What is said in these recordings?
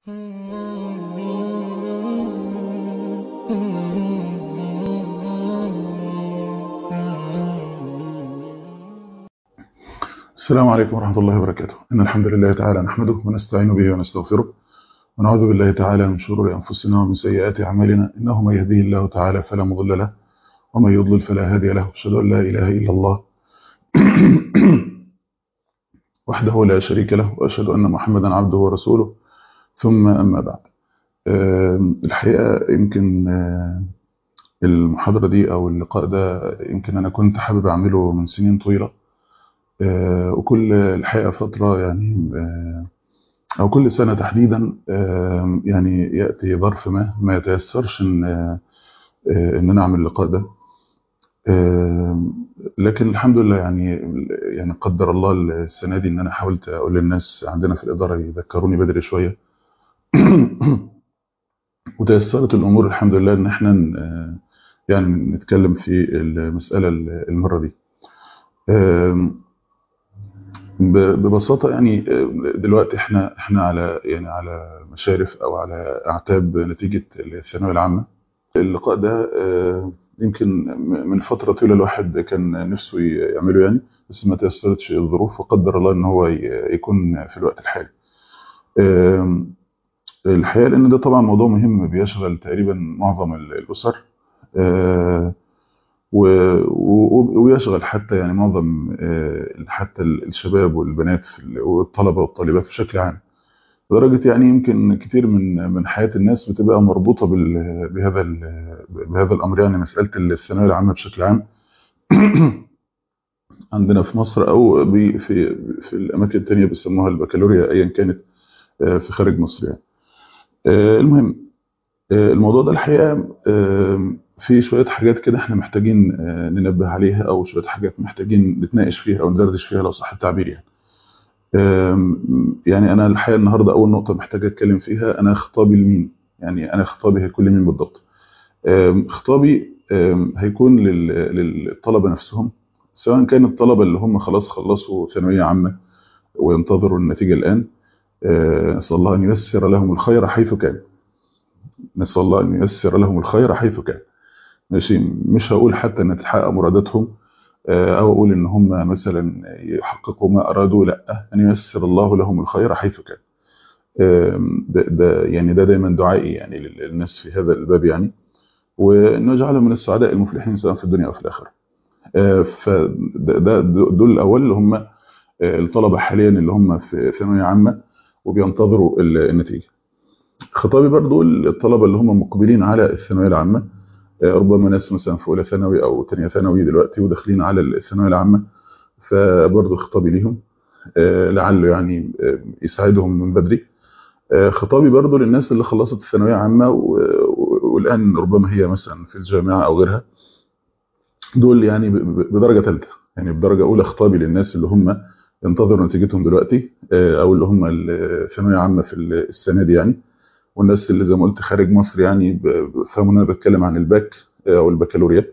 السلام عليكم ورحمة الله وبركاته إن الحمد لله تعالى نحمده ونستعين به ونستغفره ونعوذ بالله تعالى من شرور أنفسنا ومن سيئات أعمالنا إنه من يهديه الله تعالى فلا مضل له ومن يضلل فلا هادي له أشهد أن لا إله إلا الله وحده لا شريك له وأشهد أن محمدا عبده ورسوله ثم أما بعد الحقيقة يمكن المحاضرة دي أو اللقاء ده يمكن أنا كنت حابب أعمله من سنين طويلة وكل الحقيقة فترة يعني أو كل سنة تحديدا يعني يأتي ظرف ما ما يتيسرش إن إن أنا أعمل اللقاء ده لكن الحمد لله يعني يعني قدر الله السنة دي إن أنا حاولت أقول للناس عندنا في الإدارة يذكروني بدري شوية وتيسرت الأمور الحمد لله إن إحنا يعني نتكلم في المسألة المرة دي ببساطة يعني دلوقتي احنا احنا على يعني على مشارف او على اعتاب نتيجة الثانوية العامة اللقاء ده يمكن من فترة طويلة الواحد كان نفسه يعمله يعني بس ما تيسرتش الظروف وقدر الله ان هو يكون في الوقت الحالي الحقيقة لان ده طبعا موضوع مهم بيشغل تقريبا معظم الاسر ويشغل حتى يعني معظم حتى الشباب والبنات والطلبه والطالبات بشكل عام لدرجه يعني يمكن كتير من من حياه الناس بتبقى مربوطه بهذا بهذا الامر يعني مساله الثانويه العامه بشكل عام عندنا في مصر او في في الاماكن الثانيه بيسموها البكالوريا ايا كانت في خارج مصر يعني المهم الموضوع ده الحقيقه في شويه حاجات كده احنا محتاجين ننبه عليها او شويه حاجات محتاجين نتناقش فيها او ندردش فيها لو صح التعبير يعني. يعني انا الحقيقه النهارده اول نقطه محتاج اتكلم فيها انا خطابي لمين؟ يعني انا خطابي هيكون لمين بالضبط؟ خطابي هيكون للطلبه نفسهم سواء كان الطلبه اللي هم خلاص خلصوا ثانويه عامه وينتظروا النتيجه الان نسال الله ان ييسر لهم الخير حيث كان. نسال الله ان ييسر لهم الخير حيث كان. ماشي مش هقول حتى ان تتحقق مراداتهم او اقول ان هم مثلا يحققوا ما ارادوا لا ان ييسر الله لهم الخير حيث كان ده, ده يعني ده دايما دعائي يعني للناس في هذا الباب يعني وان يجعلهم من السعداء المفلحين سواء في الدنيا او في الاخره فده دول الاول اللي هم الطلبه حاليا اللي هم في ثانويه عامه وبينتظروا النتيجه خطابي برضو الطلبه اللي هم مقبلين على الثانويه العامه ربما ناس مثلا في اولى ثانوي او ثانيه ثانوي دلوقتي وداخلين على الثانويه العامه فبرضه خطابي ليهم لعله يعني يساعدهم من بدري خطابي برضه للناس اللي خلصت الثانويه عامه والان ربما هي مثلا في الجامعه او غيرها دول يعني بدرجه ثالثه يعني بدرجه اولى خطابي للناس اللي هم ينتظروا نتيجتهم دلوقتي او اللي هم الثانويه عامه في السنه دي يعني والناس اللي زي ما قلت خارج مصر يعني فاهموا ان انا بتكلم عن الباك او البكالوريا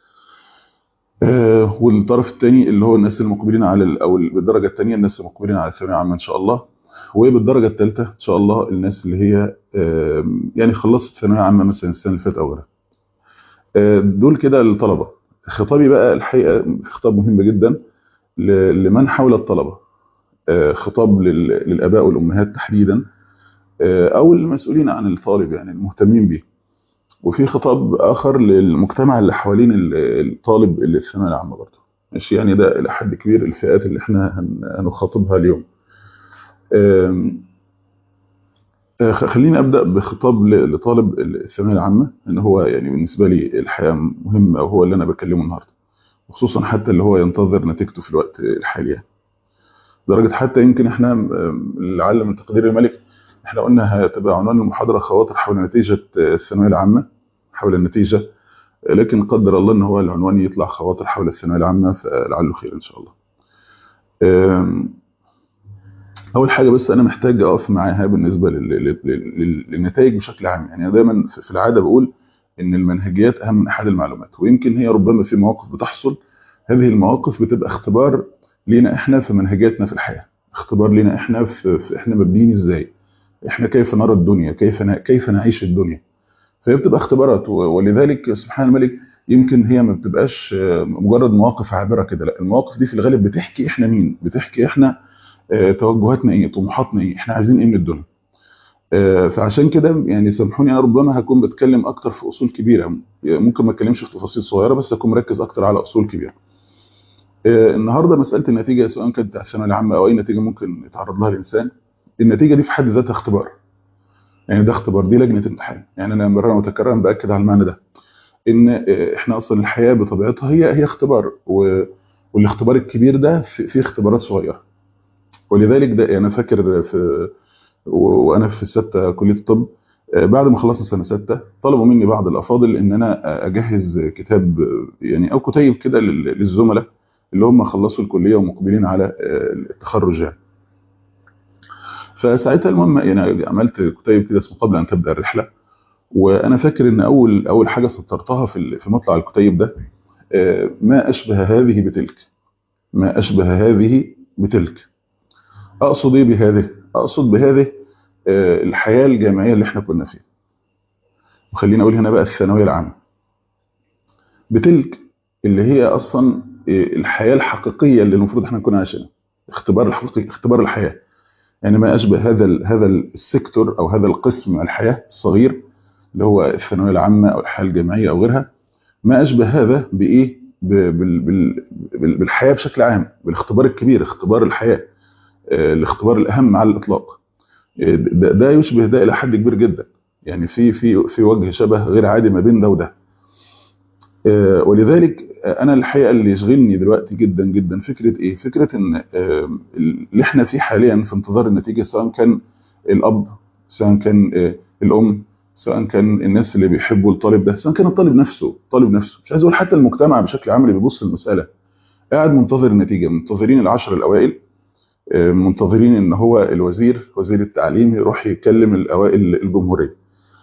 والطرف الثاني اللي هو الناس المقبلين على او بالدرجه الثانيه الناس المقبلين على الثانويه العامه ان شاء الله وبالدرجه الثالثه ان شاء الله الناس اللي هي يعني خلصت ثانويه عامه مثلا السنه اللي فاتت او غيرها دول كده الطلبه خطابي بقى الحقيقه خطاب مهم جدا لمن حول الطلبه خطاب للاباء والامهات تحديدا او المسؤولين عن الطالب يعني المهتمين به وفي خطاب اخر للمجتمع اللي حوالين الطالب اللي في الثانويه العامه برضه ماشي يعني ده الى حد كبير الفئات اللي احنا هنخاطبها اليوم خليني ابدا بخطاب لطالب الثانويه العامه ان هو يعني بالنسبه لي الحقيقه مهم او هو اللي انا بكلمه النهارده وخصوصا حتى اللي هو ينتظر نتيجته في الوقت الحالي يعني لدرجه حتى يمكن احنا لعل من تقدير الملك احنا قلنا هتبقى عنوان المحاضره خواطر حول نتيجه الثانويه العامه حول النتيجه لكن قدر الله ان هو العنوان يطلع خواطر حول الثانويه العامه فلعله خير ان شاء الله. اول حاجه بس انا محتاج اقف معاها بالنسبه للنتائج بشكل عام يعني انا دايما في العاده بقول ان المنهجيات اهم من احد المعلومات ويمكن هي ربما في مواقف بتحصل هذه المواقف بتبقى اختبار لينا احنا في منهجياتنا في الحياه اختبار لينا احنا في, في احنا مبنيين ازاي احنا كيف نرى الدنيا كيف ن... كيف نعيش الدنيا فهي بتبقى اختبارات ولذلك سبحان الملك يمكن هي ما بتبقاش مجرد مواقف عابره كده لا المواقف دي في الغالب بتحكي احنا مين بتحكي احنا توجهاتنا ايه طموحاتنا ايه احنا عايزين ايه من الدنيا فعشان كده يعني سامحوني انا ربما هكون بتكلم اكتر في اصول كبيره ممكن ما اتكلمش في تفاصيل صغيره بس اكون مركز اكتر على اصول كبيره النهارده مساله النتيجه سواء كانت بتاعت الثانويه العامه او اي نتيجه ممكن يتعرض لها الانسان النتيجه دي في حد ذاتها اختبار يعني ده اختبار دي لجنه امتحان يعني انا مرة متكررا باكد على المعنى ده ان احنا اصلا الحياه بطبيعتها هي هي اختبار و... والاختبار الكبير ده في, في اختبارات صغيره ولذلك ده انا فاكر في وانا في سته كليه الطب بعد ما خلصنا سنه سته طلبوا مني بعض الافاضل ان انا اجهز كتاب يعني او كتيب كده للزملاء اللي هم خلصوا الكليه ومقبلين على التخرج يعني فساعتها المهم يعني عملت كتيب كده اسمه قبل ان تبدا الرحله وانا فاكر ان اول اول حاجه سطرتها في في مطلع الكتيب ده ما اشبه هذه بتلك ما اشبه هذه بتلك اقصد ايه بهذه اقصد بهذه الحياه الجامعيه اللي احنا كنا فيها وخلينا اقول هنا بقى الثانويه العامه بتلك اللي هي اصلا الحياه الحقيقيه اللي المفروض احنا نكون عايشينها اختبار الحقيقي اختبار الحياه يعني ما اشبه هذا هذا السيكتور او هذا القسم من الحياه الصغير اللي هو الثانويه العامه او الحياه الجامعيه او غيرها ما اشبه هذا بايه بالحياه بشكل عام بالاختبار الكبير اختبار الحياه الاختبار الاهم على الاطلاق ده, ده يشبه ده الى حد كبير جدا يعني في في في وجه شبه غير عادي ما بين ده وده ولذلك انا الحقيقه اللي يشغلني دلوقتي جدا جدا فكره ايه فكره ان اللي احنا فيه حاليا في انتظار النتيجه سواء كان الاب سواء كان الام سواء كان الناس اللي بيحبوا الطالب ده سواء كان الطالب نفسه الطالب نفسه مش عايز اقول حتى المجتمع بشكل عام اللي بيبص للمساله قاعد منتظر النتيجه منتظرين العشر الاوائل منتظرين ان هو الوزير وزير التعليم يروح يكلم الاوائل الجمهوريه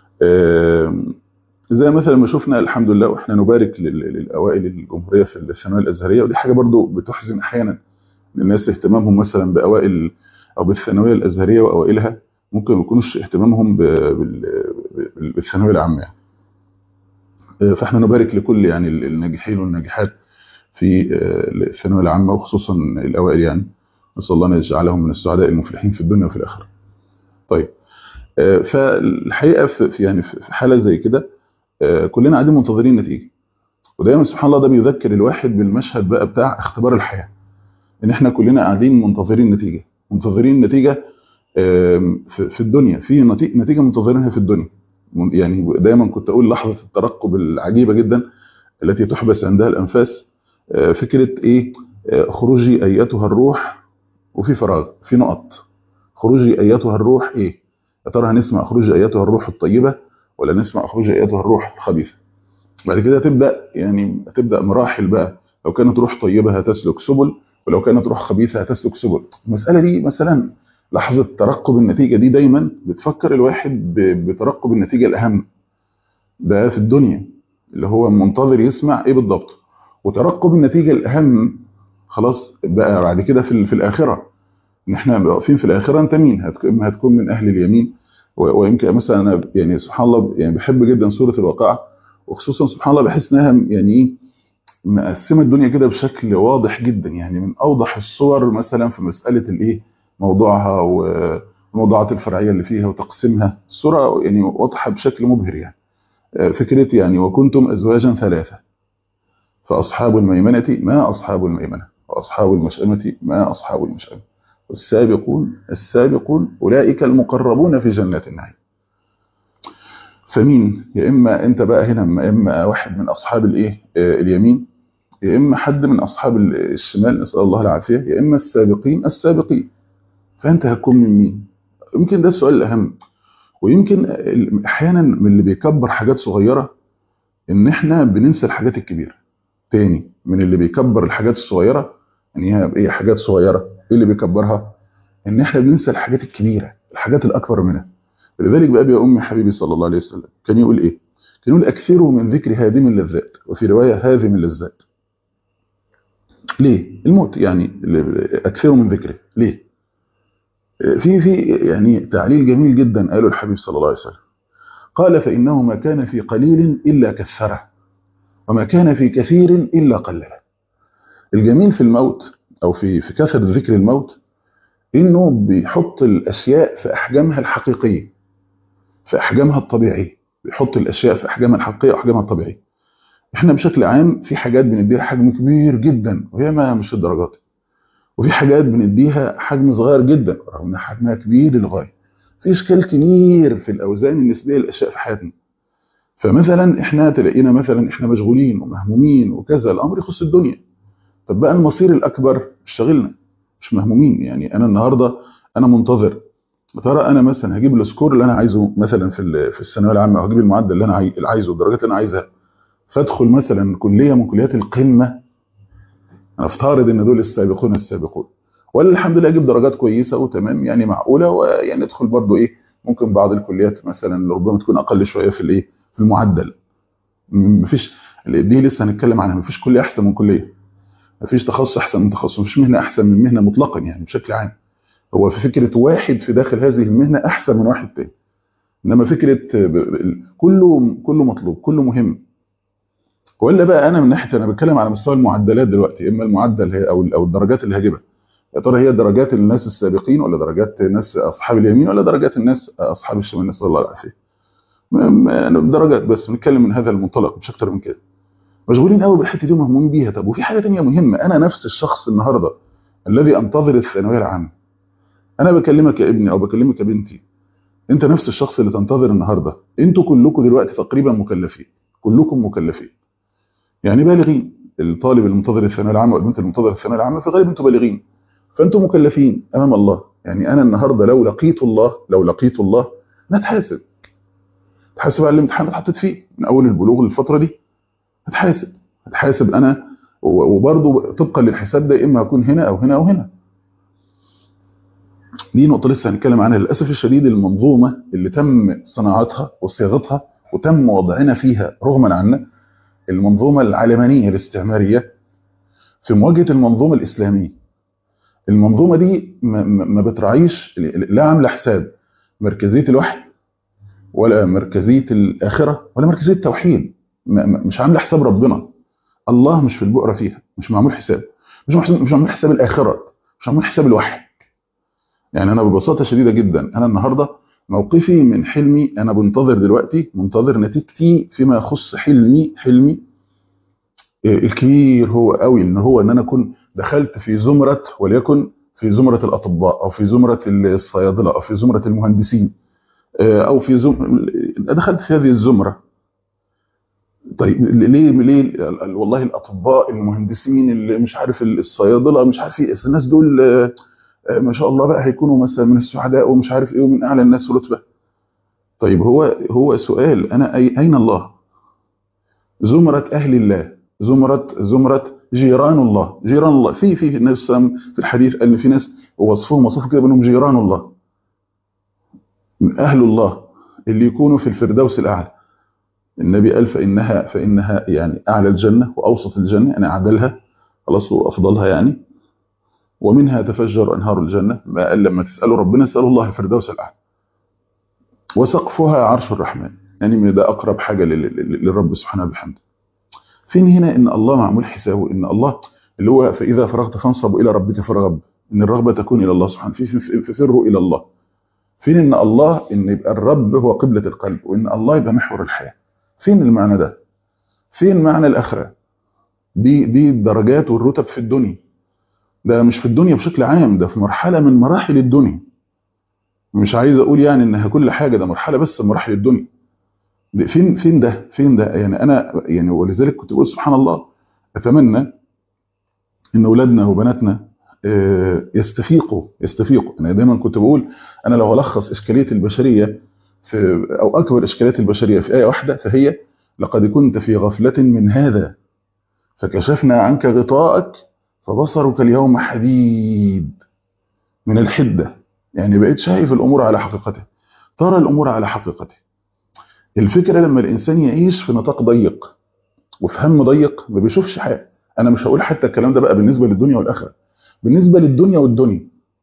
زي مثلا ما شفنا الحمد لله واحنا نبارك للاوائل الجمهوريه في الثانويه الازهريه ودي حاجه برضو بتحزن احيانا الناس اهتمامهم مثلا باوائل او بالثانويه الازهريه واوائلها ممكن ما يكونوش اهتمامهم بالثانويه العامه يعني. فاحنا نبارك لكل يعني الناجحين والناجحات في الثانويه العامه وخصوصا الاوائل يعني نسال الله ان يجعلهم من السعداء المفلحين في الدنيا وفي الاخره. طيب فالحقيقه في يعني في حاله زي كده كلنا قاعدين منتظرين نتيجه ودايما سبحان الله ده بيذكر الواحد بالمشهد بقى بتاع اختبار الحياه ان احنا كلنا قاعدين منتظرين نتيجه منتظرين نتيجه في الدنيا في نتيجه منتظرينها في الدنيا يعني دايما كنت اقول لحظه الترقب العجيبه جدا التي تحبس عندها الانفاس فكره ايه خروجي ايتها الروح وفي فراغ في نقط خروجي ايتها الروح ايه يا ترى هنسمع خروجي ايتها الروح الطيبه ولا نسمع خروج ايتها الروح الخبيثه بعد كده تبدا يعني تبدا مراحل بقى لو كانت روح طيبه هتسلك سبل ولو كانت روح خبيثه هتسلك سبل المساله دي مثلا لحظه ترقب النتيجه دي دايما بتفكر الواحد بترقب النتيجه الاهم ده في الدنيا اللي هو منتظر يسمع ايه بالضبط وترقب النتيجه الاهم خلاص بقى بعد كده في, في الاخره ان احنا واقفين في الاخره انت مين هتكون من اهل اليمين ويمكن مثلا انا يعني سبحان الله يعني بحب جدا سوره الواقعه وخصوصا سبحان الله بحس انها يعني ايه مقسمه الدنيا كده بشكل واضح جدا يعني من اوضح الصور مثلا في مساله الايه موضوعها والموضوعات الفرعيه اللي فيها وتقسيمها الصوره يعني واضحه بشكل مبهر يعني فكره يعني وكنتم ازواجا ثلاثه فاصحاب الميمنه ما اصحاب الميمنه واصحاب المشأمه ما اصحاب المشأمه والسابقون السابقون أولئك المقربون في جنات النعيم فمين يا إما أنت بقى هنا يا إما واحد من أصحاب الإيه اليمين يا إما حد من أصحاب الشمال نسأل الله العافية يا إما السابقين السابقين فأنت هتكون من مين يمكن ده السؤال الأهم ويمكن أحيانا من اللي بيكبر حاجات صغيرة إن إحنا بننسى الحاجات الكبيرة تاني من اللي بيكبر الحاجات الصغيرة يعني هي حاجات صغيرة ايه اللي بيكبرها ان احنا بننسى الحاجات الكبيره الحاجات الاكبر منها لذلك بقى يا امي حبيبي صلى الله عليه وسلم كان يقول ايه كان يقول اكثروا من ذكر هادم اللذات وفي روايه هاذم اللذات ليه الموت يعني اكثروا من ذكره ليه في في يعني تعليل جميل جدا قاله الحبيب صلى الله عليه وسلم قال فإنه ما كان في قليل إلا كثره وما كان في كثير إلا قلله الجميل في الموت أو في في كثرة ذكر الموت إنه بيحط الأشياء في أحجامها الحقيقية في أحجامها الطبيعية بيحط الأشياء في أحجامها الحقيقية وأحجامها الطبيعية إحنا بشكل عام في حاجات بنديها حجم كبير جدا وهي ما مش الدرجات وفي حاجات بنديها حجم صغير جدا رغم ان حجمها كبير للغايه في اشكال كبير في الاوزان النسبيه للاشياء في حياتنا فمثلا احنا تلاقينا مثلا احنا مشغولين ومهمومين وكذا الامر يخص الدنيا طب بقى المصير الاكبر اشتغلنا مش مهمومين يعني انا النهارده انا منتظر ترى انا مثلا هجيب السكور اللي انا عايزه مثلا في في الثانويه العامه او هجيب المعدل اللي انا عايزه الدرجات اللي انا عايزها فادخل مثلا كليه من كليات القمه افترض ان دول السابقون السابقون ولا الحمد لله اجيب درجات كويسه وتمام يعني معقوله ويعني ادخل برضو ايه ممكن بعض الكليات مثلا ربما تكون اقل شويه في الايه في المعدل مفيش دي لسه هنتكلم عنها مفيش كليه احسن من كليه مفيش تخصص احسن من تخصص مفيش مهنه احسن من مهنه مطلقا يعني بشكل عام هو في فكره واحد في داخل هذه المهنه احسن من واحد تاني انما فكره كله كله مطلوب كله مهم ولا بقى انا من ناحيه انا بتكلم على مستوى المعدلات دلوقتي اما المعدل هي او او الدرجات اللي هاجيبها يا ترى هي درجات الناس السابقين ولا درجات الناس اصحاب اليمين ولا درجات الناس اصحاب الشمال نسال الله العافيه درجات بس بنتكلم من هذا المنطلق مش اكتر من كده مشغولين قوي بالحته دي ومهمومين بيها طب وفي حاجه ثانيه مهمه انا نفس الشخص النهارده الذي انتظر الثانويه العامه انا بكلمك يا ابني او بكلمك يا بنتي انت نفس الشخص اللي تنتظر النهارده انتوا كلكم دلوقتي تقريبا مكلفين كلكم مكلفين يعني بالغين الطالب المنتظر الثانويه العامه والبنت المنتظره الثانويه العامه في الغالب انتم بالغين فانتم مكلفين امام الله يعني انا النهارده لو لقيت الله لو لقيت الله نتحاسب تحاسب على الامتحان اللي اتحطيت فيه من اول البلوغ للفتره دي هتحاسب هتحاسب انا وبرضه طبقا للحساب ده اما هكون هنا او هنا او هنا دي نقطه لسه هنتكلم عنها للاسف الشديد المنظومه اللي تم صناعتها وصياغتها وتم وضعنا فيها رغما عنا المنظومة العلمانية الاستعمارية في مواجهة المنظومة الإسلامية المنظومة دي ما بتراعيش لا عاملة حساب مركزية الوحي ولا مركزية الآخرة ولا مركزية التوحيد مش عاملة حساب ربنا الله مش في البؤرة فيها مش معمول حساب مش مش معمول حساب الآخرة مش معمول حساب الوحي يعني أنا ببساطة شديدة جدا أنا النهاردة موقفي من حلمي انا بنتظر دلوقتي منتظر نتيجتي فيما يخص حلمي حلمي الكبير هو قوي ان هو ان انا اكون دخلت في زمره وليكن في زمره الاطباء او في زمره الصيادله او في زمره المهندسين او في زم... دخلت في هذه الزمره طيب ليه ليه والله الاطباء المهندسين اللي مش عارف الصيادله مش عارف ايه الناس دول ما شاء الله بقى هيكونوا مثلا من السعداء ومش عارف ايه ومن اعلى الناس رتبه طيب هو هو سؤال انا أي اين الله زمره اهل الله زمره زمره جيران الله جيران الله في في النبي صلى الله عليه وسلم في الحديث قال ان في ناس وصفهم وصفهم كده بانهم جيران الله اهل الله اللي يكونوا في الفردوس الاعلى النبي قال فانها فانها يعني اعلى الجنه واوسط الجنه انا اعدلها خلاص وافضلها يعني ومنها تفجر انهار الجنه ما قال لما تسالوا ربنا اسالوا الله الفردوس الاعلى وسقفها عرش الرحمن يعني ده اقرب حاجه للرب سبحانه وبحمده فين هنا ان الله معمول حسابه ان الله اللي هو فاذا فرغت فانصب الى ربك فارغب ان الرغبه تكون الى الله سبحانه في ففروا الى الله فين ان الله ان يبقى الرب هو قبله القلب وان الله يبقى محور الحياه فين المعنى ده فين معنى الاخره دي دي الدرجات والرتب في الدنيا ده مش في الدنيا بشكل عام ده في مرحله من مراحل الدنيا مش عايز اقول يعني انها كل حاجه ده مرحله بس من مراحل الدنيا فين فين ده فين ده يعني انا يعني ولذلك كنت بقول سبحان الله اتمنى ان اولادنا وبناتنا يستفيقوا يستفيقوا انا دايما كنت بقول انا لو الخص اشكاليه البشريه في او اكبر اشكاليات البشريه في ايه واحده فهي لقد كنت في غفله من هذا فكشفنا عنك غطاءك فبصرك اليوم حديد من الحده يعني بقيت شايف الامور على حقيقتها ترى الامور على حقيقتها الفكره لما الانسان يعيش في نطاق ضيق وفي هم ضيق ما بيشوفش حاجه انا مش هقول حتى الكلام ده بقى بالنسبه للدنيا والاخره بالنسبه للدنيا والدنيا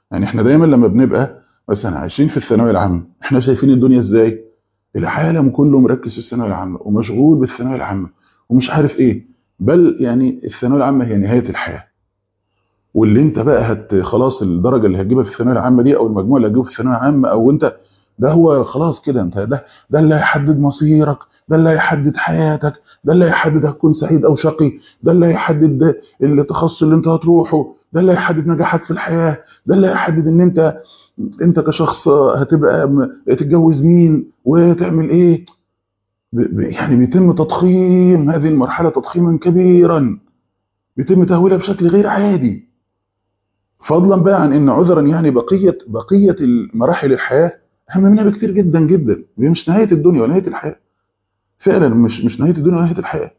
يعني احنا دايما لما بنبقى مثلا عايشين في الثانويه العامه احنا شايفين الدنيا ازاي العالم كله مركز في الثانويه العامه ومشغول بالثانويه العامه ومش عارف ايه بل يعني الثانويه العامه هي نهايه الحياه واللي انت بقى هت خلاص الدرجه اللي هتجيبها في الثانويه العامه دي او المجموع اللي هتجيبه في الثانويه العامه او انت ده هو خلاص كده انت ده ده اللي هيحدد مصيرك ده اللي هيحدد حياتك ده اللي هيحدد هتكون سعيد او شقي ده اللي هيحدد ده التخصص اللي انت هتروحه ده اللي هيحدد نجاحك في الحياه ده اللي هيحدد ان انت انت كشخص هتبقى م- تتجوز مين وتعمل ايه ب- ب- يعني بيتم تضخيم هذه المرحله تضخيما كبيرا بيتم تهويلها بشكل غير عادي فضلا بقى عن ان عذرا يعني بقيه بقيه مراحل الحياه اهم منها بكتير جدا جدا هي مش نهايه الدنيا ولا نهايه الحياه فعلا مش مش نهايه الدنيا ولا نهايه الحياه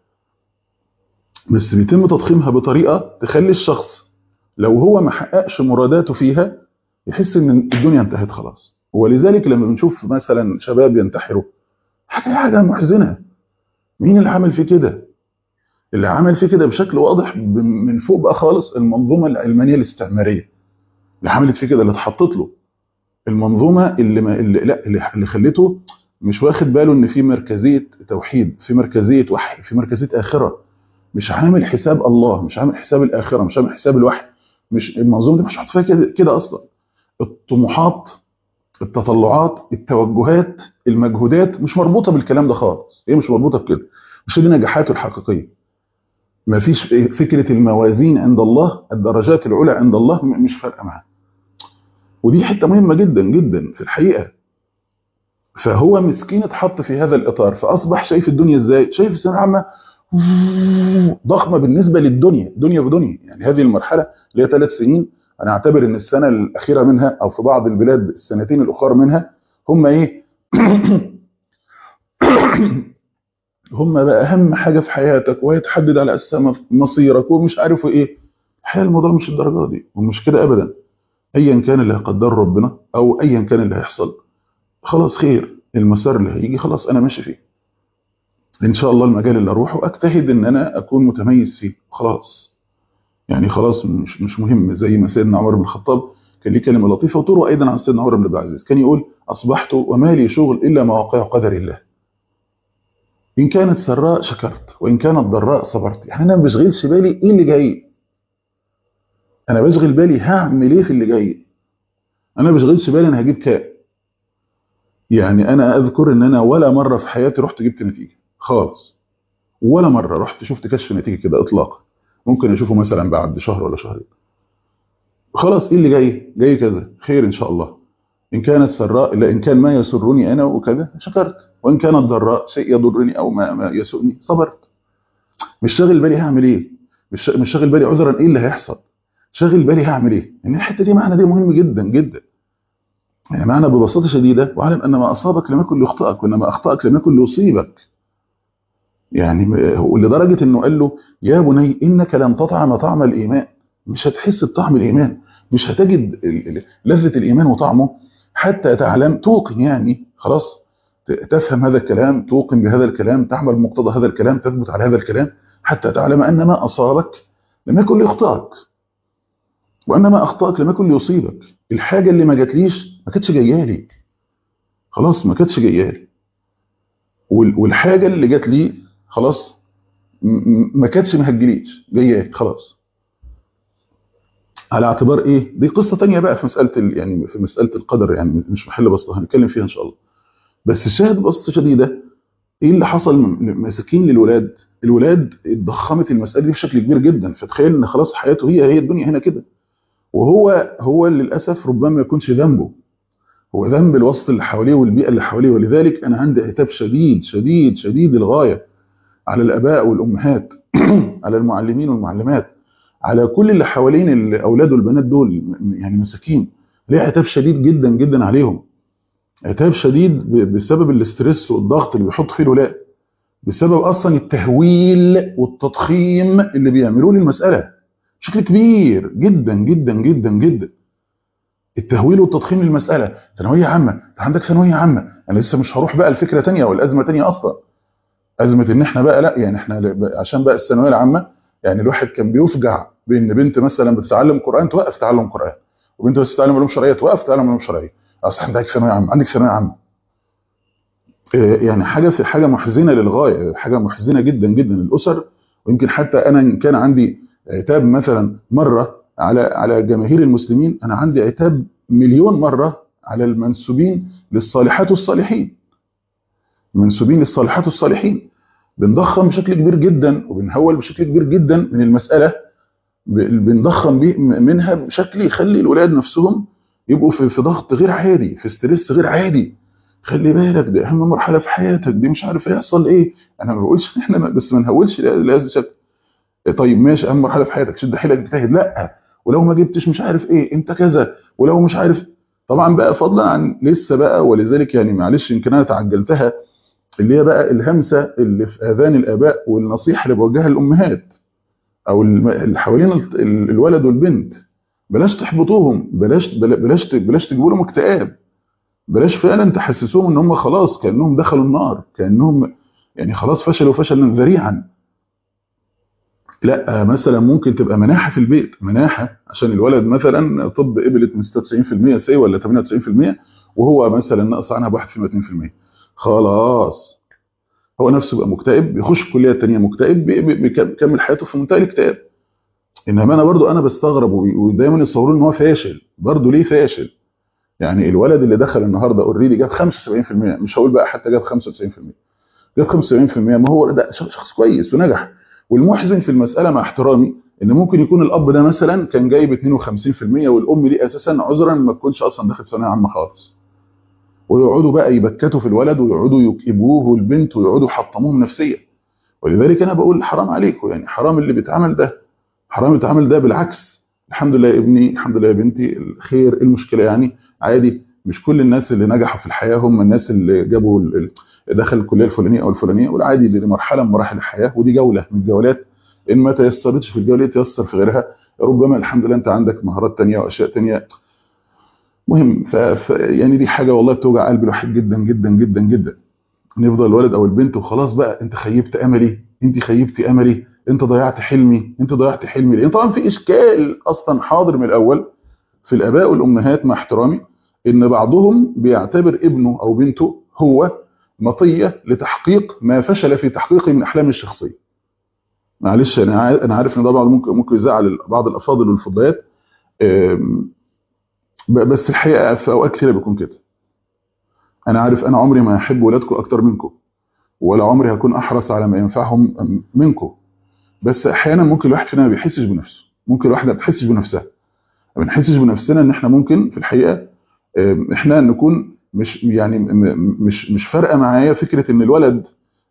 بس بيتم تضخيمها بطريقه تخلي الشخص لو هو ما حققش مراداته فيها يحس ان الدنيا انتهت خلاص ولذلك لما بنشوف مثلا شباب ينتحروا حاجه حاجه محزنه مين اللي عمل فيه كده اللي عمل فيه كده بشكل واضح ب- من فوق بقى خالص المنظومه العلمانيه الاستعماريه اللي عملت فيه كده اللي اتحطت له المنظومه اللي, ما اللي لا اللي, اللي خلته مش واخد باله ان في مركزيه توحيد في مركزيه وحي في مركزيه اخره مش عامل حساب الله مش عامل حساب الاخره مش عامل حساب الوحي مش المنظومه دي مش محطوط فيها كده كده اصلا الطموحات التطلعات التوجهات المجهودات مش مربوطه بالكلام ده خالص هي مش مربوطه بكده مش دي نجاحاته الحقيقيه ما فيش فكره الموازين عند الله الدرجات العلى عند الله م- مش فارقه معاه ودي حته مهمه جدا جدا في الحقيقه فهو مسكين اتحط في هذا الاطار فاصبح شايف الدنيا ازاي شايف الثانويه العامه ضخمه بالنسبه للدنيا دنيا في دنيا يعني هذه المرحله اللي هي ثلاث سنين انا اعتبر ان السنه الاخيره منها او في بعض البلاد السنتين الاخرى منها هم ايه هم بقى اهم حاجه في حياتك وهيتحدد على اساسها مصيرك ومش عارف ايه الحقيقه الموضوع مش الدرجه دي ومش كده ابدا ايا كان اللي هيقدره ربنا او ايا كان اللي هيحصل خلاص خير المسار اللي هيجي خلاص انا ماشي فيه ان شاء الله المجال اللي اروحه اجتهد ان انا اكون متميز فيه خلاص يعني خلاص مش مش مهم زي ما سيدنا عمر بن الخطاب كان ليه كلمه لطيفه وتروى ايضا عن سيدنا عمر بن عبد العزيز كان يقول اصبحت وما لي شغل الا مواقع قدر الله ان كانت سراء شكرت وان كانت ضراء صبرت يعني انا ما بشغلش بالي ايه اللي جاي انا بشغل بالي هعمل ايه في اللي جاي انا ما بشغلش بالي انا هجيب كام يعني انا اذكر ان انا ولا مره في حياتي رحت جبت نتيجه خالص ولا مره رحت شفت كشف نتيجه كده اطلاقا ممكن اشوفه مثلا بعد شهر ولا شهرين خلاص ايه اللي جاي جاي كذا خير ان شاء الله ان كانت سراء لا ان كان ما يسرني انا وكذا شكرت وان كانت ضراء شيء يضرني او ما, ما يسؤني صبرت مش شاغل بالي هعمل ايه مش مش شاغل بالي عذرا ايه اللي هيحصل شاغل بالي هعمل ايه يعني الحته دي معنى دي مهم جدا جدا يعني معنى ببساطه شديده واعلم ان ما اصابك لم يكن ليخطئك وانما اخطاك لم يكن ليصيبك يعني لدرجه انه قال له يا بني انك لن تطعم طعم الايمان مش هتحس بطعم الايمان مش هتجد لذه الايمان وطعمه حتى تعلم توقن يعني خلاص تفهم هذا الكلام توقن بهذا الكلام تعمل بمقتضى هذا الكلام تثبت على هذا الكلام حتى تعلم ان ما اصابك لم يكن ليخطئك وان ما اخطاك لم يكن ليصيبك الحاجه اللي ما جاتليش ما كانتش جايه لي خلاص ما كانتش جايه لي والحاجه اللي جات لي خلاص ما كانتش ما هتجيليش جايه خلاص على اعتبار ايه دي قصه تانية بقى في مساله يعني في مساله القدر يعني مش محل بسطه هنتكلم فيها ان شاء الله بس الشاهد ببساطه شديده ايه اللي حصل مساكين للولاد الولاد اتضخمت المساله دي بشكل كبير جدا فتخيل ان خلاص حياته هي هي الدنيا هنا كده وهو هو للاسف ربما ما يكونش ذنبه هو ذنب الوسط اللي حواليه والبيئه اللي حواليه ولذلك انا عندي عتاب شديد شديد شديد الغايه على الاباء والامهات على المعلمين والمعلمات على كل اللي حوالين الاولاد والبنات دول يعني مساكين ليه عتاب شديد جدا جدا عليهم عتاب شديد بسبب الاسترس والضغط اللي بيحط فيه الولاد بسبب اصلا التهويل والتضخيم اللي بيعملوه للمساله بشكل كبير جدا جدا جدا جدا التهويل والتضخيم للمساله ثانويه عامه انت عندك ثانويه عامه انا لسه مش هروح بقى لفكره ثانيه والازمه ثانيه اصلا ازمه ان احنا بقى لا يعني احنا عشان بقى الثانويه العامه يعني الواحد كان بيفجع بان بنت مثلا بتتعلم قران توقف تعلم قران وبنت بس تتعلم علوم شرعيه توقف تتعلم علوم شرعيه اصل عندك ثانويه عامه عندك ثانويه عامه يعني حاجه في حاجه محزنه للغايه حاجه محزنه جدا جدا للاسر ويمكن حتى انا ان كان عندي عتاب مثلا مره على على جماهير المسلمين انا عندي عتاب مليون مره على المنسوبين للصالحات والصالحين المنسوبين للصالحات والصالحين بنضخم بشكل كبير جدا وبنهول بشكل كبير جدا من المساله بنضخم بيه منها بشكل يخلي الولاد نفسهم يبقوا في, في ضغط غير عادي في ستريس غير عادي خلي بالك ده اهم مرحله في حياتك دي مش عارف هيحصل ايه انا ما بقولش احنا بس ما نهولش لهذا الشكل طيب ماشي اهم مرحله في حياتك شد حيلك اجتهد لا ولو ما جبتش مش عارف ايه انت كذا ولو مش عارف طبعا بقى فضلا عن لسه بقى ولذلك يعني معلش يمكن انا تعجلتها اللي هي بقى الهمسه اللي في اذان الاباء والنصيحه اللي بوجهها للامهات او اللي حوالين الولد والبنت بلاش تحبطوهم بلاش بلاش بلاش تجيبوا لهم اكتئاب بلاش فعلا تحسسوهم ان هم خلاص كانهم دخلوا النار كانهم يعني خلاص فشلوا فشلا ذريعا لا مثلا ممكن تبقى مناحه في البيت مناحه عشان الولد مثلا طب قبلت من 96% سي ولا 98% وهو مثلا نقص عنها ب 1% 2% خلاص هو نفسه بقى مكتئب بيخش الكليه الثانيه مكتئب بيكمل حياته في منتهى الاكتئاب انما انا برضو انا بستغرب ودايما يصورون ان هو فاشل برضو ليه فاشل يعني الولد اللي دخل النهارده اوريدي جاب 75% مش هقول بقى حتى جاب 95% جاب 75% ما هو ده شخص كويس ونجح والمحزن في المساله مع احترامي ان ممكن يكون الاب ده مثلا كان جايب 52% والام دي اساسا عذرا ما تكونش اصلا داخل ثانويه عامه خالص ويقعدوا بقى يبكتوا في الولد ويقعدوا يكئبوه والبنت ويقعدوا يحطموهم نفسيا ولذلك انا بقول حرام عليكم يعني حرام اللي بيتعمل ده حرام يتعمل ده بالعكس الحمد لله يا ابني الحمد لله يا بنتي الخير المشكله يعني عادي مش كل الناس اللي نجحوا في الحياه هم الناس اللي جابوا دخل الكليه الفلانيه او الفلانيه والعادي دي مرحله من مراحل الحياه ودي جوله من الجولات ان ما تيسرتش في الجوله تيسر في غيرها ربما الحمد لله انت عندك مهارات تانية واشياء تانية مهم ف... ف... يعني دي حاجه والله بتوجع قلب الواحد جدا جدا جدا جدا ان يفضل الولد او البنت وخلاص بقى انت خيبت املي انت خيبتي املي انت ضيعت حلمي انت ضيعت حلمي لان طبعا في اشكال اصلا حاضر من الاول في الاباء والامهات مع احترامي ان بعضهم بيعتبر ابنه او بنته هو مطيه لتحقيق ما فشل في تحقيقه من احلامه الشخصيه معلش انا انا عارف ان ده بعض ممكن ممكن يزعل بعض الافاضل والفضليات بس الحقيقه في اوقات كثيره بيكون كده انا عارف انا عمري ما هحب ولادكم اكتر منكم ولا عمري هكون احرص على ما ينفعهم منكم بس احيانا ممكن الواحد فينا ما بيحسش بنفسه ممكن الواحده ما بتحسش بنفسها ما بنحسش بنفسنا ان احنا ممكن في الحقيقه احنا نكون مش يعني مش مش فارقه معايا فكره ان الولد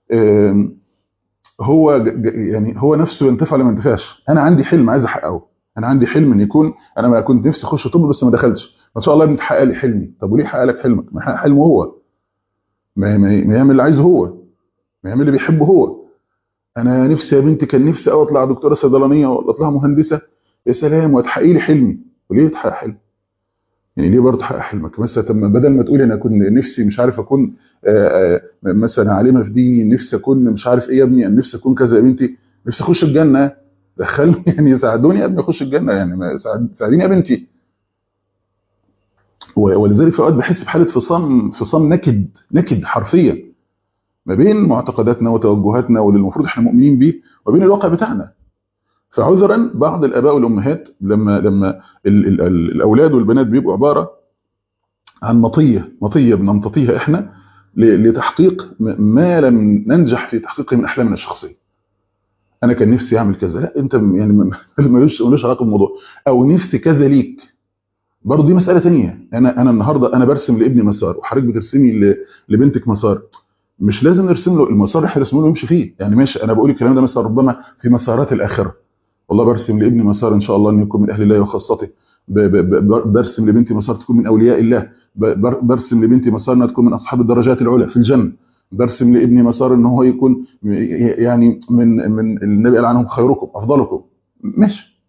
هو يعني هو نفسه ينتفع ولا ما ينتفعش انا عندي حلم عايز احققه انا عندي حلم ان يكون انا ما كنت نفسي اخش طب بس ما دخلتش ما شاء الله ابني تحقق لي حلمي طب وليه حقق لك حلمك ما يحقق حلمه هو ما ما يعمل اللي عايزه هو ما يعمل اللي بيحبه هو انا نفسي يا بنتي كان نفسي او اطلع دكتوره صيدلانيه ولا اطلع مهندسه يا سلام وتحققي لي حلمي وليه تحقق حلم يعني ليه برضه تحقق حلمك مثلا طب بدل ما تقولي انا كنت نفسي مش عارف اكون آآ آآ مثلا عالمه في ديني نفسي اكون مش عارف ايه يا ابني انا نفسي اكون كذا يا بنتي نفسي اخش الجنه دخلني يعني ساعدوني يا ابني اخش الجنه يعني ساعديني يا بنتي ولذلك في اوقات بحس بحاله فصام فصام نكد نكد حرفيا ما بين معتقداتنا وتوجهاتنا واللي المفروض احنا مؤمنين بيه وبين الواقع بتاعنا فعذرا بعض الاباء والامهات لما لما ال ال ال الاولاد والبنات بيبقوا عباره عن مطيه مطيه بنمتطيها احنا لتحقيق ما لم ننجح في تحقيقه من احلامنا الشخصيه انا كان نفسي اعمل كذا لا انت يعني ملوش ملوش علاقه بالموضوع او نفسي كذا ليك برضه دي مساله ثانيه انا انا النهارده انا برسم لابني مسار وحضرتك بترسمي لبنتك مسار مش لازم نرسم له المسار اللي احنا رسمه له يمشي فيه يعني ماشي انا بقول الكلام ده مثلا ربما في مسارات الاخره والله برسم لابني مسار ان شاء الله ان يكون من اهل الله وخاصته برسم لبنتي مسار تكون من اولياء الله برسم لبنتي مسار انها تكون من اصحاب الدرجات العلى في الجنه برسم لابني مسار ان هو يكون يعني من من النبي قال عنهم خيركم افضلكم ماشي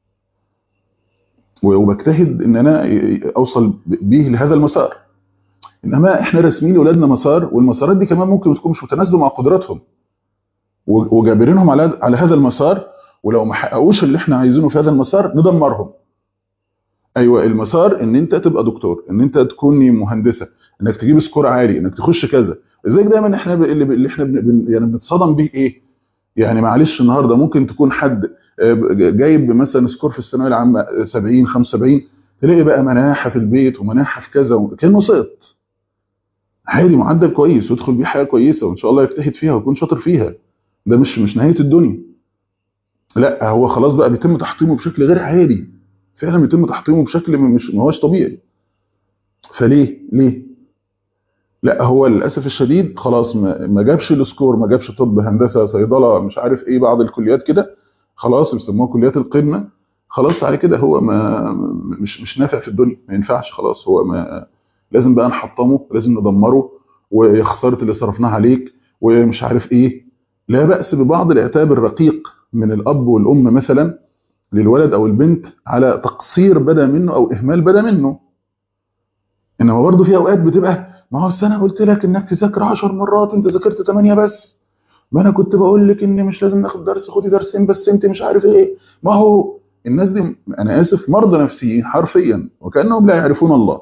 وبجتهد ان انا اوصل بيه لهذا المسار انما احنا راسمين لاولادنا مسار والمسارات دي كمان ممكن تكون مش متناسبه مع قدراتهم وجابرينهم على على هذا المسار ولو ما حققوش اللي احنا عايزينه في هذا المسار ندمرهم ايوه المسار ان انت تبقى دكتور ان انت تكوني مهندسه انك تجيب سكور عالي انك تخش كذا لذلك دايما احنا ب... اللي, ب... اللي احنا بن... يعني بنتصدم به ايه يعني معلش النهارده ممكن تكون حد جايب مثلا سكور في الثانويه العامه 70 75 تلاقي بقى مناحه في البيت ومناحه في كذا كانه سقط عادي معدل كويس ويدخل بيه حاجه كويسه وان شاء الله يجتهد فيها ويكون شاطر فيها ده مش مش نهايه الدنيا لا هو خلاص بقى بيتم تحطيمه بشكل غير عادي فعلا بيتم تحطيمه بشكل مش ما هوش طبيعي فليه ليه لا هو للاسف الشديد خلاص ما, ما جابش السكور ما جابش طب هندسه صيدله مش عارف ايه بعض الكليات كده خلاص بيسموها كليات القمه خلاص على كده هو ما مش مش نافع في الدنيا ما ينفعش خلاص هو ما لازم بقى نحطمه لازم ندمره ويا خساره اللي صرفناها عليك ومش عارف ايه لا باس ببعض العتاب الرقيق من الاب والام مثلا للولد او البنت على تقصير بدا منه او اهمال بدا منه انما برضه في اوقات بتبقى ما هو انا قلت لك انك تذاكر 10 مرات انت ذاكرت 8 بس ما انا كنت بقول لك ان مش لازم ناخد درس خدي درسين بس انت مش عارف ايه ما هو الناس دي انا اسف مرضى نفسيين حرفيا وكانهم لا يعرفون الله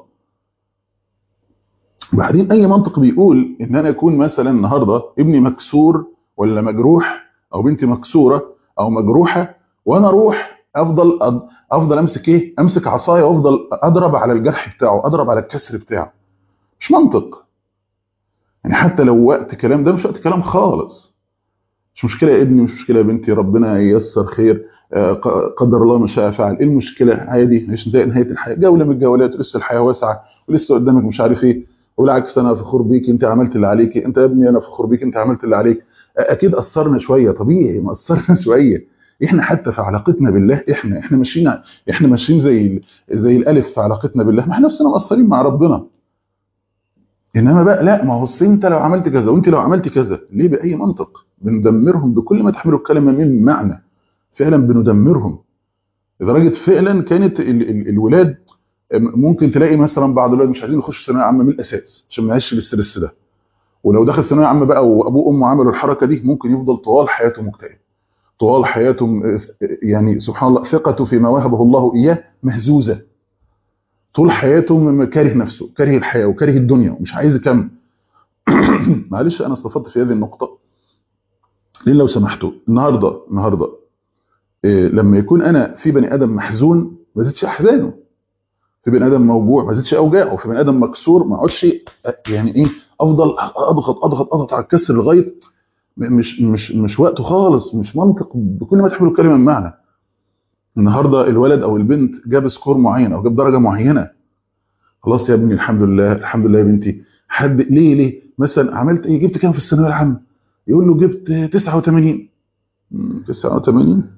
وبعدين اي منطق بيقول ان انا اكون مثلا النهارده ابني مكسور ولا مجروح او بنتي مكسوره او مجروحه وانا اروح افضل افضل امسك ايه امسك عصايه وافضل اضرب على الجرح بتاعه اضرب على الكسر بتاعه مش منطق يعني حتى لو وقت كلام ده مش وقت كلام خالص مش مشكله يا ابني مش مشكله يا بنتي ربنا ييسر خير قدر الله ما شاء فعل ايه المشكله عادي مش نهايه الحياه جوله من الجولات لسه الحياه واسعه ولسه قدامك مش عارف ايه وبالعكس انا فخور بيك انت عملت اللي عليك انت يا ابني انا فخور بيك انت عملت اللي عليك اكيد قصرنا شويه طبيعي ما قصرنا شويه احنا حتى في علاقتنا بالله احنا احنا ماشيين احنا ماشيين زي زي الالف في علاقتنا بالله ما احنا نفسنا مقصرين مع ربنا انما بقى لا ما هو انت لو عملت كذا وانت لو عملت كذا ليه باي منطق بندمرهم بكل ما تحمله الكلمه من معنى فعلا بندمرهم لدرجه فعلا كانت ال ال الولاد ممكن تلاقي مثلا بعض الولاد مش عايزين يخشوا ثانويه عامه من الاساس عشان ما يعيش الاسترس ده ولو دخل ثانويه عامه بقى وابوه وامه عملوا الحركه دي ممكن يفضل طوال حياته مكتئب طوال حياته يعني سبحان الله ثقته فيما وهبه الله اياه مهزوزه طول حياته كاره نفسه كاره الحياه وكاره الدنيا ومش عايز يكمل معلش انا استفدت في هذه النقطه ليه لو سمحتوا النهارده النهارده إيه لما يكون انا في بني ادم محزون ما زيدش احزانه في بني ادم موجوع ما زيدش اوجاعه في بني ادم مكسور ما اقعدش يعني ايه افضل اضغط اضغط اضغط على الكسر لغايه مش مش مش وقته خالص مش منطق بكل ما تحمل الكلمه من معنى النهارده الولد او البنت جاب سكور معين او جاب درجه معينه خلاص يا ابني الحمد لله الحمد لله يا بنتي حد ليه ليه مثلا عملت ايه جبت كام في الثانويه العامه يقول له جبت 89 89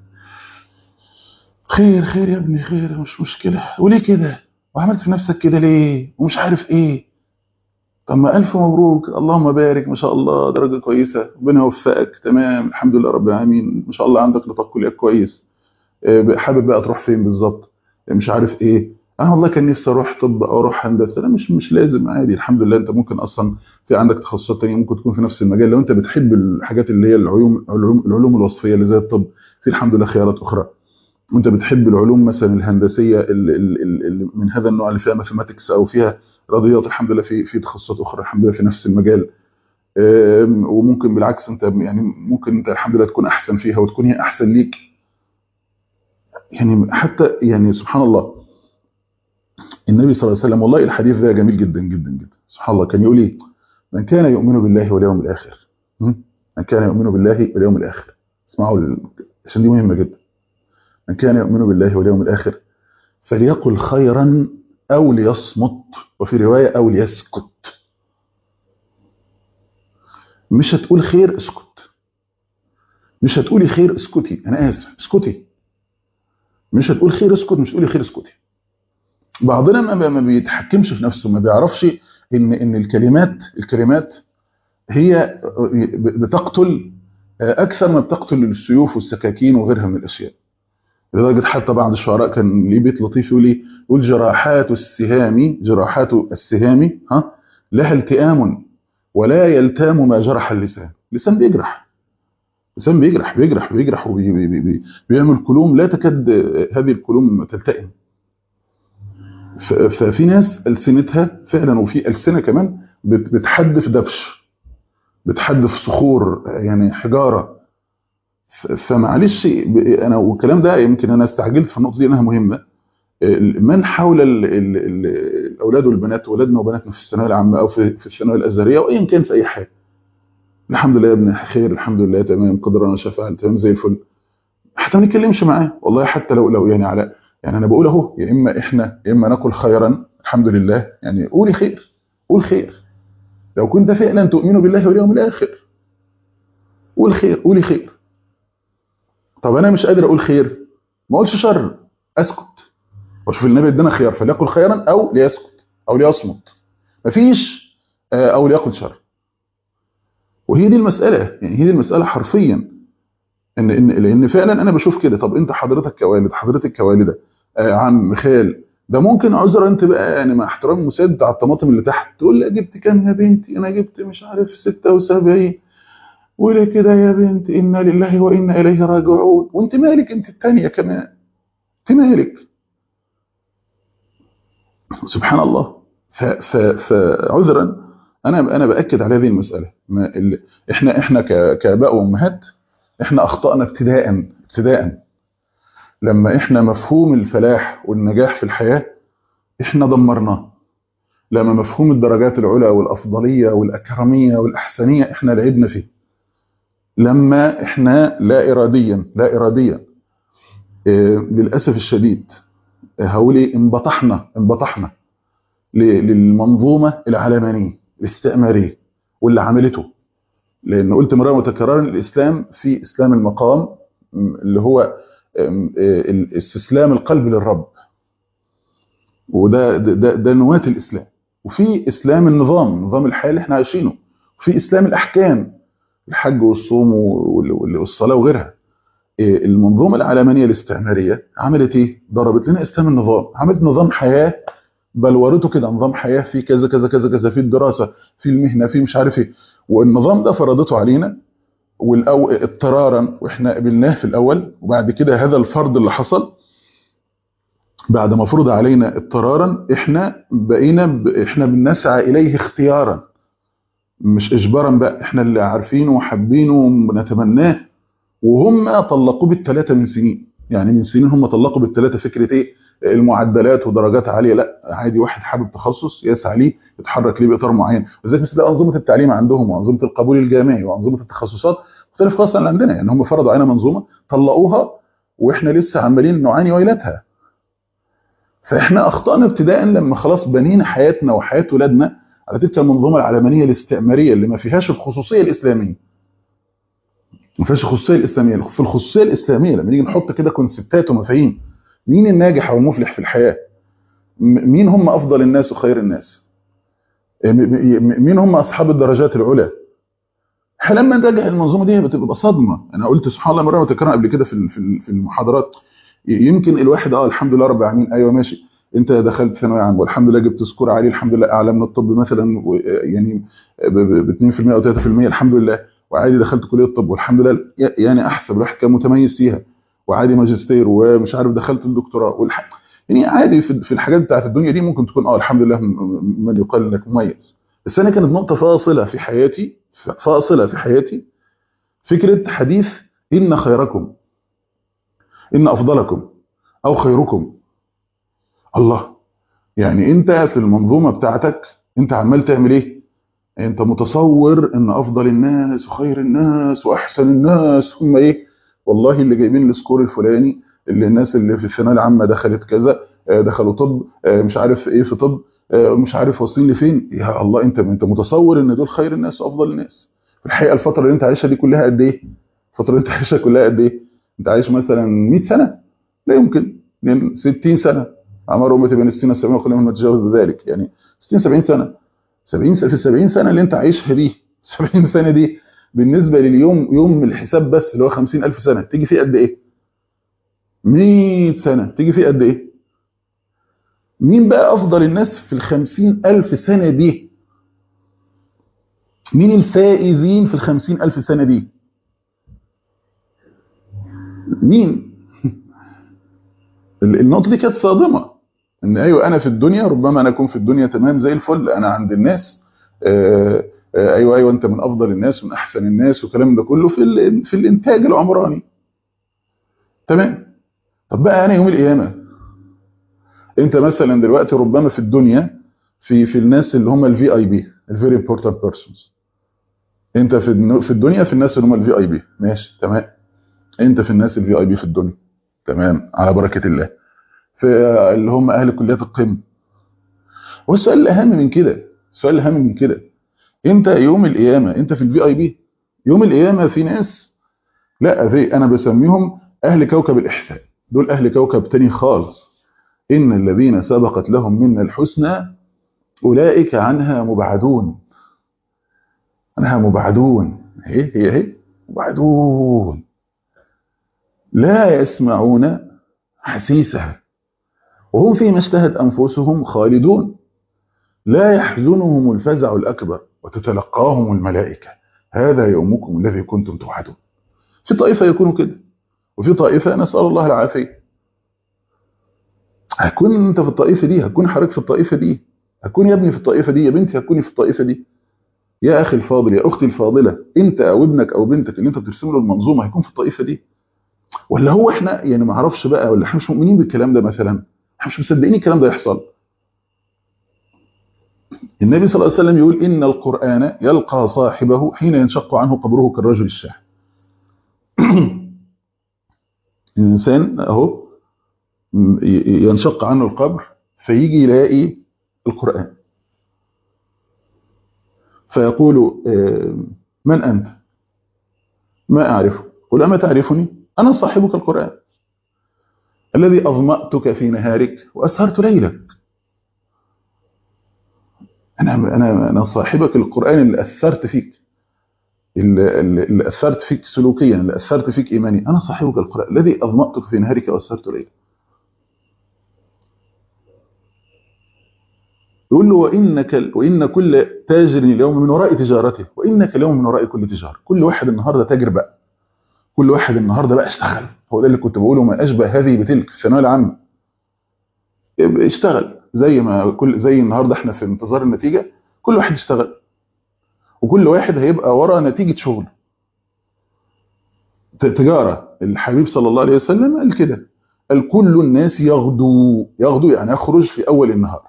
خير خير يا ابني خير مش مشكله وليه كده وعملت في نفسك كده ليه ومش عارف ايه طب ما الف مبروك اللهم بارك ما شاء الله درجه كويسه ربنا يوفقك تمام الحمد لله رب العالمين ما شاء الله عندك نطاق كليه كويس حابب بقى تروح فين بالظبط مش عارف ايه انا والله كان نفسي اروح طب او اروح هندسه لا مش مش لازم عادي الحمد لله انت ممكن اصلا في عندك تخصصات تانية ممكن تكون في نفس المجال لو انت بتحب الحاجات اللي هي العلوم العلوم, العلوم الوصفيه اللي زي الطب في الحمد لله خيارات اخرى وانت بتحب العلوم مثلا الهندسيه اللي اللي من هذا النوع اللي فيها ماثيماتكس او فيها رياضيات الحمد لله في في تخصصات اخرى الحمد لله في نفس المجال وممكن بالعكس انت يعني ممكن انت الحمد لله تكون احسن فيها وتكون هي احسن ليك يعني حتى يعني سبحان الله النبي صلى الله عليه وسلم والله الحديث ده جميل جدا جدا جدا سبحان الله كان يقول ايه من كان يؤمن بالله واليوم الاخر من كان يؤمن بالله واليوم الاخر اسمعوا عشان دي مهمه جدا من كان يؤمن بالله واليوم الاخر فليقل خيرا او ليصمت وفي روايه او ليسكت مش هتقول خير اسكت مش هتقولي خير اسكتي انا اسف اسكتي مش هتقول خير اسكت مش تقولي خير اسكتي بعضنا ما, ما بيتحكمش في نفسه ما بيعرفش ان ان الكلمات الكلمات هي بتقتل اكثر ما بتقتل السيوف والسكاكين وغيرها من الاشياء لدرجه حتى بعض الشعراء كان ليه بيت لطيف يقول ايه يقول جراحات السهام جراحات السهام ها لها التئام ولا يلتام ما جرح اللسان اللسان بيجرح اللسان بيجرح بيجرح بيجرح وبيعمل كلوم لا تكاد هذه الكلوم تلتئم ف- ففي ناس ألسنتها فعلا وفي ألسنة كمان بت- بتحدف دبش بتحدف صخور يعني حجارة ف- فمعلش ب- انا والكلام ده يمكن انا استعجلت في النقطه دي انها مهمه ال- من حول ال ال ال الاولاد والبنات ولادنا وبناتنا في الثانويه العامه او في في الثانويه الازهريه وايا كان في اي حاجه الحمد لله يا ابني خير الحمد لله تمام قدر انا شفاعل تمام زي الفل حتى ما نتكلمش معاه والله حتى لو لو يعني على يعني انا بقول اهو يا اما احنا يا اما نقول خيرا الحمد لله يعني قولي خير قول خير لو كنت فعلا تؤمن بالله واليوم الاخر قول خير قولي خير طب انا مش قادر اقول خير ما اقولش شر اسكت وشوف النبي ادانا خيار فليقل خيرا او ليسكت او ليصمت مفيش آه، او ليقل شر وهي دي المساله يعني هي دي المساله حرفيا ان ان لان فعلا انا بشوف كده طب انت حضرتك كوالد حضرتك كوالده آه، عم خال ده ممكن عذر انت بقى يعني مع احترام المساد بتاع الطماطم اللي تحت تقول لي جبت كام يا بنتي انا جبت مش عارف 76 وليه كده يا بنت انا لله وانا اليه راجعون وانت مالك انت الثانيه كمان انت مالك سبحان الله ف- ف- فعذرا انا انا باكد على هذه المساله ما ال- احنا احنا ك- كاباء وامهات احنا اخطانا ابتداء ابتداء لما احنا مفهوم الفلاح والنجاح في الحياه احنا دمرناه لما مفهوم الدرجات العلى والافضليه والاكرميه والاحسنيه احنا لعبنا فيه لما احنا لا اراديا لا اراديا إيه، للاسف الشديد هقول انبطحنا انبطحنا ل- للمنظومه العلمانيه الاستعماريه واللي عملته لان قلت مره متكررا الاسلام في اسلام المقام م، اللي هو م، ال- استسلام القلب للرب وده ده, ده, ده نواه الاسلام وفي اسلام النظام نظام الحياه اللي احنا عايشينه وفي اسلام الاحكام الحج والصوم وال- وال- والصلاه وغيرها إيه، المنظومه العلمانيه الاستعماريه عملت ايه؟ ضربت لنا اسلام النظام عملت نظام حياه بلورته كده نظام حياه في كذا كذا كذا كذا في الدراسه في المهنه في مش عارف ايه والنظام ده فرضته علينا والأو اضطرارا واحنا قبلناه في الاول وبعد كده هذا الفرض اللي حصل بعد ما فرض علينا اضطرارا احنا بقينا ب... احنا بنسعى اليه اختيارا مش اجبارا بقى احنا اللي عارفينه وحابينه ونتمناه وهم طلقوه بالثلاثه من سنين يعني من سنين هم طلقوا بالثلاثه فكره ايه المعدلات ودرجات عاليه لا عادي واحد حابب تخصص يسعى ليه يتحرك ليه باطار معين وذلك مثل انظمه التعليم عندهم وانظمه القبول الجامعي وانظمه التخصصات مختلف خالص عن عندنا يعني هم فرضوا علينا منظومه طلقوها واحنا لسه عمالين نعاني ويلاتها فاحنا اخطانا ابتداء لما خلاص بنينا حياتنا وحياه ولادنا على تلك المنظومه العلمانيه الاستعماريه اللي ما فيهاش الخصوصيه الاسلاميه ما فيهاش الخصوصيه الاسلاميه في الخصوصيه الاسلاميه لما نيجي نحط كده كونسبتات ومفاهيم مين الناجح او المفلح في الحياه م- مين هم افضل الناس وخير الناس م- م- مين هم اصحاب الدرجات العلى احنا لما نراجع المنظومه دي بتبقى صدمه انا قلت سبحان الله مره متكرره قبل كده في ال- في ال- في المحاضرات ي- يمكن الواحد اه الحمد لله رب العالمين ايوه ماشي انت دخلت ثانويه عامه والحمد لله جبت سكور عالي الحمد لله اعلى من الطب مثلا و- يعني ب 2% او 3% الحمد لله وعادي دخلت كليه الطب والحمد لله ي- يعني احسن الواحد كان متميز فيها وعادي ماجستير ومش عارف دخلت الدكتوراه والح... يعني عادي في في الحاجات بتاعت الدنيا دي ممكن تكون اه الحمد لله م- من يقال انك مميز بس انا كانت نقطه فاصله في حياتي ف- فاصله في حياتي فكره حديث ان خيركم ان افضلكم او خيركم الله يعني انت في المنظومه بتاعتك انت عمال تعمل ايه انت متصور ان افضل الناس وخير الناس واحسن الناس هم ايه والله اللي جايبين السكور الفلاني اللي الناس اللي في الثانويه العامه دخلت كذا آه، دخلوا طب آه، مش عارف ايه في طب آه، مش عارف واصلين لفين يا الله انت انت متصور ان دول خير الناس وافضل الناس في الحقيقه الفتره اللي انت عايشها دي كلها قد ايه الفتره اللي انت عايشها كلها قد ايه انت عايش مثلا 100 سنه لا يمكن لأن 60 سنه عمر امتي بين السنه والسبعين وخلينا ما نتجاوز ذلك يعني 60 70 سنه 70 س- في ال 70 سنه اللي انت عايشها دي 70 سنه دي بالنسبه لليوم يوم الحساب بس اللي هو 50000 سنه تيجي فيه قد ايه 100 سنه تيجي فيه قد ايه مين بقى افضل الناس في ال 50000 سنه دي مين الفائزين في ال 50000 سنه دي مين ال- النقطه دي كانت صادمه ان ايوه انا في الدنيا ربما انا اكون في الدنيا تمام زي الفل انا عند الناس آه آه ايوه ايوه انت من افضل الناس من احسن الناس والكلام ده كله في في الانتاج العمراني تمام طب بقى انا يوم القيامه انت مثلا دلوقتي ربما في الدنيا في في الناس اللي هم الفي اي بي الفيري امبورتنت بيرسونز انت في في الدنيا في الناس اللي هم الفي اي بي ماشي تمام انت في الناس الفي اي بي في الدنيا تمام على بركه الله في اللي هم اهل كليات القمه والسؤال الاهم من كده السؤال الاهم من كده انت يوم القيامه انت في الفي اي بي يوم القيامه في ناس لا في انا بسميهم اهل كوكب الاحسان دول اهل كوكب تاني خالص ان الذين سبقت لهم منا الحسنى اولئك عنها مبعدون عنها مبعدون هي هي هي مبعدون لا يسمعون حسيسها وهم فيما اشتهت أنفسهم خالدون لا يحزنهم الفزع الأكبر وتتلقاهم الملائكة هذا يومكم الذي كنتم توعدون في طائفة يكونوا كده وفي طائفة نسأل الله العافية هتكون انت في الطائفة دي هتكون حضرتك في الطائفة دي هتكون يا ابني في الطائفة دي يا بنتي هتكوني في الطائفة دي يا أخي الفاضل يا أختي الفاضلة أنت أو ابنك أو بنتك اللي أنت بترسم له المنظومة هيكون في الطائفة دي ولا هو احنا يعني ما اعرفش بقى ولا احنا مش مؤمنين بالكلام ده مثلا احنا مش مصدقين الكلام ده يحصل النبي صلى الله عليه وسلم يقول إن القرآن يلقى صاحبه حين ينشق عنه قبره كالرجل الشاح الإنسان أهو ينشق عنه القبر فيجي يلاقي القرآن فيقول من أنت ما أعرفه قل أما تعرفني أنا صاحبك القرآن الذي أظمأتك في نهارك وأسهرت ليلك أنا أنا أنا صاحبك القرآن اللي أثرت فيك اللي, اللي أثرت فيك سلوكيا اللي أثرت فيك إيماني أنا صاحبك القرآن الذي أظمأتك في نهارك وأسهرت ليلك يقول له وإنك وإن كل تاجر اليوم من وراء تجارته وإنك اليوم من وراء كل تجارة كل واحد النهارده تاجر بقى كل واحد النهارده بقى اشتغل هو ده اللي كنت بقوله ما أشبه هذه بتلك في الثانويه العامه اشتغل زي ما كل زي النهارده احنا في انتظار النتيجه كل واحد يشتغل وكل واحد هيبقى ورا نتيجه شغل تجاره الحبيب صلى الله عليه وسلم قال كده قال كل الناس يغدو يغدو يعني يخرج في اول النهار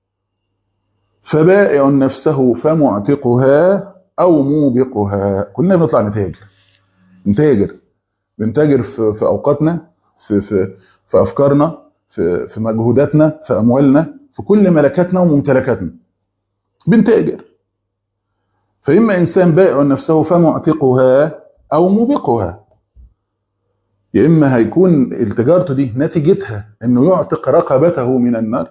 فبائع نفسه فمعتقها او موبقها كلنا بنطلع نتاجر نتاجر بنتاجر في, في اوقاتنا في في في افكارنا في في مجهوداتنا في اموالنا في كل ملكاتنا وممتلكاتنا بنتاجر فاما انسان بائع نفسه فمعتقها او موبقها يا اما هيكون التجارته دي نتيجتها انه يعتق رقبته من النار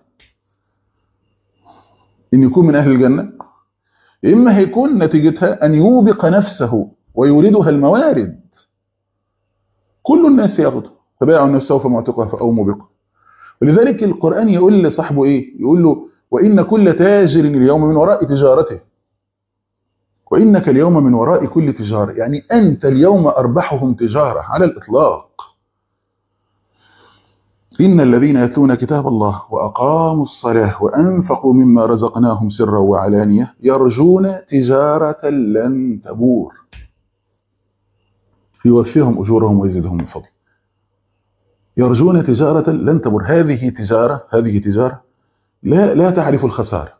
ان يكون من اهل الجنه يا اما هيكون نتيجتها ان يوبق نفسه ويوردها الموارد كل الناس يغدو فباع نفسه فمعتقها او موبقه ولذلك القرآن يقول لصاحبه ايه يقول له وإن كل تاجر اليوم من وراء تجارته وإنك اليوم من وراء كل تجارة يعني أنت اليوم أربحهم تجارة على الإطلاق إن الذين يتلون كتاب الله وأقاموا الصلاة وأنفقوا مما رزقناهم سرا وعلانية يرجون تجارة لن تبور يوفيهم أجورهم ويزيدهم من فضل يرجون تجارة لن تبر هذه تجارة هذه تجارة لا لا تعرف الخسارة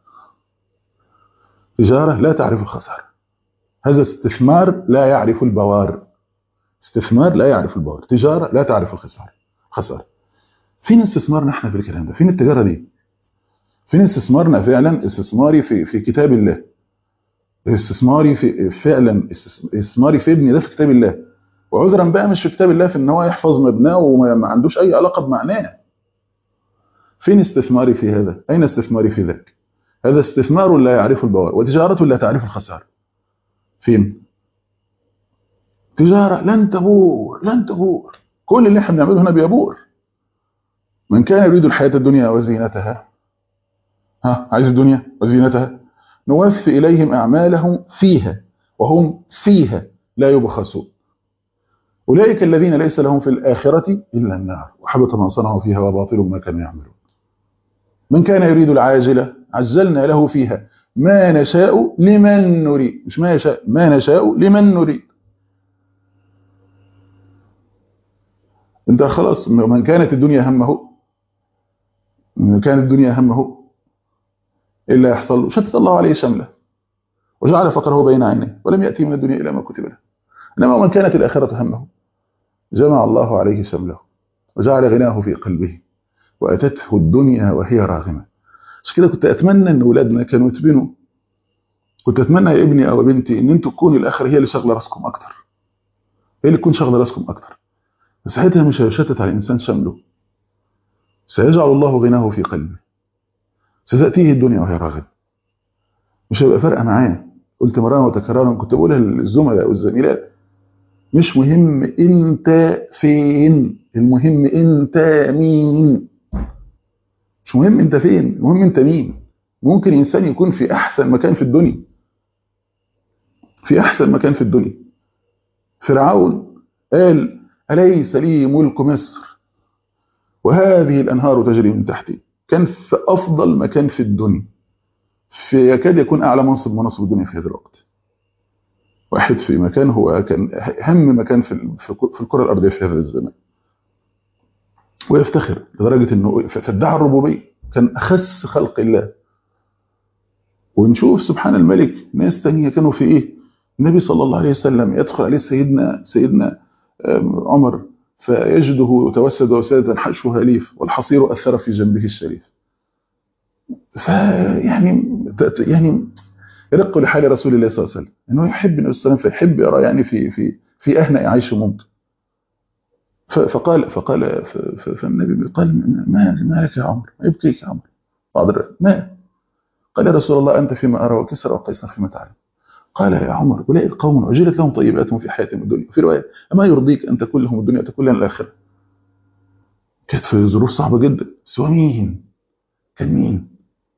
تجارة لا تعرف الخسارة هذا استثمار لا يعرف البوار استثمار لا يعرف البوار تجارة لا تعرف الخسارة خسارة فين استثمارنا احنا في الكلام ده فين التجارة دي فين استثمارنا فعلا استثماري في في كتاب الله استثماري في فعلا استثماري في ابني ده في كتاب الله وعذرا بقى مش في كتاب الله في ان هو يحفظ مبناه وما عندوش اي علاقه بمعناه فين استثماري في هذا اين استثماري في ذاك هذا استثمار لا يعرف البوار وتجاره لا تعرف الخساره فين تجاره لن تبور لن تبور كل اللي احنا بنعمله هنا بيبور من كان يريد الحياه الدنيا وزينتها ها عايز الدنيا وزينتها نوفي اليهم اعمالهم فيها وهم فيها لا يبخسون أولئك الذين ليس لهم في الآخرة إلا النار وحبط ما صنعوا فيها وباطل ما كانوا يعملون من كان يريد العاجلة عجلنا له فيها ما نشاء لمن نريد مش ما يشاء ما نشاء لمن نريد انت خلاص من كانت الدنيا همه من كانت الدنيا همه إلا يحصل شتت الله عليه شمله وجعل فقره بين عينيه ولم يأتي من الدنيا إلى ما كتب له إنما من كانت الآخرة همه جمع الله عليه شمله وجعل غناه في قلبه وأتته الدنيا وهي راغمة عشان كده كنت أتمنى أن أولادنا كانوا يتبنوا كنت أتمنى يا ابني أو بنتي أن أنتوا تكونوا الآخرة هي اللي شغلة راسكم أكتر هي اللي تكون شغلة راسكم أكتر ساعتها مش هيشتت على الإنسان شمله سيجعل الله غناه في قلبه ستأتيه الدنيا وهي راغبة مش هيبقى فارقة معاه قلت مرة وتكرارا كنت بقولها للزملاء والزميلات مش مهم انت فين المهم انت مين مش مهم انت فين المهم انت مين ممكن انسان يكون في احسن مكان في الدنيا في احسن مكان في الدنيا فرعون قال أليس لي ملك مصر وهذه الأنهار تجري من تحتي كان في أفضل مكان في الدنيا في يكاد يكون أعلى منصب مناصب الدنيا في هذا الوقت واحد في مكان هو كان أهم مكان في في الكرة الأرضية في هذا الزمان ويفتخر لدرجة أنه فادعى الربوبية كان أخس خلق الله ونشوف سبحان الملك ناس تانية كانوا في إيه النبي صلى الله عليه وسلم يدخل عليه سيدنا سيدنا عمر فيجده توسد وسادة حشوها ليف والحصير أثر في جنبه الشريف فيعني يعني يرق لحال رسول الله صلى الله عليه وسلم انه يحب النبي صلى الله عليه وسلم فيحب يرى يعني في في في اهنى عيش ممكن فقال فقال فالنبي قال ما ما لك يا عمر ما يبكيك يا عمر بعض الرأي ما قال يا رسول الله انت فيما ارى وكسر وقيصر فيما تعلم قال يا عمر اولئك قوم عجلت لهم طيباتهم في حياتهم الدنيا في روايه اما يرضيك ان تكون لهم الدنيا تكون لنا الاخره كانت في ظروف صعبه جدا سوى مين كان مين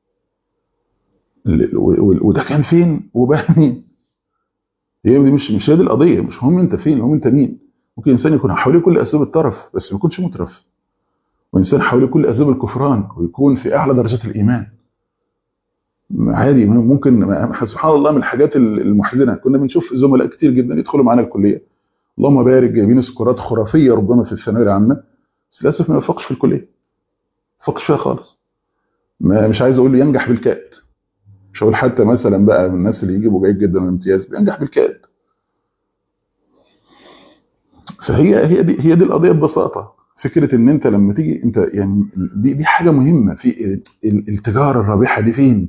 وده كان فين وبقى مين هي دي مش مش هي دي القضيه مش هم انت فين هم انت مين ممكن انسان يكون حواليه كل اسباب الترف بس ما يكونش مترف وانسان حواليه كل اسباب الكفران ويكون في اعلى درجات الايمان عادي ممكن سبحان الله من الحاجات المحزنه كنا بنشوف زملاء كتير جدا يدخلوا معانا الكليه اللهم بارك جايبين سكورات خرافيه ربما في الثانويه العامه بس للاسف ما يوفقش في الكليه ما يوفقش فيها خالص ما مش عايز اقول ينجح بالكاد مش هقول حتى مثلا بقى من الناس اللي يجيبوا جيد جدا من الامتياز بينجح بالكاد فهي هي دي هي دي القضيه ببساطه فكره ان انت لما تيجي انت يعني دي دي حاجه مهمه في التجاره الرابحه دي فين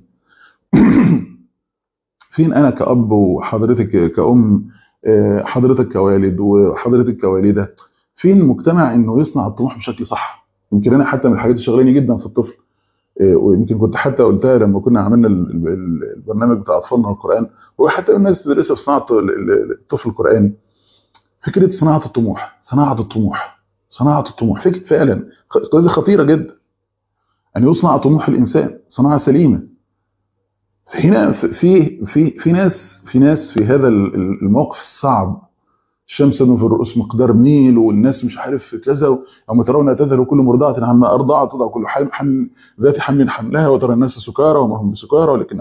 فين انا كاب وحضرتك كأم حضرتك كوالد وحضرتك كوالده فين مجتمع انه يصنع الطموح بشكل صح يمكن انا حتى من الحاجات اللي شغلاني جدا في الطفل ويمكن كنت حتى قلتها لما كنا عملنا البرنامج بتاع اطفالنا والقران وحتى الناس تدرسها في صناعه الطفل القراني فكره صناعه الطموح صناعه الطموح صناعه الطموح فكره فعلا قضيه خطيره جدا ان يصنع طموح الانسان صناعه سليمه هنا في في في ناس في ناس في هذا الموقف الصعب الشمس في الرؤوس مقدار ميل والناس مش عارف كذا يوم ترون تذهل كل مرضعة عما أرضعت تضع كل حمل حمل ذات حمل حملها وترى الناس سكارى وما هم بسكارى ولكن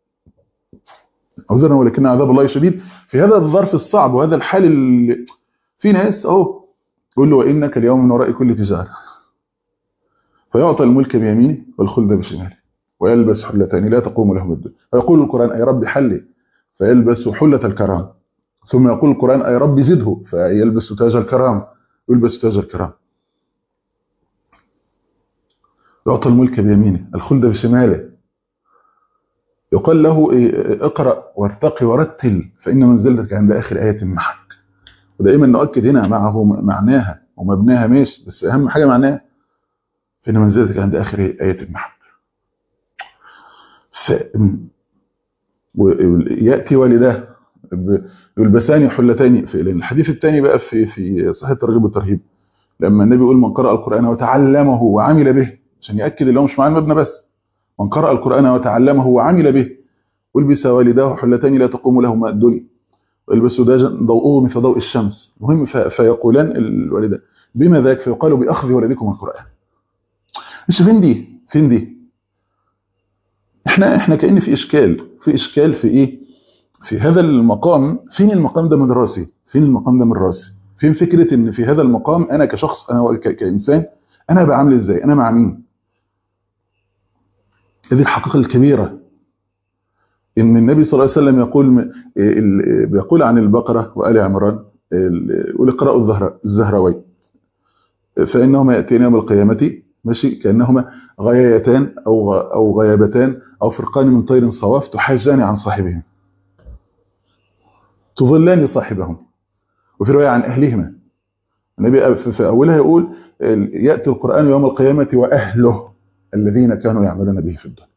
عذرا ولكن عذاب الله شديد في هذا الظرف الصعب وهذا الحال اللي في ناس اهو يقول له وانك اليوم من وراء كل تجاره فيعطى الملك بيمينه والخلد بشماله ويلبس حلتين لا تقوم لهم الدنيا فيقول القرآن أي رب حلي فيلبس حلة الكرام ثم يقول القرآن أي رب زده فيلبس تاج الكرام يلبس تاج الكرام يعطى الملك بيمينه الخلد بشماله يقال له اقرأ وارتقي ورتل فإن منزلتك عند آخر آية معك ودائما نؤكد هنا معه معناها ومبناها ماشي بس أهم حاجة معناها فإن منزلتك عند آخر آية معك ف... ويأتي والداه يلبسان حلتين في الحديث الثاني بقى في في صحيح الترغيب والترهيب لما النبي يقول من قرأ القرآن وتعلمه وعمل به عشان يأكد اللي هو مش مع المبنى بس من قرأ القرآن وتعلمه وعمل به ولبس والداه حلتين لا تقوم لهما الدنيا ويلبس ضوءه مثل ضوء الشمس المهم فيقولان الوالدان بما ذاك فيقال بأخذ ولدكم القرآن مش فين دي فين دي احنا احنا كأن في اشكال في اشكال في ايه في هذا المقام فين المقام ده من راسي فين المقام ده من راسي فين فكرة ان في هذا المقام انا كشخص انا ك- كإنسان انا بعمل ازاي انا مع مين هذه الحقيقة الكبيرة ان النبي صلى الله عليه وسلم يقول م- ال- بيقول عن البقرة وآل عمران ال- ولقراء الزهر الزهروي فإنهما يأتين يوم القيامة ماشي كأنهما غيايتان أو غ- أو غيابتان أو فرقان من طير صواف تحاجان عن صاحبهم تظلان صاحبهم وفي رواية عن أهلهما النبي في في أولها يقول ال- يأتي القرآن يوم القيامة وأهله الذين كانوا يعملون به في الدنيا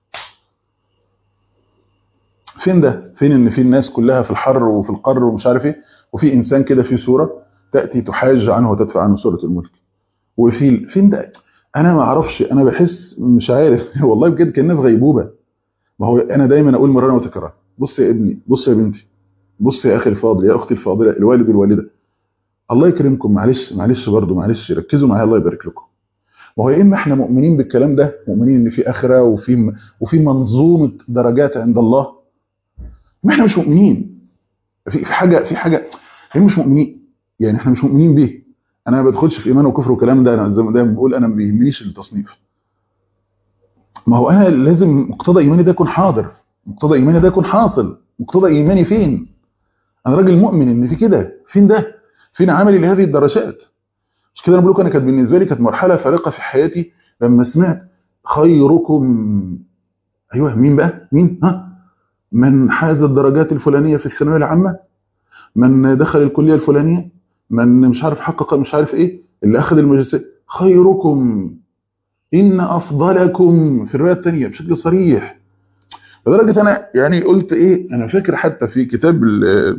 فين ده فين ان في الناس كلها في الحر وفي القر ومش عارف ايه وفي انسان كده في سوره تاتي تحاج عنه وتدفع عنه سوره الملك وفي ال- فين ده انا ما اعرفش انا بحس مش عارف والله بجد كاننا في غيبوبه ما هو انا دايما اقول مرارا وتكرارا بص يا ابني بص يا بنتي بص يا اخي الفاضل يا اختي الفاضله الوالد والوالده الله يكرمكم معلش معلش برضه معلش ركزوا معايا الله يبارك لكم ما هو يا اما احنا مؤمنين بالكلام ده مؤمنين ان في اخره وفي وفي منظومه درجات عند الله ما احنا مش مؤمنين في في حاجه في حاجه احنا مش مؤمنين يعني احنا مش مؤمنين به انا ما بدخلش في ايمان وكفر والكلام ده انا زي ما دايما بقول انا ما بيهمنيش التصنيف ما هو انا لازم مقتضى ايماني ده يكون حاضر مقتضى ايماني ده يكون حاصل مقتضى ايماني فين انا راجل مؤمن ان في كده فين ده فين عملي لهذه الدرجات مش كده انا بقول لكم انا كانت بالنسبه لي كانت مرحله فارقه في حياتي لما سمعت خيركم ايوه مين بقى مين ها من حاز الدرجات الفلانيه في الثانويه العامه من دخل الكليه الفلانيه من مش عارف حقق مش عارف ايه اللي اخذ الماجستير خيركم ان افضلكم في الروايه الثانيه بشكل صريح لدرجه انا يعني قلت ايه انا فاكر حتى في كتاب ال-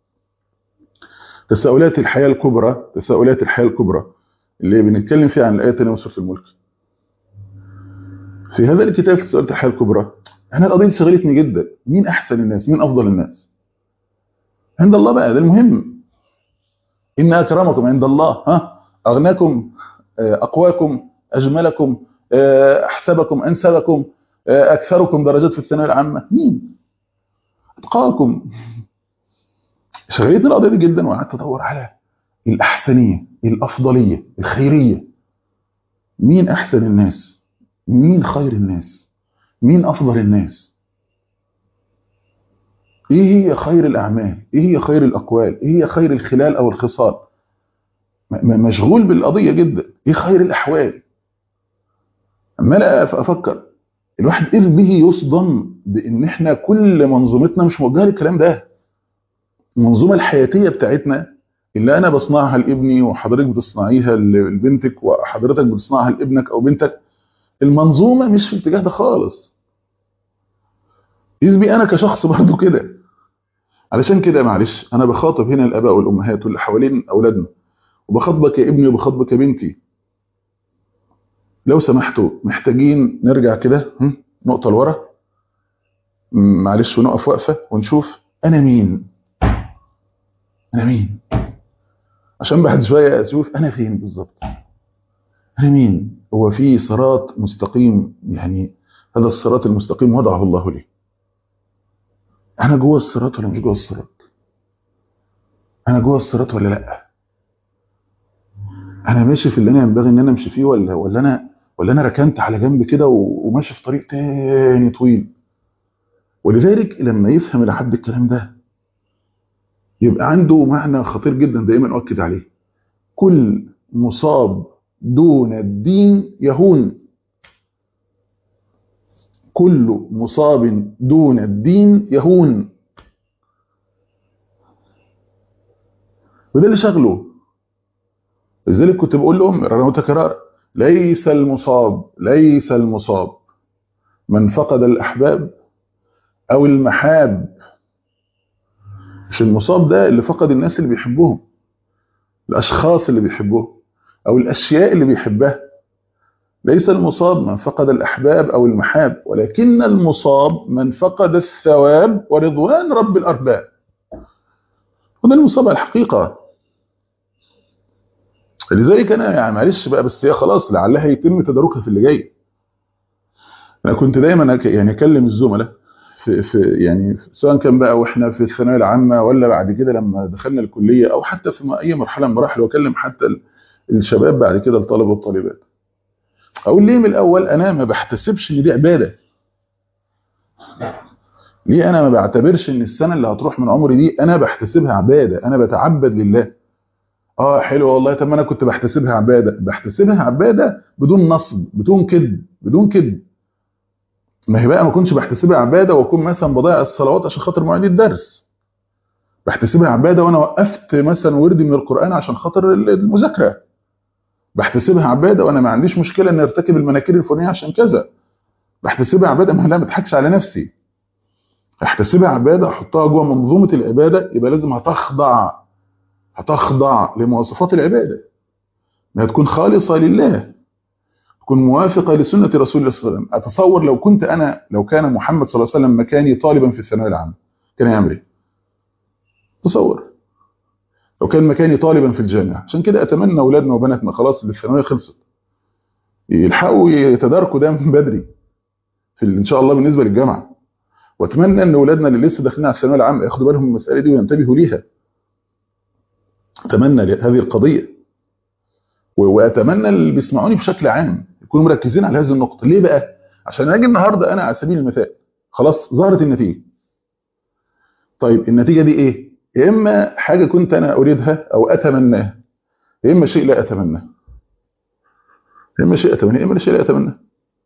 تساؤلات الحياه الكبرى تساؤلات الحياه الكبرى اللي بنتكلم فيها عن الايه الثانيه من سوره الملك في هذا الكتاب تساؤلات الحياه الكبرى انا القضيه دي شغلتني جدا مين احسن الناس مين افضل الناس عند الله بقى ده المهم ان اكرمكم عند الله ها اغناكم آه، اقواكم اجملكم آه، احسبكم انسبكم آه، اكثركم درجات في الثانويه العامه مين اتقاكم شغلتني القضيه دي جدا وقعدت ادور على الاحسنيه الافضليه الخيريه مين احسن الناس مين خير الناس مين افضل الناس ايه هي خير الاعمال ايه هي خير الاقوال ايه هي خير الخلال او الخصال م- م- مشغول بالقضيه جدا ايه خير الاحوال عمال أف- افكر الواحد اذ به يصدم بان احنا كل منظومتنا مش موجهه للكلام ده المنظومه الحياتيه بتاعتنا اللي انا بصنعها لابني وحضرتك بتصنعيها ل- لبنتك وحضرتك بتصنعها لابنك او بنتك المنظومه مش في الاتجاه ده خالص اذ بي انا كشخص برضو كده علشان كده معلش انا بخاطب هنا الاباء والامهات واللي حوالين اولادنا وبخاطبك يا ابني وبخاطبك يا بنتي لو سمحتوا محتاجين نرجع كده هم، نقطه لورا م- معلش ونقف وقفه ونشوف انا مين انا مين عشان بعد شويه اشوف انا فين بالظبط انا مين هو في صراط مستقيم يعني هذا الصراط المستقيم وضعه الله لي انا جوه الصراط ولا مش جوه الصراط انا جوه الصراط ولا لا انا ماشي في اللي انا ينبغي ان انا امشي فيه ولا ولا انا ولا انا ركنت على جنب كده و- وماشي في طريق تاني طويل ولذلك لما يفهم العبد الكلام ده يبقى عنده معنى خطير جدا دايما اؤكد عليه كل مصاب دون الدين يهون كل مصاب دون الدين يهون وده اللي شغله لذلك كنت بقول لهم مرارا وتكرارا ليس المصاب ليس المصاب من فقد الأحباب أو المحاب مش المصاب ده اللي فقد الناس اللي بيحبهم الأشخاص اللي بيحبوهم أو الأشياء اللي بيحبها ليس المصاب من فقد الأحباب أو المحاب ولكن المصاب من فقد الثواب ورضوان رب الأرباب وده المصاب على الحقيقة لذلك أنا يعني معلش بقى بس هي خلاص لعلها يتم تداركها في اللي جاي انا كنت دايما أك- يعني اكلم الزملاء في, في يعني سواء كان بقى واحنا في الثانويه العامه ولا بعد كده لما دخلنا الكليه او حتى في اي مرحله من المراحل واكلم حتى ال- الشباب بعد كده الطلبه والطالبات اقول ليه من الاول انا ما بحتسبش ان دي عباده ليه انا ما بعتبرش ان السنه اللي هتروح من عمري دي انا بحتسبها عباده انا بتعبد لله اه حلو والله طب ما انا كنت بحتسبها عباده بحتسبها عباده بدون نصب بدون كذب بدون كذب ما هي بقى ما كنتش بحتسبها عباده واكون مثلا بضيع الصلوات عشان خاطر مواعيد الدرس بحتسبها عباده وانا وقفت مثلا وردي من القران عشان خاطر المذاكره بحتسبها عباده وانا ما عنديش مشكله ان ارتكب المناكير الفلانيه عشان كذا بحتسبها عباده ما لا ما اضحكش على نفسي احتسبها عباده احطها جوه منظومه العباده يبقى لازم هتخضع هتخضع لمواصفات العباده انها تكون خالصه لله تكون موافقه لسنه رسول الله صلى الله عليه وسلم اتصور لو كنت انا لو كان محمد صلى الله عليه وسلم مكاني طالبا في الثانويه العامه كان يعمل ايه تصور لو كان مكاني طالبا في الجامعه عشان كده اتمنى اولادنا وبناتنا خلاص اللي الثانويه خلصت يلحقوا يتداركوا ده من بدري في ان شاء الله بالنسبه للجامعه واتمنى ان اولادنا اللي لسه داخلين على الثانويه العامه ياخدوا بالهم من المساله دي وينتبهوا ليها اتمنى هذه القضيه واتمنى اللي بيسمعوني بشكل عام يكونوا مركزين على هذه النقطه ليه بقى عشان اجي النهارده انا على سبيل المثال خلاص ظهرت النتيجه طيب النتيجه دي ايه يا اما حاجه كنت انا اريدها او اتمناها يا اما شيء لا اتمناه يا اما شيء اتمناه يا اما شيء لا اتمناه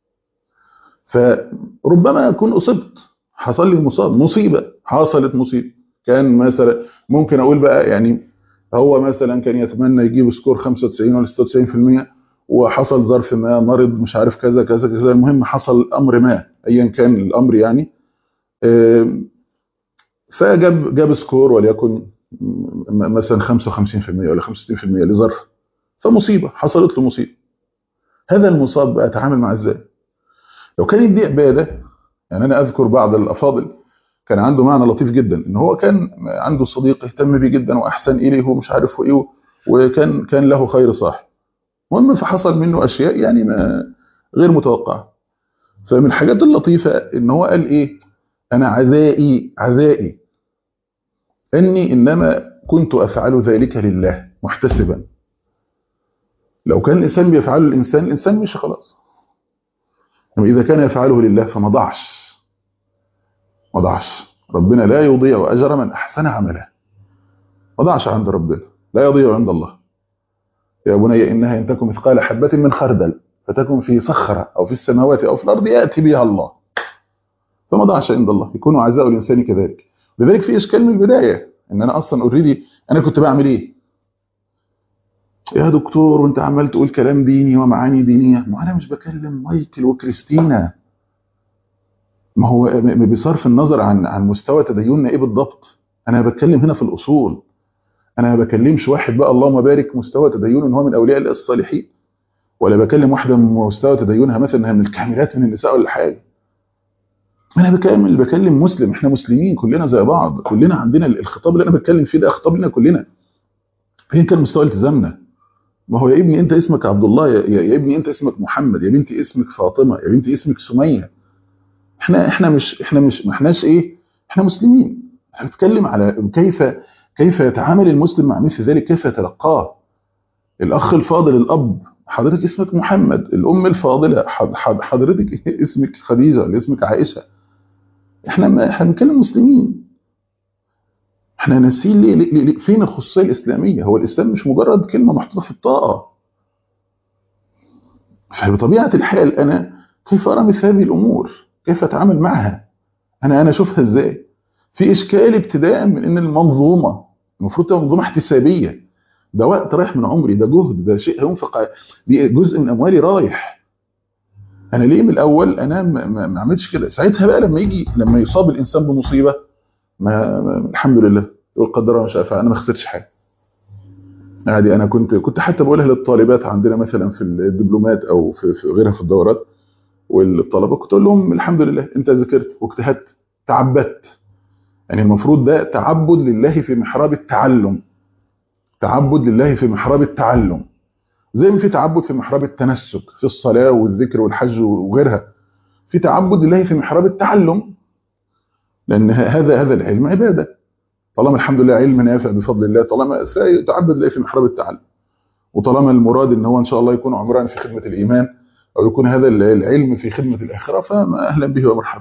فربما اكون اصبت حصل لي مصاب مصيبه حصلت مصيبه كان مثلا ممكن اقول بقى يعني هو مثلا كان يتمنى يجيب سكور 95 ولا 96% وحصل ظرف ما مرض مش عارف كذا كذا كذا المهم حصل امر ما ايا كان الامر يعني فجاب جاب سكور وليكن مثلا 55% ولا 65% لظرف فمصيبه حصلت له مصيبه هذا المصاب بقى اتعامل معاه ازاي لو كانت دي عباده يعني انا اذكر بعض الافاضل كان عنده معنى لطيف جدا ان هو كان عنده صديق اهتم بيه جدا واحسن اليه ومش عارف ايه وكان كان له خير صاحب المهم فحصل منه اشياء يعني ما غير متوقعه فمن الحاجات اللطيفه ان هو قال ايه انا عزائي عزائي اني انما كنت افعل ذلك لله محتسبا لو كان الانسان بيفعله الانسان الانسان مش خلاص اما اذا كان يفعله لله فما ضاعش ما ضاعش ربنا لا يضيع اجر من احسن عملا ما ضاعش عند ربنا لا يضيع عند الله يا بني انها ان تكن مثقال حبه من خردل فتكن في صخره او في السماوات او في الارض ياتي بها الله فما ضاعش عند الله يكون عزاء الانسان كذلك لذلك في اشكال من البدايه ان انا اصلا اوريدي انا كنت بعمل ايه يا دكتور وانت عمال تقول كلام ديني ومعاني دينيه ما انا مش بكلم مايكل وكريستينا ما هو بصرف النظر عن عن مستوى تديننا ايه بالضبط انا بتكلم هنا في الاصول انا ما بكلمش واحد بقى اللهم بارك مستوى تدينه ان هو من اولياء الله الصالحين ولا بكلم واحده من مستوى تدينها مثلا انها من الكاملات من النساء ولا حاجه انا بكلم بكلم مسلم احنا مسلمين كلنا زي بعض كلنا عندنا الخطاب اللي انا بتكلم فيه ده خطاب لنا كلنا فين كان مستوى التزامنا ما هو يا ابني انت اسمك عبد الله يا, يا ابني انت اسمك محمد يا بنتي اسمك فاطمه يا بنتي اسمك سميه احنا احنا مش احنا مش ما احناش ايه احنا مسلمين احنا بنتكلم على كيف كيف يتعامل المسلم مع مثل ذلك كيف يتلقاه الاخ الفاضل الاب حضرتك اسمك محمد الام الفاضله حضرتك اسمك خديجه ولا اسمك عائشه احنا ما احنا بنتكلم مسلمين احنا ناسيين ليه, ليه, ليه فين الخصوصيه الاسلاميه هو الاسلام مش مجرد كلمه محطوطه في الطاقه فبطبيعه الحال انا كيف ارى مثل هذه الامور كيف اتعامل معها انا انا اشوفها ازاي في اشكال ابتداء من ان المنظومه المفروض تبقى منظومه احتسابيه ده وقت رايح من عمري ده جهد ده شيء هينفق دي جزء من اموالي رايح انا ليه من الاول انا ما, ما عملتش كده ساعتها بقى لما يجي لما يصاب الانسان بمصيبه ما, ما الحمد لله يقول قدر الله ما شاء فعل انا ما خسرتش حاجه عادي انا كنت كنت حتى بقولها للطالبات عندنا مثلا في الدبلومات او في, في غيرها في الدورات والطلبه كنت اقول لهم الحمد لله انت ذاكرت واجتهدت تعبدت يعني المفروض ده تعبد لله في محراب التعلم تعبد لله في محراب التعلم زي ما في تعبد في محراب التنسك في الصلاه والذكر والحج وغيرها في تعبد لله في محراب التعلم لان هذا هذا العلم عباده طالما الحمد لله علم نافع بفضل الله طالما فيتعبد لله في محراب التعلم وطالما المراد ان هو ان شاء الله يكون عمران في خدمه الايمان او يكون هذا العلم في خدمه الاخره فما اهلا به ومرحبا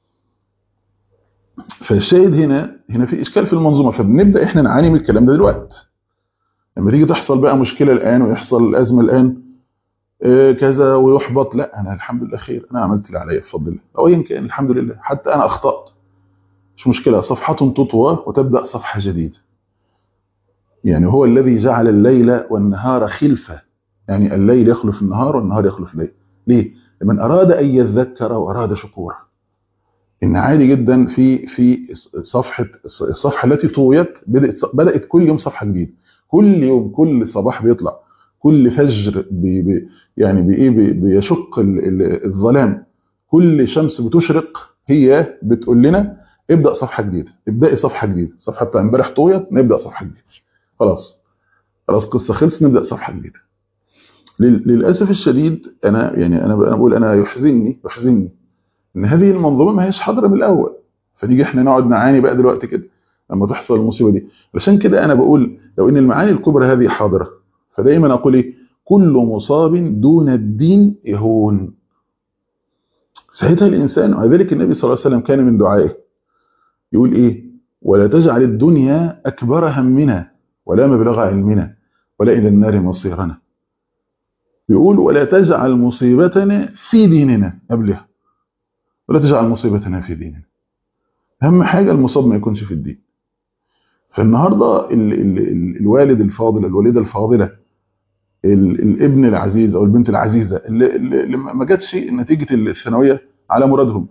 فالشاهد هنا هنا في اشكال في المنظومه فبنبدا احنا نعاني من الكلام ده دلوقتي لما تيجي تحصل بقى مشكله الان ويحصل ازمه الان إيه كذا ويحبط لا انا الحمد لله خير انا عملت اللي عليا بفضل الله او ايا كان الحمد لله حتى انا اخطات مش مشكله صفحه تطوى وتبدا صفحه جديده يعني هو الذي جعل الليل والنهار خلفه يعني الليل يخلف النهار والنهار يخلف الليل ليه لمن اراد ان يذكر واراد شكورا ان عادي جدا في في صفحه الصفحه التي طويت بدات بدات كل يوم صفحه جديده كل يوم كل صباح بيطلع كل فجر بي بي يعني بايه بي بيشق الظلام كل شمس بتشرق هي بتقول لنا ابدا صفحه جديده ابداي صفحه جديده الصفحه بتاع امبارح طويت نبدا صفحه جديده خلاص خلاص قصه خلصت نبدا صفحه جديده للاسف الشديد انا يعني انا انا بقول انا يحزنني يحزنني ان هذه المنظومه ما هيش حاضره من الاول فنيجي احنا نقعد نعاني بقى دلوقتي كده لما تحصل المصيبه دي عشان كده انا بقول لو ان المعاني الكبرى هذه حاضره فدايما اقول ايه كل مصاب دون الدين يهون ساعتها الانسان وذلك النبي صلى الله عليه وسلم كان من دعائه يقول ايه ولا تجعل الدنيا اكبر همنا ولا مبلغ علمنا ولا الى النار مصيرنا بيقول ولا تجعل مصيبتنا في ديننا قبلها ولا تجعل مصيبتنا في ديننا اهم حاجه المصاب ما يكونش في الدين فالنهارده ال ال ال الوالد الفاضل الوالده الفاضله الابن العزيز او البنت العزيزه اللي, اللي ما جاتش نتيجه الثانويه على مرادهم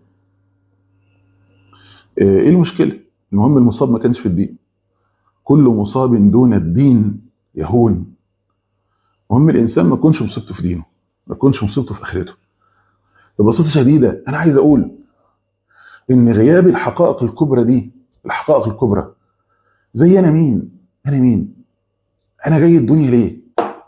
ايه المشكله المهم المصاب ما كانش في الدين كل مصاب دون الدين يهون المهم الانسان ما يكونش مصيبته في دينه ما يكونش مصيبته في اخرته ببساطه شديده انا عايز اقول ان غياب الحقائق الكبرى دي الحقائق الكبرى زي انا مين انا مين انا جاي الدنيا ليه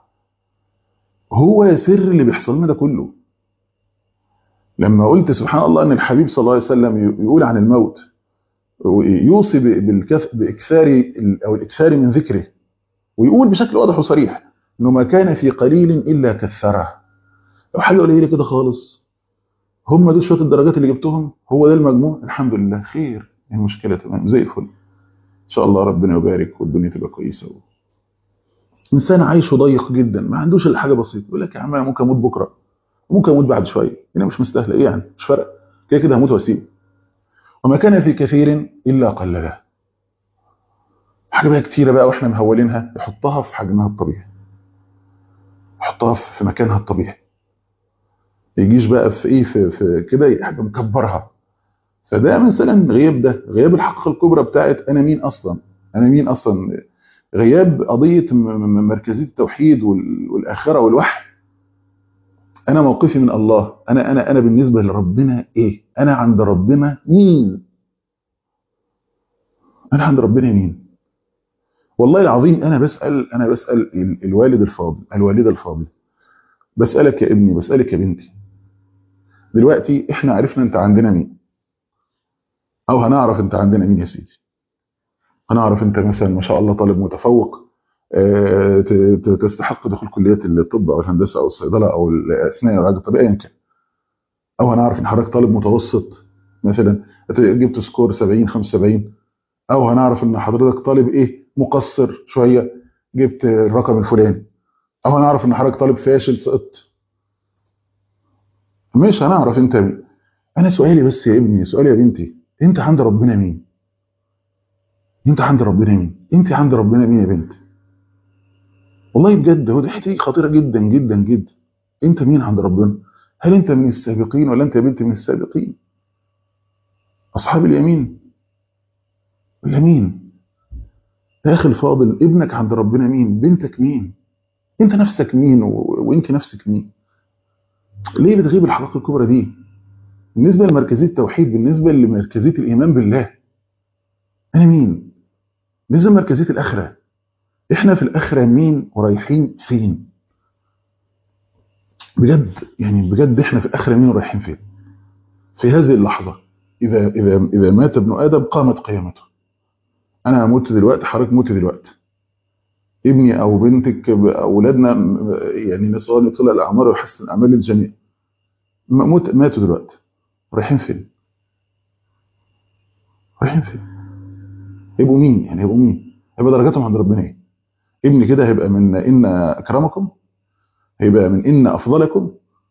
هو سر اللي بيحصل لنا ده كله لما قلت سبحان الله ان الحبيب صلى الله عليه وسلم يقول عن الموت يوصي بالكث باكثار او الاكثار من ذكره ويقول بشكل واضح وصريح انه ما كان في قليل الا كثره لو حاجه قليله كده خالص هم دول شويه الدرجات اللي جبتهم هو ده المجموع الحمد لله خير المشكله تمام زي الفل ان شاء الله ربنا يبارك والدنيا تبقى كويسه انسان عايشه ضيق جدا ما عندوش الا حاجه بسيطه يقول لك يا عم انا ممكن اموت بكره ممكن اموت بعد شويه هنا مش مستاهله ايه يعني مش فارقه كده كده هموت واسيبه وما كان في كثير الا قلله حاجه بقى كتيره بقى واحنا مهولينها يحطها في حجمها الطبيعي يحطها في مكانها الطبيعي يجيش بقى في ايه في, في كده حاجه مكبرها فده مثلا غياب ده غياب الحقيقه الكبرى بتاعت انا مين اصلا انا مين اصلا غياب قضيه مركزيه التوحيد والاخره والوحي انا موقفي من الله انا انا انا بالنسبه لربنا ايه انا عند ربنا مين انا عند ربنا مين والله العظيم انا بسال انا بسال الوالد الفاضل الوالده الفاضله بسالك يا ابني بسالك يا بنتي دلوقتي احنا عرفنا انت عندنا مين او هنعرف انت عندنا مين يا سيدي هنعرف انت مثلا ما شاء الله طالب متفوق تستحق دخول كليات الطب او الهندسه او الصيدله او الاسنان او العلاج الطبيعي ايا كان او هنعرف ان حضرتك طالب متوسط مثلا جبت سكور 70 75 او هنعرف ان حضرتك طالب ايه مقصر شويه جبت الرقم الفلاني او هنعرف ان حضرتك طالب فاشل سقطت مش هنعرف انت مين انا سؤالي بس يا ابني سؤالي يا بنتي انت عند ربنا مين انت عند ربنا مين انت عند ربنا مين يا بنت والله بجد هو دي حته خطيره جدا جدا جدا انت مين عند ربنا هل انت من السابقين ولا انت يا بنت من السابقين اصحاب اليمين اليمين يا اخي الفاضل ابنك عند ربنا مين بنتك مين انت نفسك مين و... وانت نفسك مين ليه بتغيب الحقائق الكبرى دي بالنسبه لمركزيه التوحيد بالنسبه لمركزيه الايمان بالله انا مين بالنسبه لمركزيه الاخره احنا في الاخره مين ورايحين فين بجد يعني بجد احنا في الاخره مين ورايحين فين في هذه اللحظة إذا إذا إذا مات ابن آدم قامت قيامته أنا هموت دلوقتي حضرتك موت دلوقتي ابني أو بنتك أولادنا يعني نسأل الله يطلع الأعمار ويحسن أعمال الجميع موت ماتوا دلوقتي رايحين فين؟ رايحين فين؟ هيبقوا مين؟ يعني هيبقوا مين؟ هيبقى درجاتهم عند ربنا ايه؟ ابني كده هيبقى من إن أكرمكم هيبقى من إن أفضلكم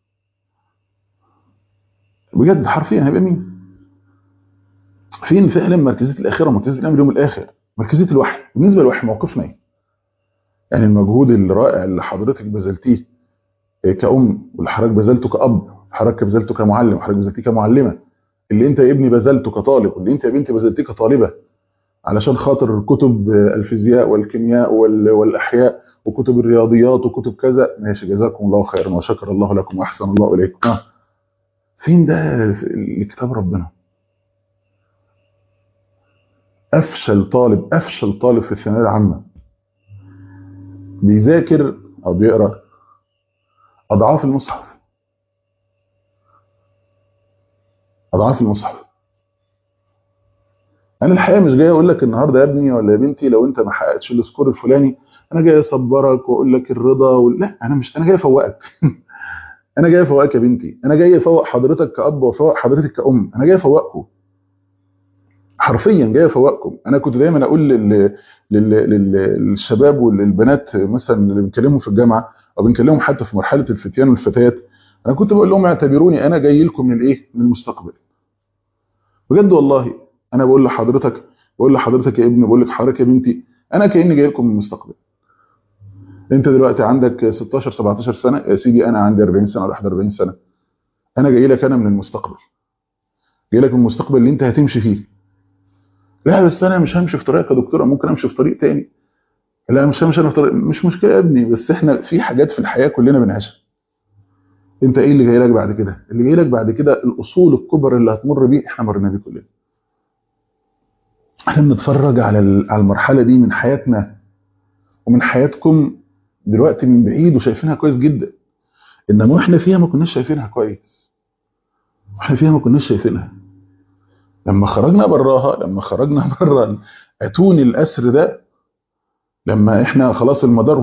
بجد حرفيا هيبقى مين؟ فين فعلا مركزية الآخرة ومركزية الأمر اليوم الآخر؟ مركزية الوحي بالنسبة للوحي موقفنا ايه؟ يعني المجهود الرائع اللي حضرتك بذلتيه كأم واللي حضرتك بذلته كأب حضرتك بذلته كمعلم وحضرتك بذلتيه كمعلمة اللي انت يا ابني بذلته كطالب واللي انت يا بنتي بذلتيه كطالبة علشان خاطر كتب الفيزياء والكيمياء والأحياء وكتب الرياضيات وكتب كذا ماشي جزاكم الله خيرا وشكر الله لكم وأحسن الله إليكم آه. فين ده لكتاب ربنا أفشل طالب أفشل طالب في الثانوية العامة بيذاكر أو بيقرأ أضعاف المصحف أضعاف المصحف أنا الحقيقة مش جاي أقول لك النهاردة يا ابني ولا يا بنتي لو أنت ما حققتش السكور الفلاني أنا جاي أصبرك وأقول لك الرضا وال... لا أنا مش أنا جاي أفوقك أنا جاي أفوقك يا بنتي أنا جاي أفوق حضرتك كأب وأفوق حضرتك كأم أنا جاي أفوقكم حرفيا جاي أفوقكم أنا كنت دايما أقول لل... لل... لل... للشباب وللبنات مثلا اللي بنكلمهم في الجامعة أو بنكلمهم حتى في مرحلة الفتيان والفتيات أنا كنت بقول لهم اعتبروني أنا جاي لكم من الإيه؟ من المستقبل بجد والله انا بقول لحضرتك بقول لحضرتك يا ابني بقول لك حضرتك يا بنتي انا كاني جاي لكم من المستقبل انت دلوقتي عندك 16 17 سنه يا سيدي انا عندي 40 سنه ولا 41 سنه انا جاي لك انا من المستقبل جاي لك من المستقبل اللي انت هتمشي فيه لا بس انا مش همشي في طريقك يا دكتوره ممكن امشي في طريق تاني لا مش همشي انا في طريق مش مشكله يا ابني بس احنا في حاجات في الحياه كلنا بنعيشها انت ايه اللي جاي لك بعد كده اللي جاي لك بعد كده الاصول الكبرى اللي هتمر بيه احنا مرينا بيه كلنا احنا بنتفرج على على المرحله دي من حياتنا ومن حياتكم دلوقتي من بعيد وشايفينها كويس جدا انما واحنا فيها ما كناش شايفينها كويس واحنا فيها ما كناش شايفينها لما خرجنا براها لما خرجنا بره اتون الاسر ده لما احنا خلاص المدار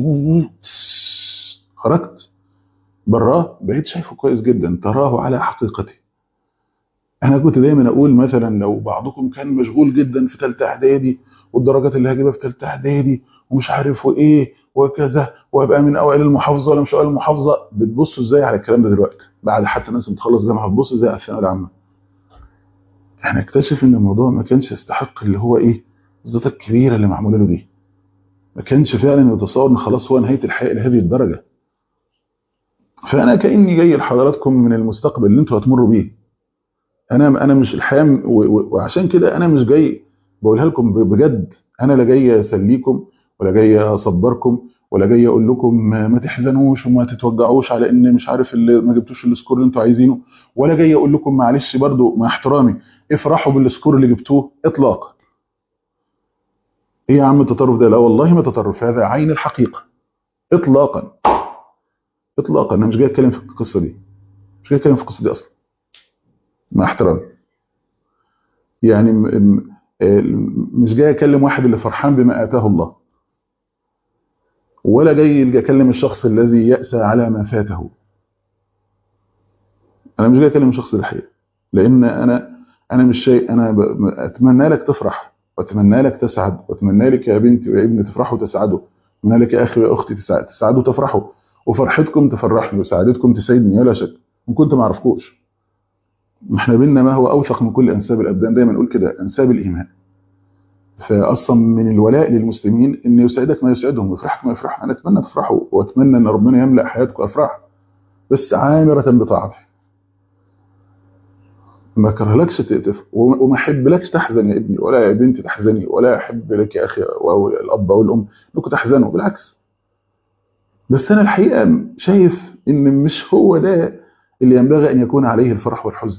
خرجت براه بقيت شايفه كويس جدا تراه على حقيقته انا كنت دايما اقول مثلا لو بعضكم كان مشغول جدا في ثالثه اعدادي والدرجات اللي هجيبها في ثالثه اعدادي ومش عارف وايه وكذا وابقى من اوائل المحافظه ولا مش اوائل المحافظه بتبصوا ازاي على الكلام ده دلوقتي بعد حتى الناس بتخلص جامعه بتبص ازاي على الثانويه العامه احنا اكتشف ان الموضوع ما كانش يستحق اللي هو ايه الزيطه الكبيره اللي معموله له دي ما كانش فعلا يتصور ان خلاص هو نهايه الحياه لهذه الدرجه فانا كاني جاي لحضراتكم من المستقبل اللي انتوا هتمروا بيه انا انا مش الحياه وعشان كده انا مش جاي بقولها لكم بجد انا لا جاي اسليكم ولا جاي اصبركم ولا جاي اقول لكم ما تحزنوش وما تتوجعوش على ان مش عارف اللي ما جبتوش السكور اللي انتوا عايزينه ولا جاي اقول لكم معلش برضو مع احترامي افرحوا بالسكور اللي جبتوه اطلاقا ايه يا عم التطرف ده لا والله ما تطرف هذا عين الحقيقه اطلاقا اطلاقا انا مش جاي اتكلم في القصه دي مش جاي اتكلم في القصه دي اصلا مع احترامي يعني مش جاي اكلم واحد اللي فرحان بما اتاه الله ولا جاي اكلم الشخص الذي يأسى على ما فاته انا مش جاي اكلم الشخص الحقيقي لان انا انا مش شيء انا اتمنى لك تفرح واتمنى لك تسعد واتمنى لك يا بنتي ويا ابني تفرحوا وتسعدوا اتمنى لك يا اخي ويا اختي تسعدوا وتفرحوا وفرحتكم تفرحني وسعادتكم تسعدني ولا شك ان كنت ما اعرفكوش احنا بينا ما هو اوثق من كل انساب الابدان دايما نقول كده انساب الايمان فاصلا من الولاء للمسلمين ان يسعدك ما يسعدهم ويفرحك ما يفرحهم انا اتمنى تفرحوا واتمنى ان ربنا يملا حياتكم افراح بس عامره بطاعته ما كرهلكش تقتف وما احبلكش تحزن يا ابني ولا يا بنتي تحزني ولا احب لك يا اخي او الاب او الام انكم تحزنوا بالعكس بس انا الحقيقه شايف ان مش هو ده اللي ينبغي ان يكون عليه الفرح والحزن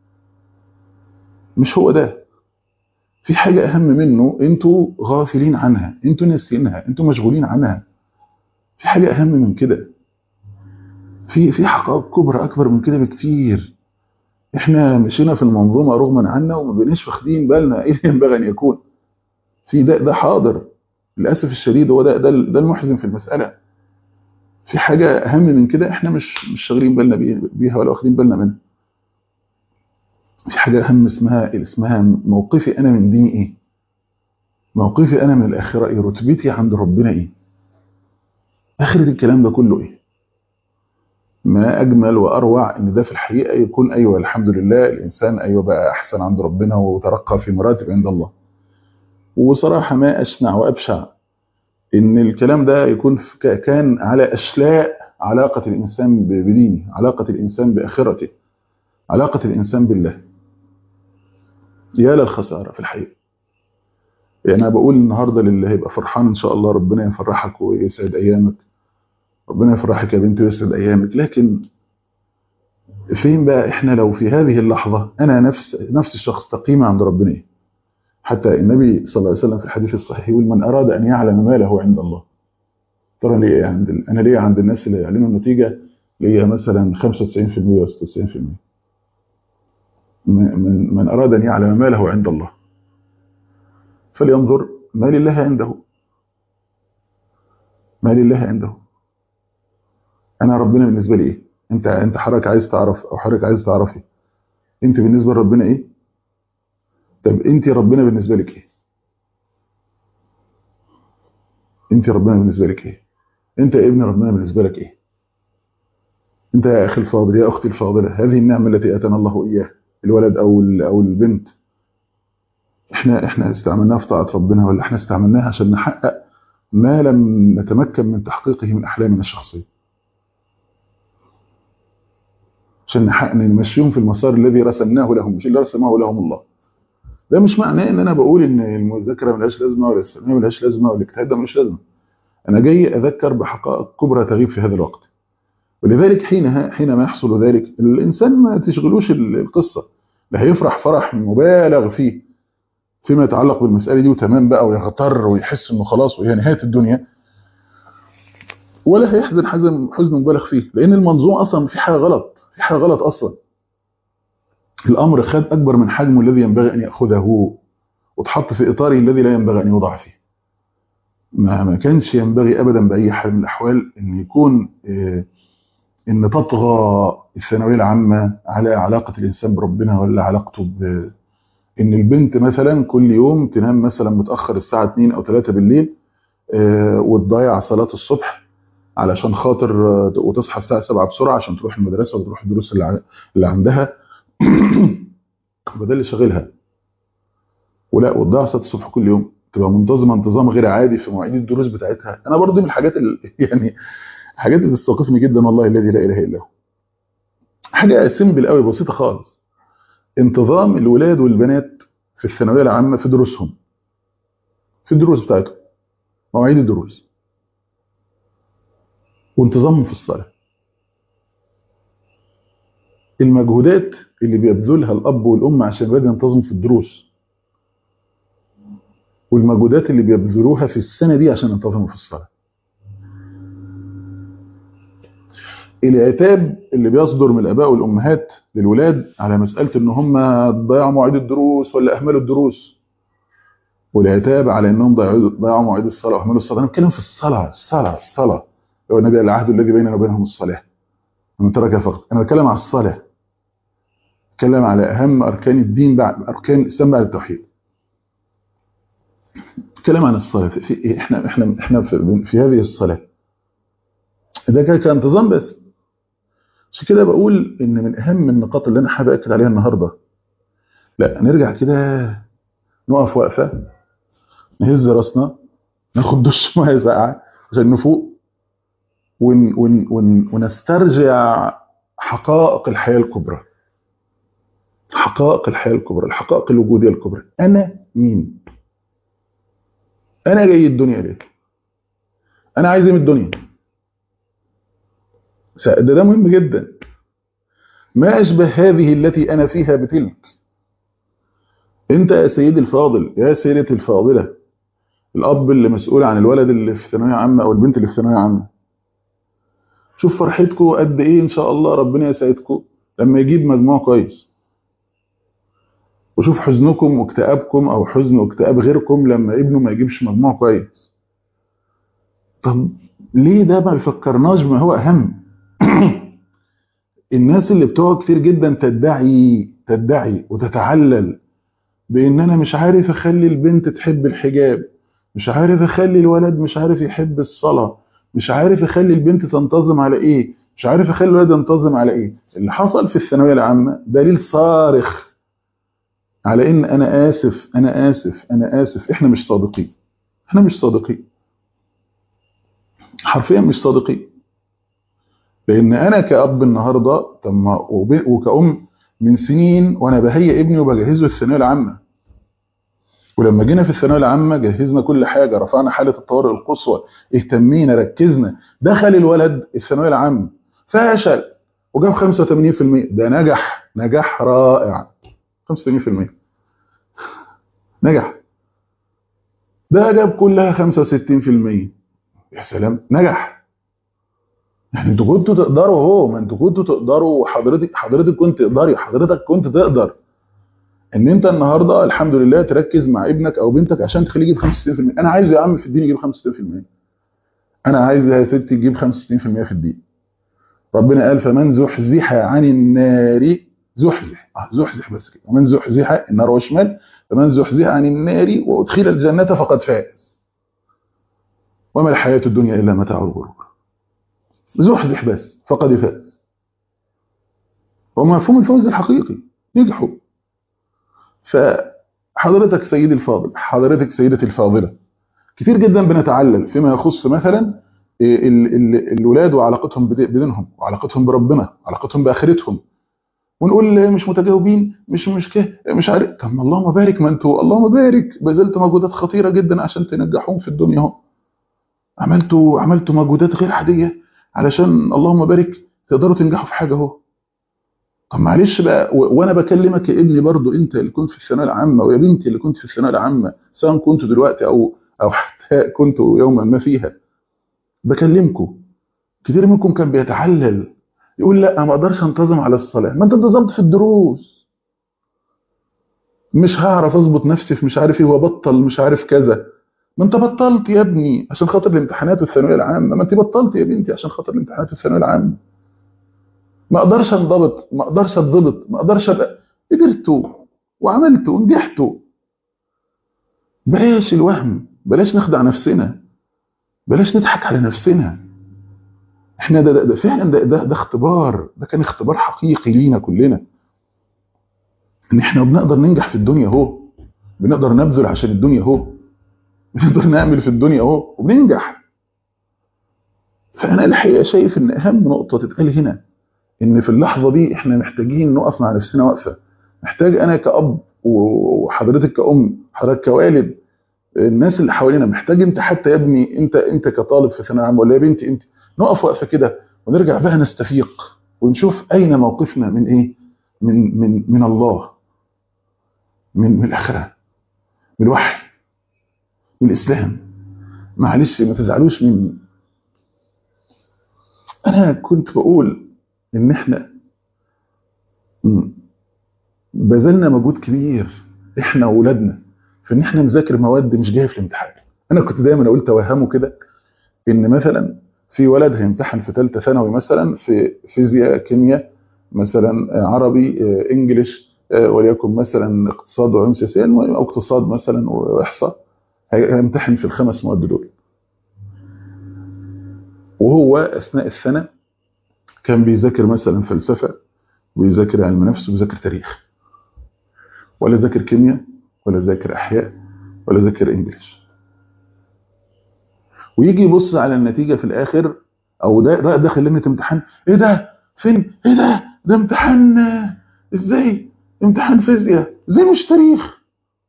مش هو ده في حاجة أهم منه أنتوا غافلين عنها أنتوا ناسيينها أنتوا مشغولين عنها في حاجة أهم من كده في في حقائق كبرى أكبر من كده بكتير احنا مشينا في المنظومه رغما عنا وما بقيناش واخدين بالنا ايه اللي ينبغي ان يكون في ده ده حاضر للاسف الشديد هو ده ده, ده المحزن في المساله في حاجه اهم من كده احنا مش مش شاغلين بالنا بيها ولا واخدين بالنا منها في حاجه اهم اسمها اسمها موقفي انا من ديني ايه موقفي انا من الاخره ايه رتبتي عند ربنا ايه اخره الكلام ده كله ايه ما اجمل واروع ان ده في الحقيقه يكون ايوه الحمد لله الانسان ايوه بقى احسن عند ربنا وترقى في مراتب عند الله وصراحه ما اشنع وابشع ان الكلام ده يكون كان على اشلاء علاقه الانسان بدينه علاقه الانسان باخرته علاقه الانسان بالله يا للخساره في الحقيقه يعني انا بقول النهارده للي هيبقى فرحان ان شاء الله ربنا يفرحك ويسعد ايامك ربنا يفرحك يا بنتي ويسعد ايامك لكن فين بقى احنا لو في هذه اللحظه انا نفس نفس الشخص تقيمه عند ربنا ايه حتى النبي صلى الله عليه وسلم في الحديث الصحيح يقول من اراد ان يعلم ما له عند الله ترى ليه عند ال... انا ليه عند الناس اللي يعلنوا النتيجه ليا مثلا 95% و 96% من من اراد ان يعلم ما له عند الله فلينظر ما لله عنده ما لله عنده انا ربنا بالنسبه لي ايه انت انت حضرتك عايز تعرف او حضرتك عايز تعرفي انت بالنسبه لربنا ايه طب انت ربنا بالنسبه لك ايه انت ربنا بالنسبه لك ايه انت يا ابن ربنا بالنسبه لك ايه انت يا اخي الفاضل يا اختي الفاضله هذه النعمه التي اتانا الله اياها الولد او او البنت احنا احنا استعملناها في طاعه ربنا ولا احنا استعملناها عشان نحقق ما لم نتمكن من تحقيقه من احلامنا الشخصيه عشان نحقق نمشيهم في المسار الذي رسمناه لهم مش اللي رسمه لهم الله ده مش معناه ان انا بقول ان المذاكره ملهاش لازمه ولا الثانويه ملهاش لازمه والاجتهاد ده ملوش لازمه انا جاي اذكر بحقائق كبرى تغيب في هذا الوقت ولذلك حينها حينما يحصل ذلك الانسان ما تشغلوش القصه لا هيفرح فرح مبالغ فيه فيما يتعلق بالمساله دي وتمام بقى ويغتر ويحس انه خلاص وهي نهايه الدنيا ولا هيحزن حزن حزن مبالغ فيه لان المنظومه اصلا في حاجه غلط في حاجه غلط اصلا الامر خد اكبر من حجمه الذي ينبغي ان ياخذه وتحط في اطاره الذي لا ينبغي ان يوضع فيه ما ما كانش ينبغي ابدا باي حال من الاحوال ان يكون إيه ان تطغى الثانويه العامه على علاقه الانسان بربنا ولا علاقته ب ان البنت مثلا كل يوم تنام مثلا متاخر الساعه 2 او 3 بالليل إيه وتضيع صلاه الصبح علشان خاطر وتصحى الساعه 7 بسرعه عشان تروح المدرسه وتروح الدروس اللي اللي عندها وده اللي شاغلها ولا وتضيع صلاه الصبح كل يوم تبقى منتظمه انتظام غير عادي في مواعيد الدروس بتاعتها انا برضه من الحاجات اللي يعني حاجات اللي تستوقفني جدا والله الذي لا اله الا هو حاجه سيمبل قوي بسيطه خالص انتظام الولاد والبنات في الثانويه العامه في دروسهم في الدروس بتاعتهم مواعيد الدروس وانتظامهم في الصلاه المجهودات اللي بيبذلها الاب والام عشان الولاد ينتظموا في الدروس والمجهودات اللي بيبذلوها في السنه دي عشان ينتظموا في الصلاه العتاب اللي بيصدر من الاباء والامهات للولاد على مساله ان هم ضيعوا مواعيد الدروس ولا اهملوا الدروس والعتاب على انهم ضيعوا مواعيد الصلاه واهملوا الصلاه انا بتكلم في الصلاه الصلاه الصلاه هو النبي العهد الذي بيننا وبينهم الصلاه ومن تركها فقط انا بتكلم على الصلاه بتكلم على اهم اركان الدين بعد اركان الاسلام بعد التوحيد بتكلم عن الصلاه في, في احنا احنا احنا في, في هذه الصلاه ده كان كانتظام بس عشان كده بقول ان من اهم النقاط اللي انا حابب اكد عليها النهارده لا نرجع كده نقف وقفه نهز راسنا ناخد دش ميه ساقعه عشان نفوق ون ون ون ونسترجع حقائق الحياه الكبرى حقائق الحياه الكبرى الحقائق الوجوديه الكبرى انا مين انا جاي الدنيا ليه انا عايز ايه من الدنيا ده ده مهم جدا ما أشبه هذه التي أنا فيها بتلك أنت يا سيدي الفاضل يا سيدتي الفاضلة الأب اللي مسؤول عن الولد اللي في ثانوية عامة أو البنت اللي في ثانوية عامة شوف فرحتكم قد إيه إن شاء الله ربنا يسعدكم لما يجيب مجموع كويس وشوف حزنكم واكتئابكم او حزن واكتئاب غيركم لما ابنه ما يجيبش مجموع كويس طب ليه ده ما بيفكرناش بما هو اهم الناس اللي بتقعد كتير جدا تدعي تدعي وتتعلل بان انا مش عارف اخلي البنت تحب الحجاب مش عارف اخلي الولد مش عارف يحب الصلاة مش عارف اخلي البنت تنتظم على ايه مش عارف اخلي الولد ينتظم على ايه اللي حصل في الثانويه العامه دليل صارخ على ان انا اسف انا اسف انا اسف احنا مش صادقين احنا مش صادقين حرفيا مش صادقين لان انا كاب النهارده طب ما وكأم من سنين وانا بهيئ ابني وبجهزه الثانويه العامه ولما جينا في الثانويه العامه جهزنا كل حاجه رفعنا حاله الطوارئ القصوى اهتمينا ركزنا دخل الولد الثانويه العامه فشل وجاب 85% ده نجح نجاح رائع 85% نجح ده جاب كلها 65% يا سلام نجح يعني انتوا كنتوا تقدروا اهو ما انتوا كنتوا تقدروا وحضرتك حضرتك كنت تقدري حضرتك كنت تقدر ان انت النهارده الحمد لله تركز مع ابنك او بنتك عشان تخليه يجيب 65% انا عايزه يا عم في الدين يجيب 65% انا عايز يا ستي تجيب 65% في الدين ربنا قال فمن زحزح عن النار زحزح اه زحزح بس كده ومن زحزح النار وشمال فمن زحزح عن النار وادخل الجنه فقد فاز وما الحياه الدنيا الا متاع الغرور زحزح بس فقد فاز ومفهوم الفوز الحقيقي نجحوا فحضرتك سيدي الفاضل حضرتك سيدتي الفاضله كتير جدا بنتعلل فيما يخص مثلا الولاد وعلاقتهم بدينهم وعلاقتهم بربنا علاقتهم باخرتهم ونقول مش متجاوبين مش مش كه مش عارف طب اللهم بارك ما انتوا اللهم بارك بذلت مجهودات خطيره جدا عشان تنجحوهم في الدنيا اهو عملتوا عملتوا مجهودات غير عاديه علشان اللهم بارك تقدروا تنجحوا في حاجه اهو طب معلش بقى وانا بكلمك يا ابني برضو انت اللي كنت في الثانويه العامه ويا بنتي اللي كنت في الثانويه العامه سواء كنت دلوقتي او او حتى كنت يوما ما فيها بكلمكم كتير منكم كان بيتعلل يقول لا ما اقدرش انتظم على الصلاه ما انت انتظمت في الدروس مش هعرف اظبط نفسي في مش عارف ايه وابطل مش عارف كذا ما انت بطلت يا ابني عشان خاطر الامتحانات والثانويه العامه ما انت بطلت يا بنتي عشان خاطر الامتحانات والثانويه العامه ما اقدرش انضبط ما اقدرش اتظبط ما اقدرش ابقى قدرتوا وعملتوا ونجحتوا بلاش الوهم بلاش نخدع نفسنا بلاش نضحك على نفسنا احنا ده, ده, ده فعلا ده, ده ده اختبار ده كان اختبار حقيقي لينا كلنا ان احنا بنقدر ننجح في الدنيا اهو بنقدر نبذل عشان الدنيا اهو بنقدر نعمل في الدنيا اهو وبننجح فانا الحقيقه شايف ان اهم نقطه تتقال هنا ان في اللحظه دي احنا محتاجين نقف مع نفسنا وقفه محتاج انا كاب وحضرتك كأم حضرتك كوالد الناس اللي حوالينا محتاج انت حتى يا ابني انت انت كطالب في ثانويه عامه ولا يا بنتي انت نقف وقفه كده ونرجع بقى نستفيق ونشوف اين موقفنا من ايه من من من الله من من الاخره من الوحي من الاسلام معلش ما تزعلوش مني انا كنت بقول ان احنا بذلنا مجهود كبير احنا واولادنا في ان احنا نذاكر مواد مش جايه في الامتحان انا كنت دايما اقول توهمه كده ان مثلا في ولد هيمتحن في ثالثه ثانوي مثلا في فيزياء كيمياء مثلا عربي انجليش وليكن مثلا اقتصاد وعلوم سياسيه او اقتصاد مثلا واحصاء هيمتحن في الخمس مواد دول وهو اثناء السنه كان بيذاكر مثلا فلسفه ويذاكر علم نفس ويذاكر تاريخ ولا ذاكر كيمياء ولا ذاكر احياء ولا ذاكر انجليش ويجي يبص على النتيجه في الاخر او ده داخل لجنه امتحان ايه ده فين ايه ده ده امتحان ازاي امتحان فيزياء ازاي مش تاريخ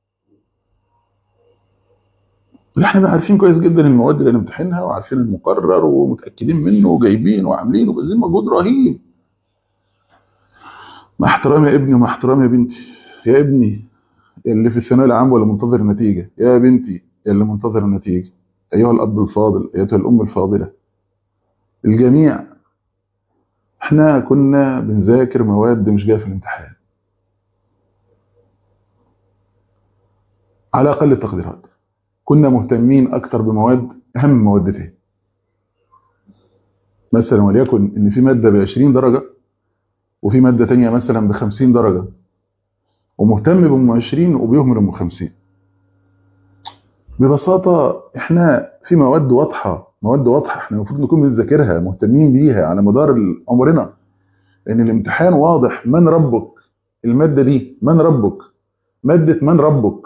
احنا بقى عارفين كويس جدا المواد اللي هنمتحنها وعارفين المقرر ومتاكدين منه وجايبين وعاملين وبذلين مجهود رهيب مع احترامي يا ابني ومع احترامي يا بنتي يا ابني اللي في الثانويه العامه ولا منتظر النتيجه يا بنتي اللي منتظر النتيجه ايها الاب الفاضل ايتها الام الفاضله الجميع احنا كنا بنذاكر مواد مش جايه في الامتحان على اقل التقديرات كنا مهتمين اكتر بمواد اهم موادتين مثلا وليكن ان في ماده ب 20 درجه وفي ماده تانية مثلا ب 50 درجه ومهتم بام 20 وبيهمل ام 50 ببساطه احنا في مواد واضحه مواد واضحه احنا المفروض نكون بنذاكرها مهتمين بيها على مدار عمرنا لان الامتحان واضح من ربك الماده دي من ربك ماده من ربك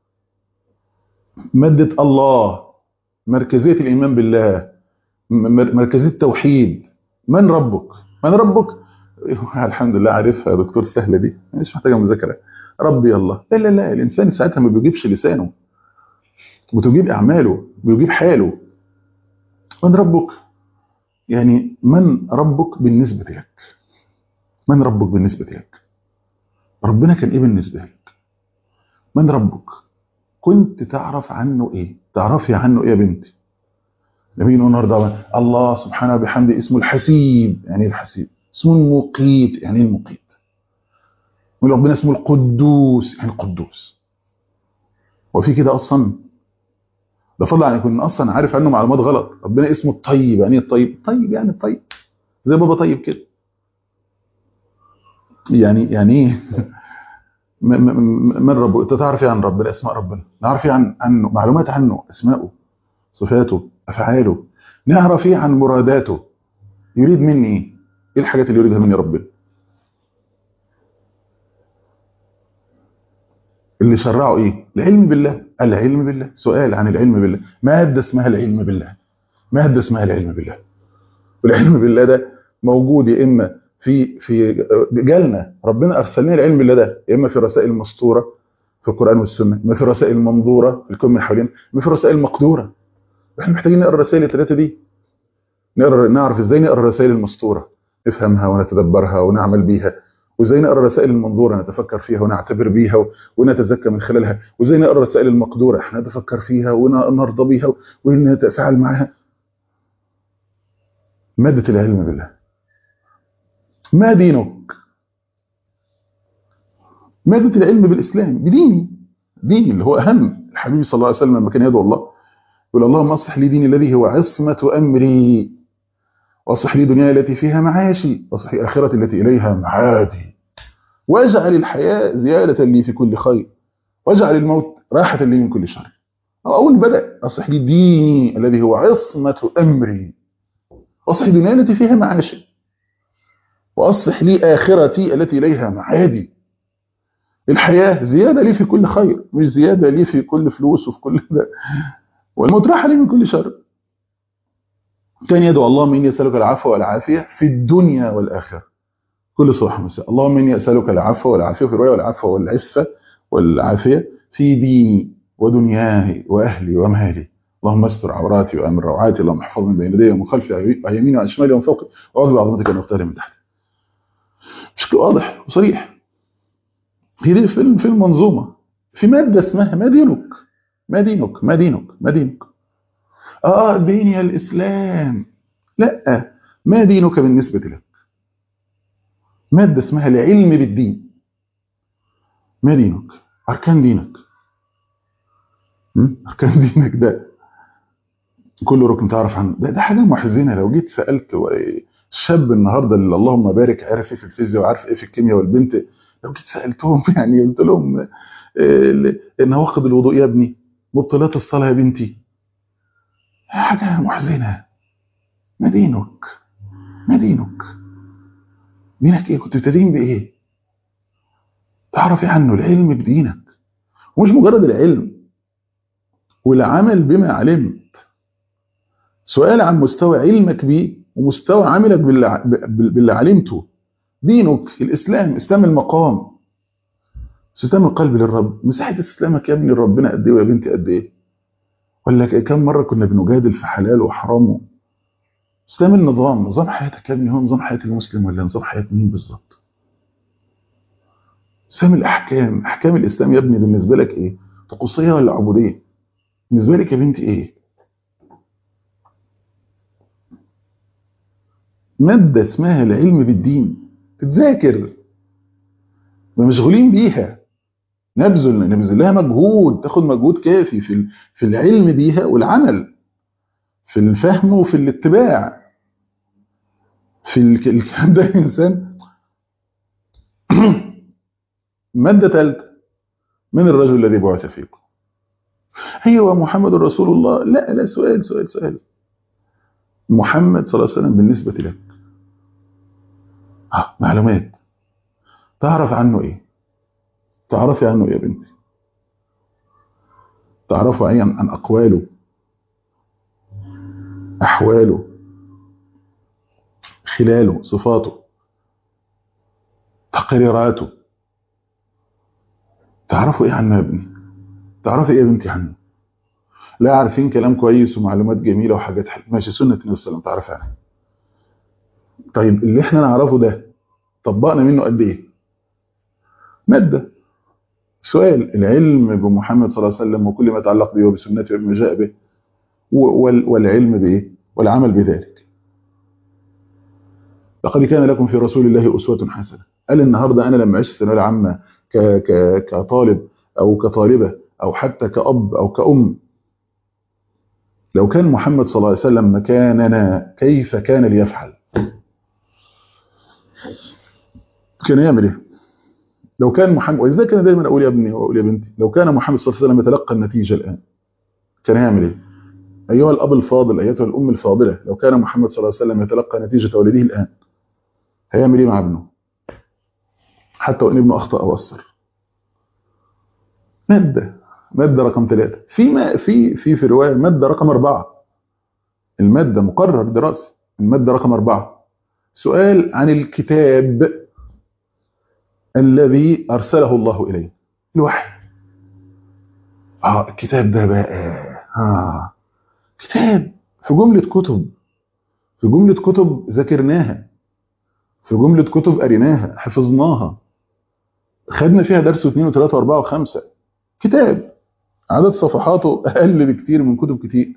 ماده الله مركزيه الايمان بالله مركزيه التوحيد من ربك من ربك الحمد لله عارفها يا دكتور سهله دي مش محتاجه مذاكره ربي الله لا لا لا الانسان ساعتها ما بيجيبش لسانه وتجيب اعماله بيجيب حاله من ربك يعني من ربك بالنسبه لك من ربك بالنسبه لك ربنا كان ايه بالنسبه لك من ربك كنت تعرف عنه ايه تعرفي عنه ايه يا بنتي نبي النهارده الله سبحانه وبحمده اسمه الحسيب يعني ايه الحسيب اسمه المقيت يعني ايه المقيت ربنا اسمه القدوس يعني القدوس وفي كده اصلا ده فضل عن يكون اصلا عارف عنه معلومات غلط ربنا اسمه الطيب يعني ايه الطيب طيب يعني الطيب زي بابا طيب كده يعني يعني ايه من ربه انت تعرف ايه عن ربنا اسماء ربنا نعرف ايه عن عنه معلومات عنه اسماءه صفاته افعاله نعرف ايه عن مراداته يريد مني ايه ايه الحاجات اللي يريدها مني ربنا اللي شرعه ايه العلم بالله العلم بالله سؤال عن العلم بالله ماده اسمها العلم بالله ماده اسمها العلم بالله والعلم بالله ده موجود يا اما في في جالنا ربنا ارسل لنا العلم بالله ده يا اما في الرسائل المسطوره في القران والسنه اما في الرسائل المنظوره في الكون من حوالينا اما في الرسائل المقدوره احنا محتاجين نقرا الرسائل الثلاثه دي نقرا نعرف ازاي نقرا الرسائل المسطوره نفهمها ونتدبرها ونعمل بيها وازاي نقرا الرسائل المنظوره نتفكر فيها ونعتبر بيها ونتزكى من خلالها وازاي نقرا الرسائل المقدوره احنا نتفكر فيها ونرضى بيها ونتفاعل معها ماده العلم بالله ما دينك مادة العلم بالإسلام بديني ديني اللي هو أهم الحبيب صلى الله عليه وسلم لما كان يدعو الله يقول اللهم اصلح لي ديني الذي هو عصمة أمري واصلح لي دنياي التي فيها معاشي واصلح لي آخرتي التي إليها معادي واجعل الحياة زيادة لي في كل خير واجعل الموت راحة لي من كل شر أول بدأ أصلح لي ديني الذي هو عصمة أمري واصلح دنياي التي فيها معاشي وأصلح لي آخرتي التي إليها معادي الحياة زيادة لي في كل خير مش زيادة لي في كل فلوس وفي كل ده والموت راحة لي من كل شر كان يدعو اللهم إني أسألك العفو والعافية في الدنيا والآخرة كل صباح ومساء اللهم إني أسألك العفو والعافية في رواية والعفو والعفة والعافية في ديني ودنياي وأهلي ومالي اللهم استر عوراتي وامن روعاتي اللهم احفظني بين يدي ومن خلفي وعن يميني وعن شمالي ومن فوقي واعوذ بعظمتك ان اغتال من تحتي بشكل واضح وصريح هي دي في في المنظومه في ماده اسمها ما دينك ما دينك ما دينك ما دينك اه ديني الاسلام لا ما دينك بالنسبه لك ماده اسمها العلم بالدين ما دينك اركان دينك اركان دينك ده كل ركن تعرف عنه ده, ده حاجه محزنه لو جيت سالت الشاب النهارده اللي اللهم بارك عارف ايه في الفيزياء وعارف ايه في الكيمياء والبنت لو جيت سالتهم يعني قلت لهم نواقض الوضوء يا ابني مبطلات الصلاه يا بنتي حاجه محزنه ما دينك ما دينك دينك ايه كنت بتدين بايه تعرف ايه عنه العلم بدينك ومش مجرد العلم والعمل بما علمت سؤال عن مستوى علمك بيه ومستوى عملك باللي, باللي علمته دينك الاسلام اسلام المقام استسلام القلب للرب مساحه استسلامك يا ابني لربنا قد ايه ويا بنتي قد ايه ولا كم مره كنا بنجادل في حلال وحرام اسلام النظام نظام حياتك يا ابني هو نظام حياه المسلم ولا نظام حياه مين بالظبط اسلام الاحكام احكام الاسلام يا ابني بالنسبه لك ايه طقوسيه ولا عبوديه بالنسبه لك يا بنتي ايه مادة اسمها العلم بالدين تتذاكر مشغولين بيها نبذل نبذل لها مجهود تاخد مجهود كافي في في العلم بيها والعمل في الفهم وفي الاتباع في الكلام ده انسان ماده ثالثه من الرجل الذي بعث فيكم ايوه محمد رسول الله لا لا سؤال سؤال سؤال محمد صلى الله عليه وسلم بالنسبه لك آه معلومات تعرف عنه ايه تعرفي عنه ايه يا بنتي تعرفوا ايه عن اقواله احواله خلاله صفاته تقريراته تعرفوا ايه عنه يا ابني تعرفي ايه يا بنتي عنه لا عارفين كلام كويس ومعلومات جميله وحاجات حلوه ماشي سنه النبي صلى الله عليه وسلم تعرفي عنها طيب اللي احنا نعرفه ده طبقنا منه قد ايه ماده سؤال العلم بمحمد صلى الله عليه وسلم وكل ما يتعلق به وبسنته وبما جاء به والعلم بايه والعمل بذلك لقد كان لكم في رسول الله اسوه حسنه قال النهارده انا لما عشت الثانويه العامه كطالب او كطالبه او حتى كاب او كأم لو كان محمد صلى الله عليه وسلم مكاننا كيف كان ليفعل كان يعمل ايه لو كان محمد ولذلك انا دايما اقول يا ابني واقول يا بنتي لو كان محمد صلى الله عليه وسلم يتلقى النتيجه الان كان هيعمل ايه ايها الاب الفاضل ايتها الام الفاضله لو كان محمد صلى الله عليه وسلم يتلقى نتيجه ولده الان هيعمل ايه مع ابنه حتى وان ابنه اخطا او قصر ماده ماده رقم ثلاثة في ما في في في روايه ماده رقم أربعة الماده مقرر دراسي الماده رقم أربعة سؤال عن الكتاب الذي ارسله الله اليه الوحي اه الكتاب ده بقى اه كتاب في جمله كتب في جمله كتب ذاكرناها في جمله كتب قريناها حفظناها خدنا فيها درس واثنين وثلاثه واربعه وخمسه كتاب عدد صفحاته اقل بكتير من كتب كتير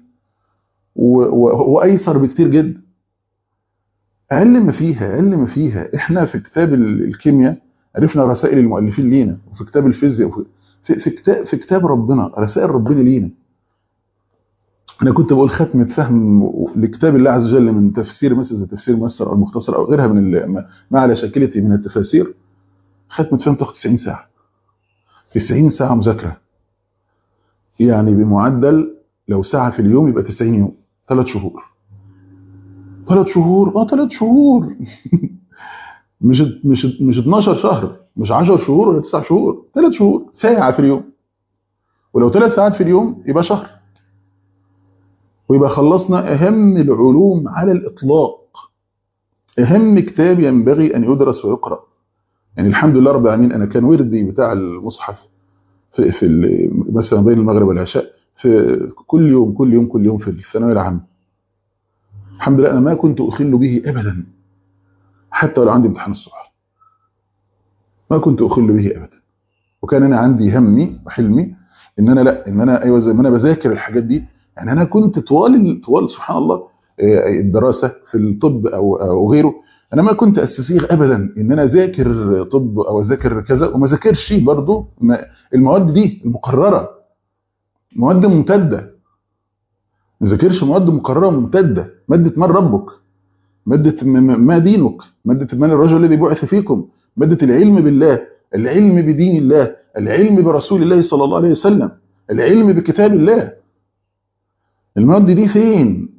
وايسر بكتير جدا اقل ما فيها اقل ما فيها احنا في كتاب الكيمياء عرفنا رسائل المؤلفين لينا وفي كتاب الفيزياء وفي في, في كتاب في كتاب ربنا رسائل ربنا لينا انا كنت بقول ختمه فهم لكتاب الله عز وجل من تفسير مثل زي تفسير ميسر او المختصر او غيرها من ما على شاكلته من التفاسير ختمه فهم تاخد 90 ساعه 90 ساعه مذاكره يعني بمعدل لو ساعه في اليوم يبقى 90 يوم ثلاث شهور ثلاث شهور اه ثلاث شهور مش مش مش 12 شهر مش 10 شهور ولا 9 شهور 3 شهور ساعه في اليوم ولو 3 ساعات في اليوم يبقى شهر ويبقى خلصنا اهم العلوم على الاطلاق اهم كتاب ينبغي ان يدرس ويقرا يعني الحمد لله رب العالمين انا كان وردي بتاع المصحف في, في مثلا بين المغرب والعشاء في كل يوم كل يوم كل يوم في الثانويه العامه الحمد لله انا ما كنت اخل به ابدا حتى ولو عندي امتحان الصبح ما كنت اخل به ابدا وكان انا عندي همي وحلمي ان انا لا ان انا ايوه زي ما انا بذاكر الحاجات دي يعني انا كنت طوال طوال سبحان الله الدراسه في الطب او او غيره انا ما كنت استسيغ ابدا ان انا اذاكر طب او اذاكر كذا وما ذاكرش برضه المواد دي المقرره مواد ممتده ما ذاكرش مواد مقرره ممتده ماده من ربك ماده ما دينك ماده من الرجل الذي بعث فيكم ماده العلم بالله العلم بدين الله العلم برسول الله صلى الله عليه وسلم العلم بكتاب الله المواد دي فين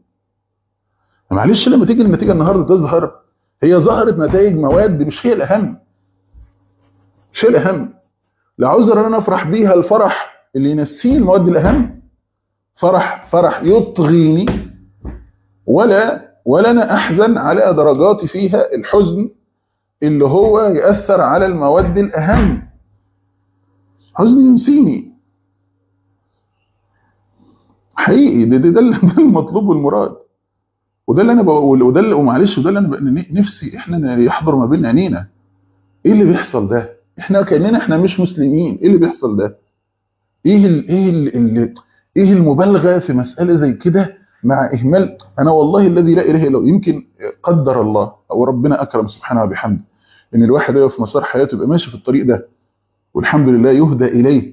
معلش لما تيجي النتيجه النهارده تظهر هي ظهرت نتائج مواد مش هي الاهم مش هي الاهم لا عذر ان انا افرح بيها الفرح اللي ينسيني المواد الاهم فرح فرح يطغيني ولا ولا انا احزن على درجاتي فيها الحزن اللي هو ياثر على المواد الاهم حزن ينسيني حقيقي ده ده, ده المطلوب والمراد وده اللي انا بقول وده اللي ومعلش وده اللي انا نفسي احنا يحضر ما بين عينينا ايه اللي بيحصل ده احنا كاننا احنا مش مسلمين ايه اللي بيحصل ده ايه ال ايه ال ايه المبالغه في مساله زي كده مع اهمال انا والله الذي لا اله الا هو يمكن قدر الله او ربنا اكرم سبحانه وبحمده ان الواحد يقف في مسار حياته يبقى ماشي في الطريق ده والحمد لله يهدى اليه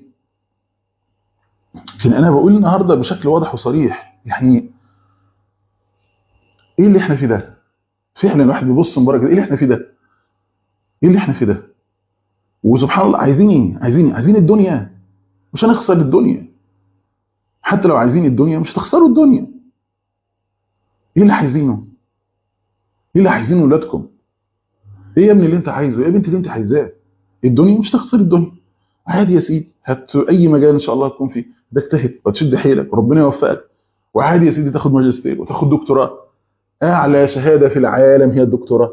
لكن انا بقول النهارده بشكل واضح وصريح يعني ايه اللي احنا فيه ده فعلا الواحد بيبص من بره كده ايه اللي احنا فيه ده ايه اللي احنا فيه ده وسبحان الله عايزين ايه عايزين ايه عايزين الدنيا مش هنخسر الدنيا حتى لو عايزين الدنيا مش هتخسروا الدنيا ايه اللي عايزينه ايه اللي عايزينه ولادكم ايه يا ابني اللي انت عايزه ايه يا بنتي اللي انت عايزاه الدنيا مش تخسر الدنيا عادي يا سيدي هات اي مجال ان شاء الله تكون فيه ده اجتهد وتشد حيلك وربنا يوفقك وعادي يا سيدي تاخد ماجستير وتاخد دكتوراه اعلى شهاده في العالم هي الدكتوراه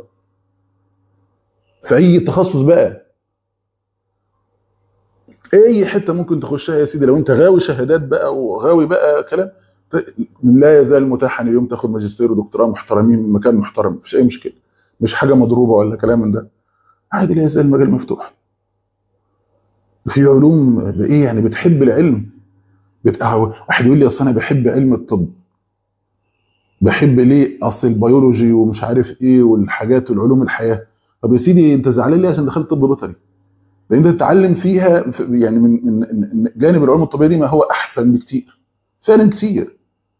في اي تخصص بقى اي حته ممكن تخشها يا سيدي لو انت غاوي شهادات بقى وغاوي بقى كلام لا يزال متاحا اليوم تاخد ماجستير ودكتوراه محترمين من مكان محترم مفيش اي مشكله مش حاجه مضروبه ولا كلام من ده عادي لا يزال المجال مفتوح في علوم بايه يعني بتحب العلم بت... واحد يقول لي اصل انا بحب علم الطب بحب ليه اصل البيولوجي ومش عارف ايه والحاجات والعلوم الحياه طب يا سيدي انت زعلان ليه عشان دخلت طب بيطري لان انت تتعلم فيها يعني من من جانب العلوم الطبيه دي ما هو احسن بكتير فعلا كتير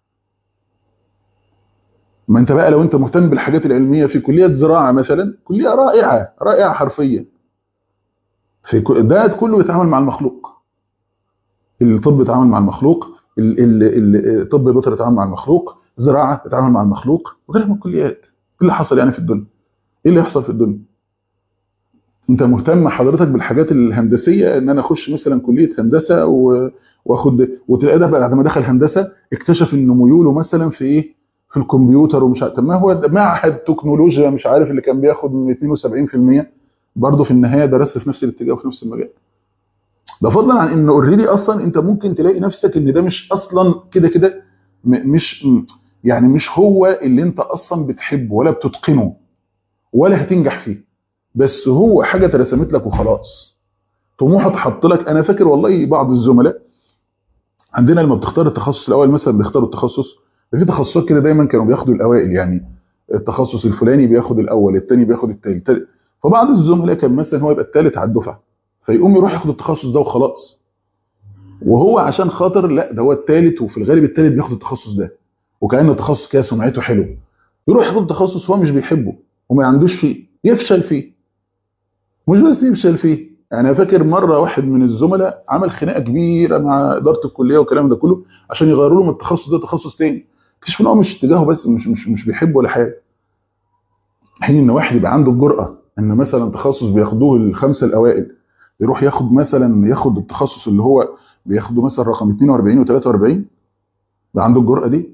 ما انت بقى لو انت مهتم بالحاجات العلميه في كليه زراعه مثلا كليه رائعه رائعه حرفيا في ده كله بيتعامل مع المخلوق الطب بيتعامل مع المخلوق الطب البيطري بيتعامل مع المخلوق زراعه بيتعامل مع المخلوق وغيرها من الكليات ايه اللي حصل يعني في الدنيا ايه اللي يحصل في الدنيا انت مهتم حضرتك بالحاجات الهندسيه ان انا اخش مثلا كليه هندسه واخد وتلاقي ده بعد ما دخل هندسه اكتشف ان ميوله مثلا في ايه في الكمبيوتر ومش عارف ما هو معهد تكنولوجيا مش عارف اللي كان بياخد من 72% برضه في النهايه درست في نفس الاتجاه وفي نفس المجال ده فضلا عن ان اوريدي اصلا انت ممكن تلاقي نفسك ان ده مش اصلا كده كده مش يعني مش هو اللي انت اصلا بتحبه ولا بتتقنه ولا هتنجح فيه بس هو حاجه اترسمت لك وخلاص طموح اتحط لك انا فاكر والله بعض الزملاء عندنا لما بتختار التخصص الاول مثلا بيختاروا التخصص في تخصصات كده دايما كانوا بياخدوا الاوائل يعني التخصص الفلاني بياخد الاول الثاني بياخد الثالث فبعض الزملاء كان مثلا هو يبقى الثالث على الدفعه فيقوم يروح ياخد التخصص ده وخلاص وهو عشان خاطر لا ده هو الثالث وفي الغالب الثالث بياخد التخصص ده وكان التخصص كده سمعته حلو يروح ياخد تخصص هو مش بيحبه وما عندوش فيه يفشل فيه مش بس يفشل فيه يعني انا فاكر مره واحد من الزملاء عمل خناقه كبيره مع اداره الكليه والكلام ده كله عشان يغيروا له من التخصص ده تخصص تاني اكتشف ان هو مش اتجاهه بس مش مش مش بيحبه ولا حاجه حين ان واحد يبقى عنده الجرأه ان مثلا تخصص بياخدوه الخمسه الاوائل يروح ياخد مثلا ياخد التخصص اللي هو بياخده مثلا رقم 42 و43 بقى عنده الجرأه دي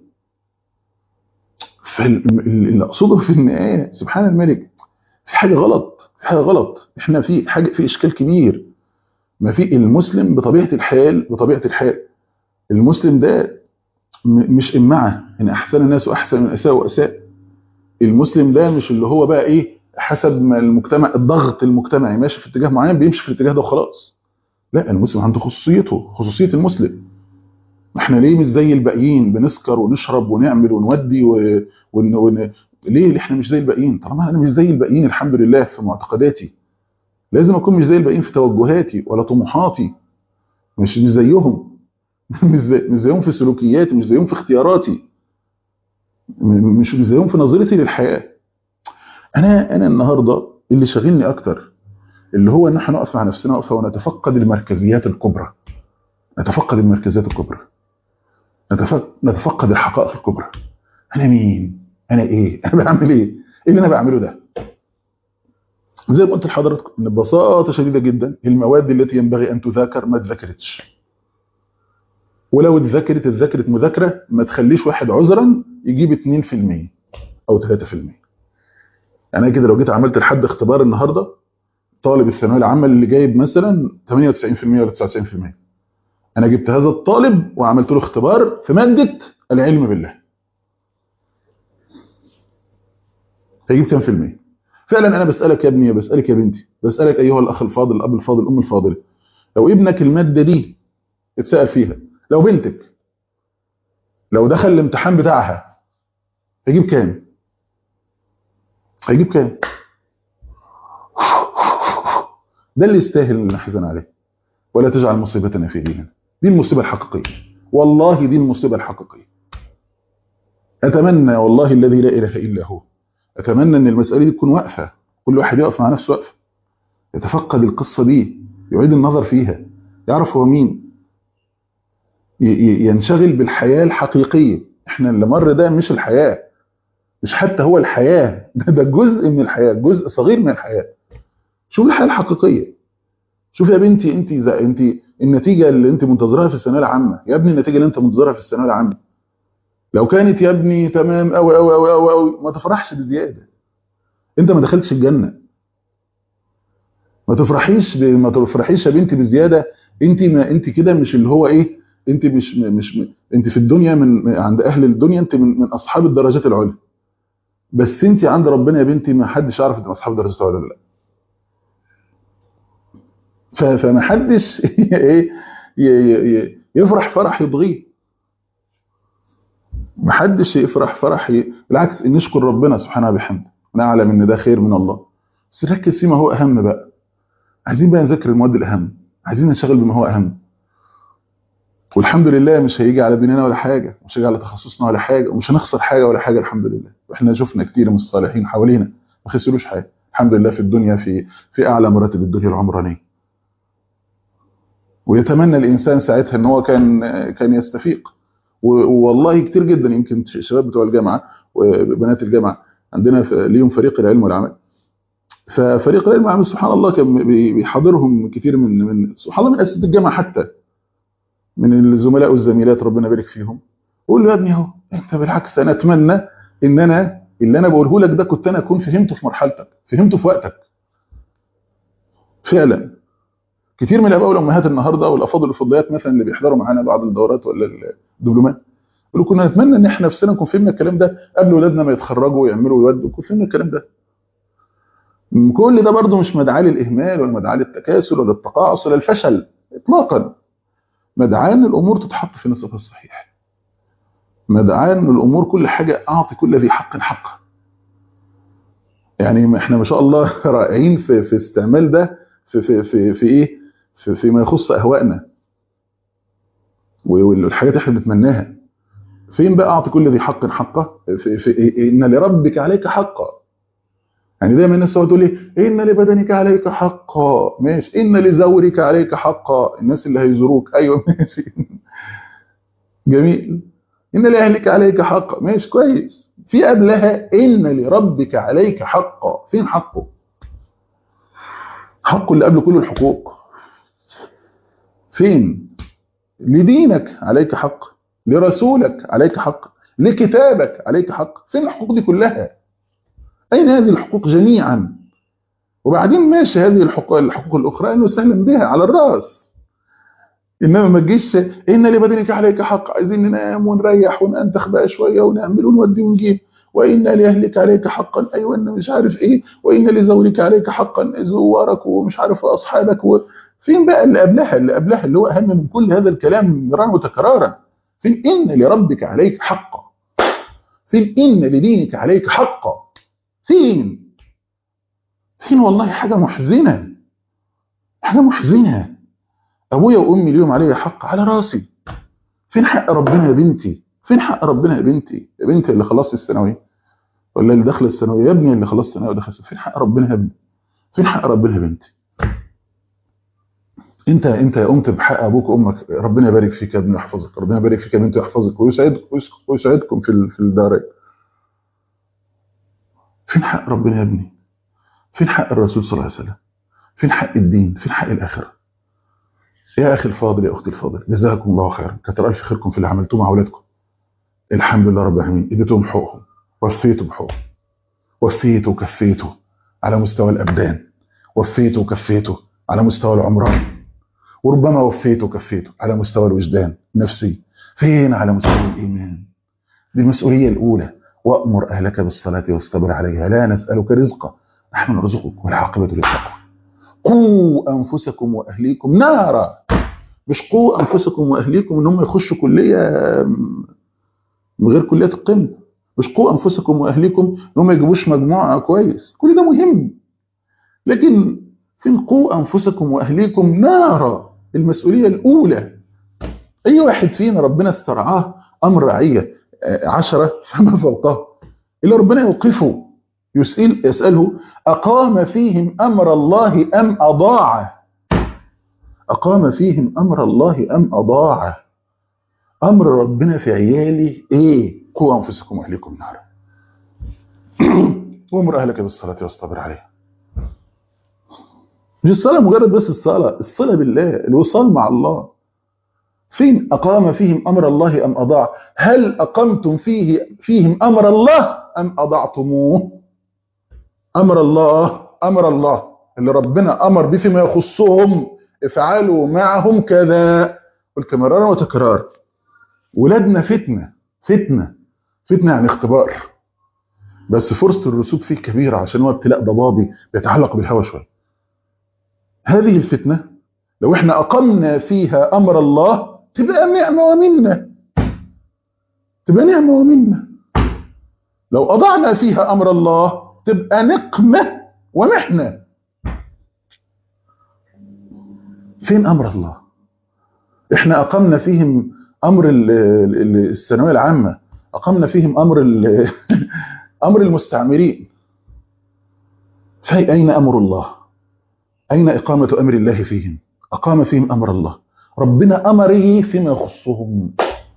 فاللي اقصده في النهايه سبحان الملك في حاجه غلط في حاجه غلط احنا في حاجه في اشكال كبير ما في المسلم بطبيعه الحال بطبيعه الحال المسلم ده مش امعه ان احسن الناس واحسن من اساء واساء المسلم ده مش اللي هو بقى ايه حسب ما المجتمع الضغط المجتمعي ماشي في اتجاه معين بيمشي في الاتجاه ده وخلاص لا المسلم عنده خصوصيته خصوصيه المسلم احنا ليه مش زي الباقيين بنسكر ونشرب ونعمل ونودي و... ون... ون... ليه احنا مش زي الباقيين طالما انا مش زي الباقيين الحمد لله في معتقداتي لازم اكون مش زي الباقيين في توجهاتي ولا طموحاتي مش مش زيهم مش زي مش زيهم في سلوكياتي مش زيهم في اختياراتي مش مش زيهم في نظرتي للحياه انا انا النهارده اللي شاغلني اكتر اللي هو ان احنا نقف مع نفسنا وقفه ونتفقد المركزيات الكبرى نتفقد المركزيات الكبرى نتفقد الحقائق الكبرى انا مين انا ايه انا بعمل ايه ايه اللي انا بعمله ده زي ما قلت لحضراتكم ان ببساطه شديده جدا المواد التي ينبغي ان تذاكر ما اتذاكرتش ولو اتذاكرت اتذاكرت مذاكره ما تخليش واحد عذرا يجيب 2% او 3% يعني كده لو جيت عملت لحد اختبار النهارده طالب الثانويه العامه اللي جايب مثلا 98% ولا 99% انا جبت هذا الطالب وعملت له اختبار في ماده العلم بالله هيجيب كام في المية فعلا انا بسالك يا ابني بسالك يا بنتي بسالك ايها الاخ الفاضل الاب الفاضل الام الفاضله لو ابنك الماده دي اتسال فيها لو بنتك لو دخل الامتحان بتاعها هيجيب كام هيجيب كام ده اللي يستاهل ان نحزن عليه ولا تجعل مصيبتنا في ديننا دي المصيبة الحقيقية والله دي المصيبة الحقيقية أتمنى والله الذي لا إله إلا هو أتمنى أن المسألة دي تكون واقفة كل واحد يقف مع نفسه واقفة يتفقد القصة دي يعيد النظر فيها يعرف هو مين ينشغل بالحياة الحقيقية احنا اللي مر ده مش الحياة مش حتى هو الحياة ده, ده جزء من الحياة جزء صغير من الحياة شوف الحياة الحقيقية شوف يا بنتي انت اذا انت النتيجة اللي انت منتظرها في الثانوية العامة يا ابني النتيجة اللي انت منتظرها في الثانوية العامة لو كانت يا ابني تمام قوي قوي قوي قوي قوي ما تفرحش بزيادة انت ما دخلتش الجنة ما تفرحيش ب... ما تفرحيش يا بنتي بزيادة انت ما انت كده مش اللي هو ايه انت مش مش انت في الدنيا من عند اهل الدنيا انت من, من اصحاب الدرجات العليا بس انت عند ربنا يا بنتي ما حدش يعرف انت من اصحاب الدرجات العليا ولا لا فما حدش ايه يفرح فرح يبغيه ما حدش يفرح فرح ي... بالعكس نشكر ربنا سبحانه وبحمده ونعلم ان ده خير من الله بس نركز فيما هو اهم بقى عايزين بقى نذاكر المواد الاهم عايزين نشتغل بما هو اهم والحمد لله مش هيجي على دنيانا ولا حاجه مش هيجي على تخصصنا ولا حاجه ومش هنخسر حاجه ولا حاجه الحمد لله واحنا شفنا كتير من الصالحين حوالينا ما خسروش حاجه الحمد لله في الدنيا في في اعلى مراتب الدنيا العمرانيه ويتمنى الانسان ساعتها ان هو كان كان يستفيق والله كتير جدا يمكن الشباب بتوع الجامعه وبنات الجامعه عندنا ليهم فريق العلم والعمل ففريق العلم والعمل سبحان الله كان بيحاضرهم كتير من من سبحان الله من اساتذه الجامعه حتى من الزملاء والزميلات ربنا يبارك فيهم قول له يا ابني اهو انت بالعكس انا اتمنى ان انا اللي انا بقوله لك ده كنت انا اكون فهمته في مرحلتك فهمته في وقتك فعلا كتير من الاباء والامهات النهارده والافاضل والفضليات مثلا اللي بيحضروا معانا بعض الدورات ولا الدبلومات يقولوا كنا نتمنى ان احنا نفسنا نكون فهمنا الكلام ده قبل اولادنا ما يتخرجوا ويعملوا ويودوا نكون فهمنا الكلام ده كل ده برضه مش مدعاه للاهمال ولا مدعاه للتكاسل ولا التقاعس ولا الفشل اطلاقا مدعاه ان الامور تتحط في نصفها الصحيح مدعاه ان الامور كل حاجه اعطي كل ذي حق حقه يعني احنا ما شاء الله رائعين في في استعمال ده في في في, في ايه في فيما يخص اهوائنا والحاجات احنا بنتمناها فين بقى اعطي كل ذي حق حقه في, في ان لربك عليك حقا يعني دايما الناس تقول ايه ان لبدنك عليك حقا ماشي ان لزورك عليك حقا الناس اللي هيزوروك ايوه ماشي جميل ان لاهلك عليك حقا ماشي كويس في قبلها ان لربك عليك حقا فين حقه حقه اللي قبل كل الحقوق فين لدينك عليك حق لرسولك عليك حق لكتابك عليك حق فين الحقوق دي كلها أين هذه الحقوق جميعا وبعدين ماشي هذه الحقوق, الحقوق الأخرى أنه سهلا بها على الرأس إنما ما تجيش إن لبدنك عليك حق عايزين ننام ونريح وننتخ بقى شوية ونعمل ونودي ونجيب وإن لأهلك عليك حقا أيوة إن مش عارف إيه وإن لزوجك عليك حقا زوارك ومش عارف أصحابك و... فين بقى اللي قبلها اللي قبلها اللي هو أهم من كل هذا الكلام مرارا وتكرارا فين إن لربك عليك حقا فين إن لدينك عليك حقا فين فين والله حاجة محزنة حاجة محزنة أبويا وأمي اليوم علي حق على راسي فين حق ربنا يا بنتي فين حق ربنا يا بنتي يا بنتي اللي خلصت الثانوية ولا اللي داخله الثانوية يا ابني اللي خلصت الثانوية ودخل فين حق ربنا يا ابني فين حق ربنا يا بنتي انت انت قمت بحق ابوك وامك ربنا يبارك فيك يا ابني ويحفظك ربنا يبارك فيك يا بنتي ويحفظك ويسعدك ويسعدكم في في الدارين فين حق ربنا يا ابني فين حق الرسول صلى الله عليه وسلم فين حق الدين فين حق الاخره يا اخي الفاضل يا اختي الفاضل جزاكم الله خيرا كتر الف خيركم في اللي عملتوه مع اولادكم الحمد لله رب العالمين اديتهم حقوقهم وفيتوا بحقوقهم وفيتوا وكفيتوا على مستوى الابدان وفيتوا وكفيتوا على مستوى العمران وربما وفيتوا وكفيتوا على مستوى الوجدان نفسي فين على مستوى الايمان دي المسؤوليه الاولى وأمر أهلك بالصلاة واصطبر عليها لا نسألك رزقا نحن نرزقك والعاقبة للتقوى قوا أنفسكم وأهليكم نارا مش قوا أنفسكم وأهليكم إن هم يخشوا كلية من غير كلية القمة مش قوا أنفسكم وأهليكم إن هم ما يجيبوش مجموعة كويس كل ده مهم لكن فين قوا أنفسكم وأهليكم نارا المسؤولية الأولى أي واحد فينا ربنا استرعاه أمر رعية عشرة فما فوقه إلا ربنا يوقفه يسأل يسأله أقام فيهم أمر الله أم أضاعه أقام فيهم أمر الله أم أضاعه أمر ربنا في عيالي إيه قوا أنفسكم وأهليكم نارا وامر أهلك بالصلاة واصطبر عليها مش الصلاة مجرد بس الصلاة الصلة بالله الوصال مع الله فين أقام فيهم أمر الله أم أضاع هل أقمتم فيه فيهم أمر الله أم أضعتموه أمر الله أمر الله اللي ربنا أمر به فيما يخصهم افعلوا معهم كذا قلت مرارا وتكرار ولادنا فتنة فتنة فتنة يعني اختبار بس فرصة الرسوب فيه كبيرة عشان هو ابتلاء ضبابي بيتعلق بالهوى شوية هذه الفتنة لو احنا أقمنا فيها أمر الله تبقى نعمة ومنة تبقى نعمة ومنة لو أضعنا فيها أمر الله تبقى نقمة ومحنة فين أمر الله احنا أقمنا فيهم أمر الثانوية العامة أقمنا فيهم أمر أمر المستعمرين في أين أمر الله أين إقامة أمر الله فيهم أقام فيهم أمر الله ربنا أمره فيما يخصهم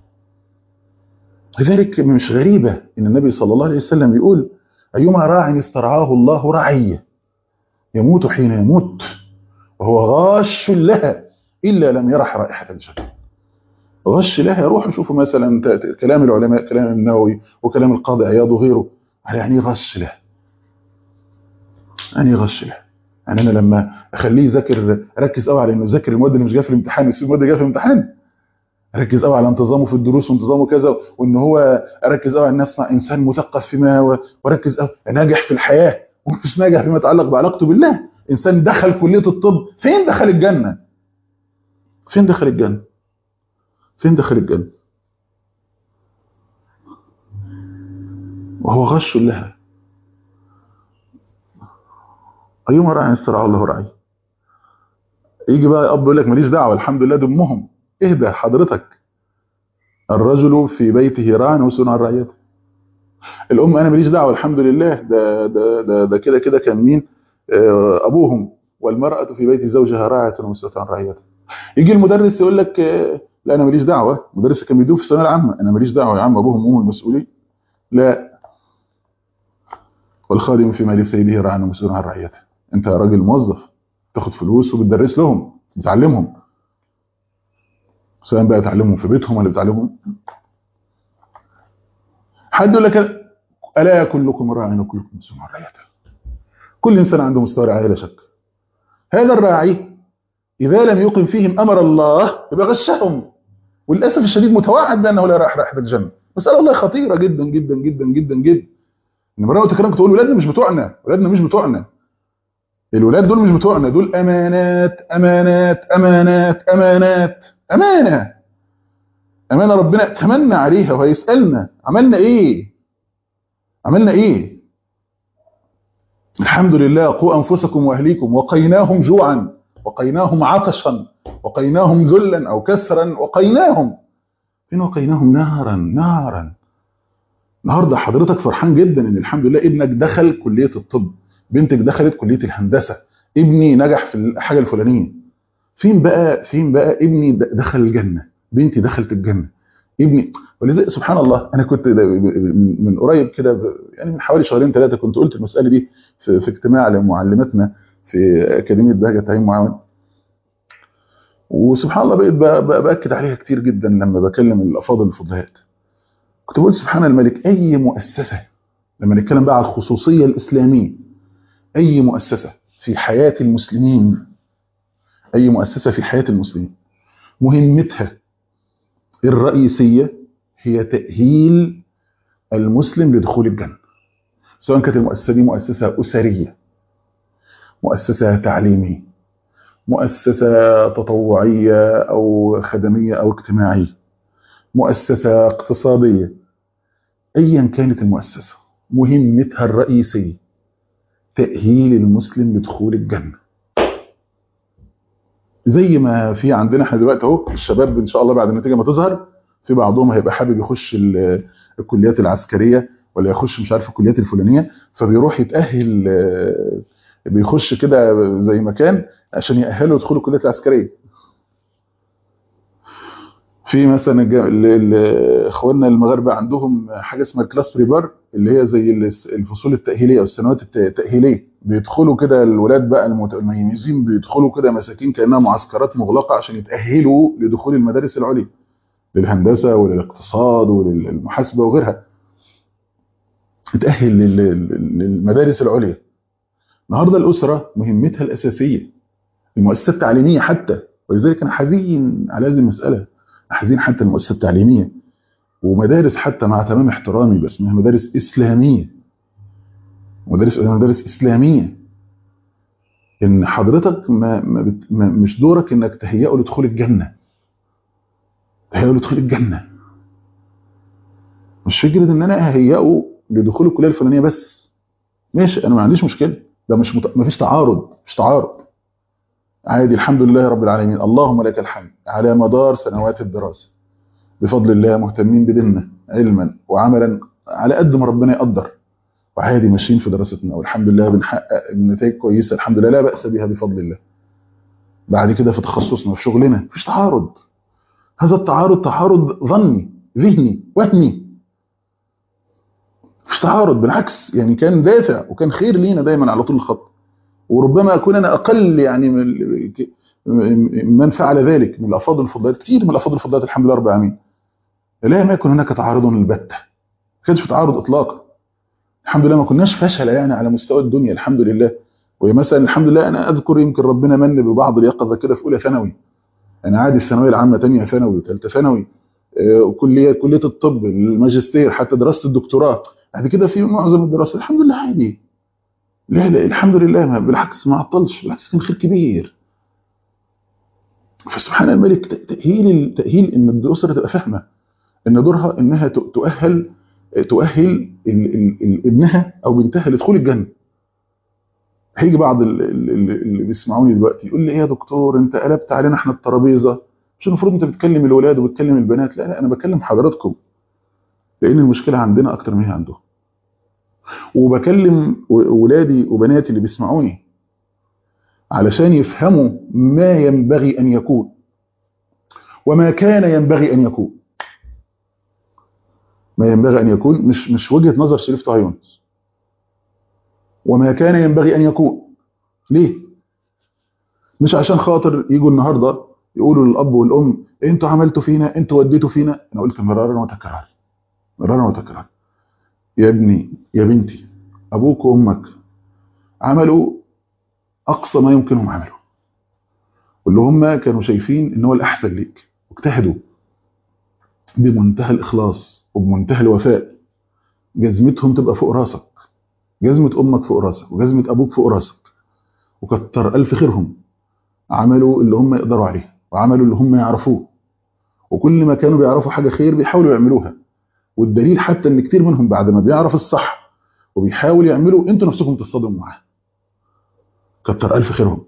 لذلك مش غريبة إن النبي صلى الله عليه وسلم يقول أيما راع استرعاه الله رعية يموت حين يموت وهو غاش لها إلا لم يرح رائحة الجنة غش لها يروح يشوفوا مثلا كلام العلماء كلام النووي وكلام القاضي عياض وغيره على يعني غش له يعني غش له يعني انا لما اخليه يذاكر اركز قوي على انه يذاكر المواد اللي مش جايه في الامتحان يسيب المواد اللي جايه في الامتحان اركز قوي على انتظامه في الدروس وانتظامه كذا وان هو اركز قوي على ان اصنع انسان مثقف فيما واركز قوي ناجح في الحياه ومش ناجح فيما يتعلق بعلاقته بالله انسان دخل كليه الطب فين دخل الجنه فين دخل الجنه فين دخل الجنه وهو غش لها أيما راعي استرعى الله راعي يجي بقى أب يقول لك ماليش دعوة الحمد لله دمهم اهدى حضرتك الرجل في بيته راع وسن عن رعيته الأم أنا ماليش دعوة الحمد لله ده ده ده, ده كده كده كان مين أبوهم والمرأة في بيت زوجها راعية ومسؤولة عن رعيتها يجي المدرس يقول لك لا أنا ماليش دعوة المدرس كان بيدوب في الثانوية العامة أنا ماليش دعوة يا عم أبوهم هم المسؤولين لا والخادم في مال سيده راع ومسؤول عن رعيته انت راجل موظف تاخد فلوس وبتدرس لهم بتعلمهم سواء بقى تعلمهم في بيتهم ولا بتعلمهم حد يقول لك الا كلكم راع وكلكم مسؤول عن رعيته كل انسان عنده مستوى رعايه لا شك هذا الراعي اذا لم يقم فيهم امر الله يبقى غشهم وللاسف الشديد متوعد بانه لا راح رائحه الجنه مساله والله خطيره جدا جدا جدا جدا جدا ان مرات الكلام تقول ولادنا مش بتوعنا ولادنا مش بتوعنا الولاد دول مش بتوعنا دول امانات امانات امانات امانات امانه امانه ربنا اتمنى عليها وهيسالنا عملنا ايه عملنا ايه الحمد لله قوا انفسكم واهليكم وقيناهم جوعا وقيناهم عطشا وقيناهم ذلا او كسرا وقيناهم فين وقيناهم نارا نارا النهارده حضرتك فرحان جدا ان الحمد لله ابنك دخل كليه الطب بنتك دخلت كليه الهندسه ابني نجح في الحاجه الفلانيه فين بقى فين بقى ابني دخل الجنه بنتي دخلت الجنه ابني ولذلك سبحان الله انا كنت من قريب كده يعني من حوالي شهرين ثلاثه كنت قلت المساله دي في, في اجتماع لمعلماتنا في اكاديميه بهجه تعيين معاون وسبحان الله بقيت باكد عليها كتير جدا لما بكلم الافاضل الفضليات كنت بقول سبحان الملك اي مؤسسه لما نتكلم بقى على الخصوصيه الاسلاميه اي مؤسسه في حياه المسلمين اي مؤسسه في حياه المسلمين مهمتها الرئيسيه هي تاهيل المسلم لدخول الجنه سواء كانت المؤسسه دي مؤسسه اسريه مؤسسه تعليميه مؤسسه تطوعيه او خدميه او اجتماعيه مؤسسة اقتصادية أيا كانت المؤسسة مهمتها الرئيسية تأهيل المسلم لدخول الجنة زي ما في عندنا احنا دلوقتي اهو الشباب ان شاء الله بعد النتيجه ما تظهر في بعضهم هيبقى حابب يخش ال- الكليات العسكريه ولا يخش مش عارف الكليات الفلانيه فبيروح يتاهل آه، بيخش كده زي مكان عشان يأهله يدخلوا الكليات العسكريه في مثلا الج- ال- ال- اخواننا المغاربه عندهم حاجه اسمها الكلاس بريبار اللي هي زي الس- الفصول التاهيليه او السنوات الت- التاهيليه بيدخلوا كده الولاد بقى المت- المتميزين بيدخلوا كده مساكين كانها معسكرات مغلقه عشان يتاهلوا لدخول المدارس العليا للهندسه وللاقتصاد وللمحاسبه وغيرها تأهل لل- لل- للمدارس العليا النهارده الاسره مهمتها الاساسيه المؤسسات التعليميه حتى ولذلك انا حزين على هذه المساله حزين حتى المؤسسات التعليميه ومدارس حتى مع تمام احترامي بس اسمها مدارس اسلاميه مدارس مدارس اسلاميه ان حضرتك ما, ما, بت ما مش دورك انك تهيئه لدخول الجنه تهيئه لدخول الجنه مش فكره ان انا اهيئه لدخول الكليه الفلانيه بس ماشي انا ما عنديش مشكله ده مش مت... ما فيش تعارض مش تعارض عادي الحمد لله رب العالمين اللهم لك الحمد على مدار سنوات الدراسه بفضل الله مهتمين بديننا علما وعملا على قد ما ربنا يقدر وعادي ماشيين في دراستنا والحمد لله بنحقق نتائج كويسه الحمد لله لا باس بها بفضل الله بعد كده في تخصصنا في شغلنا مفيش تعارض هذا التعارض تعارض ظني ذهني وهمي مفيش تعارض بالعكس يعني كان دافع وكان خير لينا دايما على طول الخط وربما اكون انا اقل يعني من من فعل ذلك من الافاضل الفضلات كتير من الافاضل الفضلات الحمد لله رب العالمين لا ما يكن هناك تعارض البتة ما كانش في تعارض اطلاقا الحمد لله ما كناش فشل يعني على مستوى الدنيا الحمد لله ومثلا الحمد لله انا اذكر يمكن ربنا من ببعض اليقظه كده في اولى ثانوي انا عادي الثانويه العامه ثانيه ثانوي وثالثه ثانوي آه، كليه كليه الطب الماجستير حتى دراسه الدكتوراه بعد كده في معظم الدراسه الحمد لله عادي لا لا الحمد لله ما بالعكس ما عطلش بالعكس كان خير كبير فسبحان الملك تأهيل تأهيل إن الأسرة تبقى فاهمة إن دورها إنها ت- تؤهل تؤهل ال- ال- ال- ابنها أو بنتها لدخول الجنة. هيجي بعض ال- ال- ال- اللي بيسمعوني دلوقتي يقول لي إيه يا دكتور أنت قلبت علينا إحنا الترابيزة مش المفروض أنت بتكلم الولاد وبتكلم البنات لا لا أنا بكلم حضراتكم لأن المشكلة عندنا أكتر ما هي عندهم. وبكلم و- ولادي وبناتي اللي بيسمعوني علشان يفهموا ما ينبغي أن يكون وما كان ينبغي أن يكون ما ينبغي أن يكون مش مش وجهة نظر شريف طه يونس وما كان ينبغي أن يكون ليه؟ مش عشان خاطر يجوا النهارده يقولوا للأب والأم أنتوا عملتوا فينا أنتوا وديتوا فينا أنا قلت مرارا وتكرارا مرارا وتكرارا يا ابني يا بنتي أبوك وأمك عملوا أقصى ما يمكنهم عمله واللي هم كانوا شايفين إن هو الأحسن ليك واجتهدوا بمنتهى الإخلاص وبمنتهى الوفاء جزمتهم تبقى فوق راسك جزمة أمك فوق راسك وجزمة أبوك فوق راسك وكتر ألف خيرهم عملوا اللي هم يقدروا عليه وعملوا اللي هم يعرفوه وكل ما كانوا بيعرفوا حاجة خير بيحاولوا يعملوها والدليل حتى ان كتير منهم بعد ما بيعرف الصح وبيحاول يعملوا انتوا نفسكم تصطدموا معاه كتر ألف خيرهم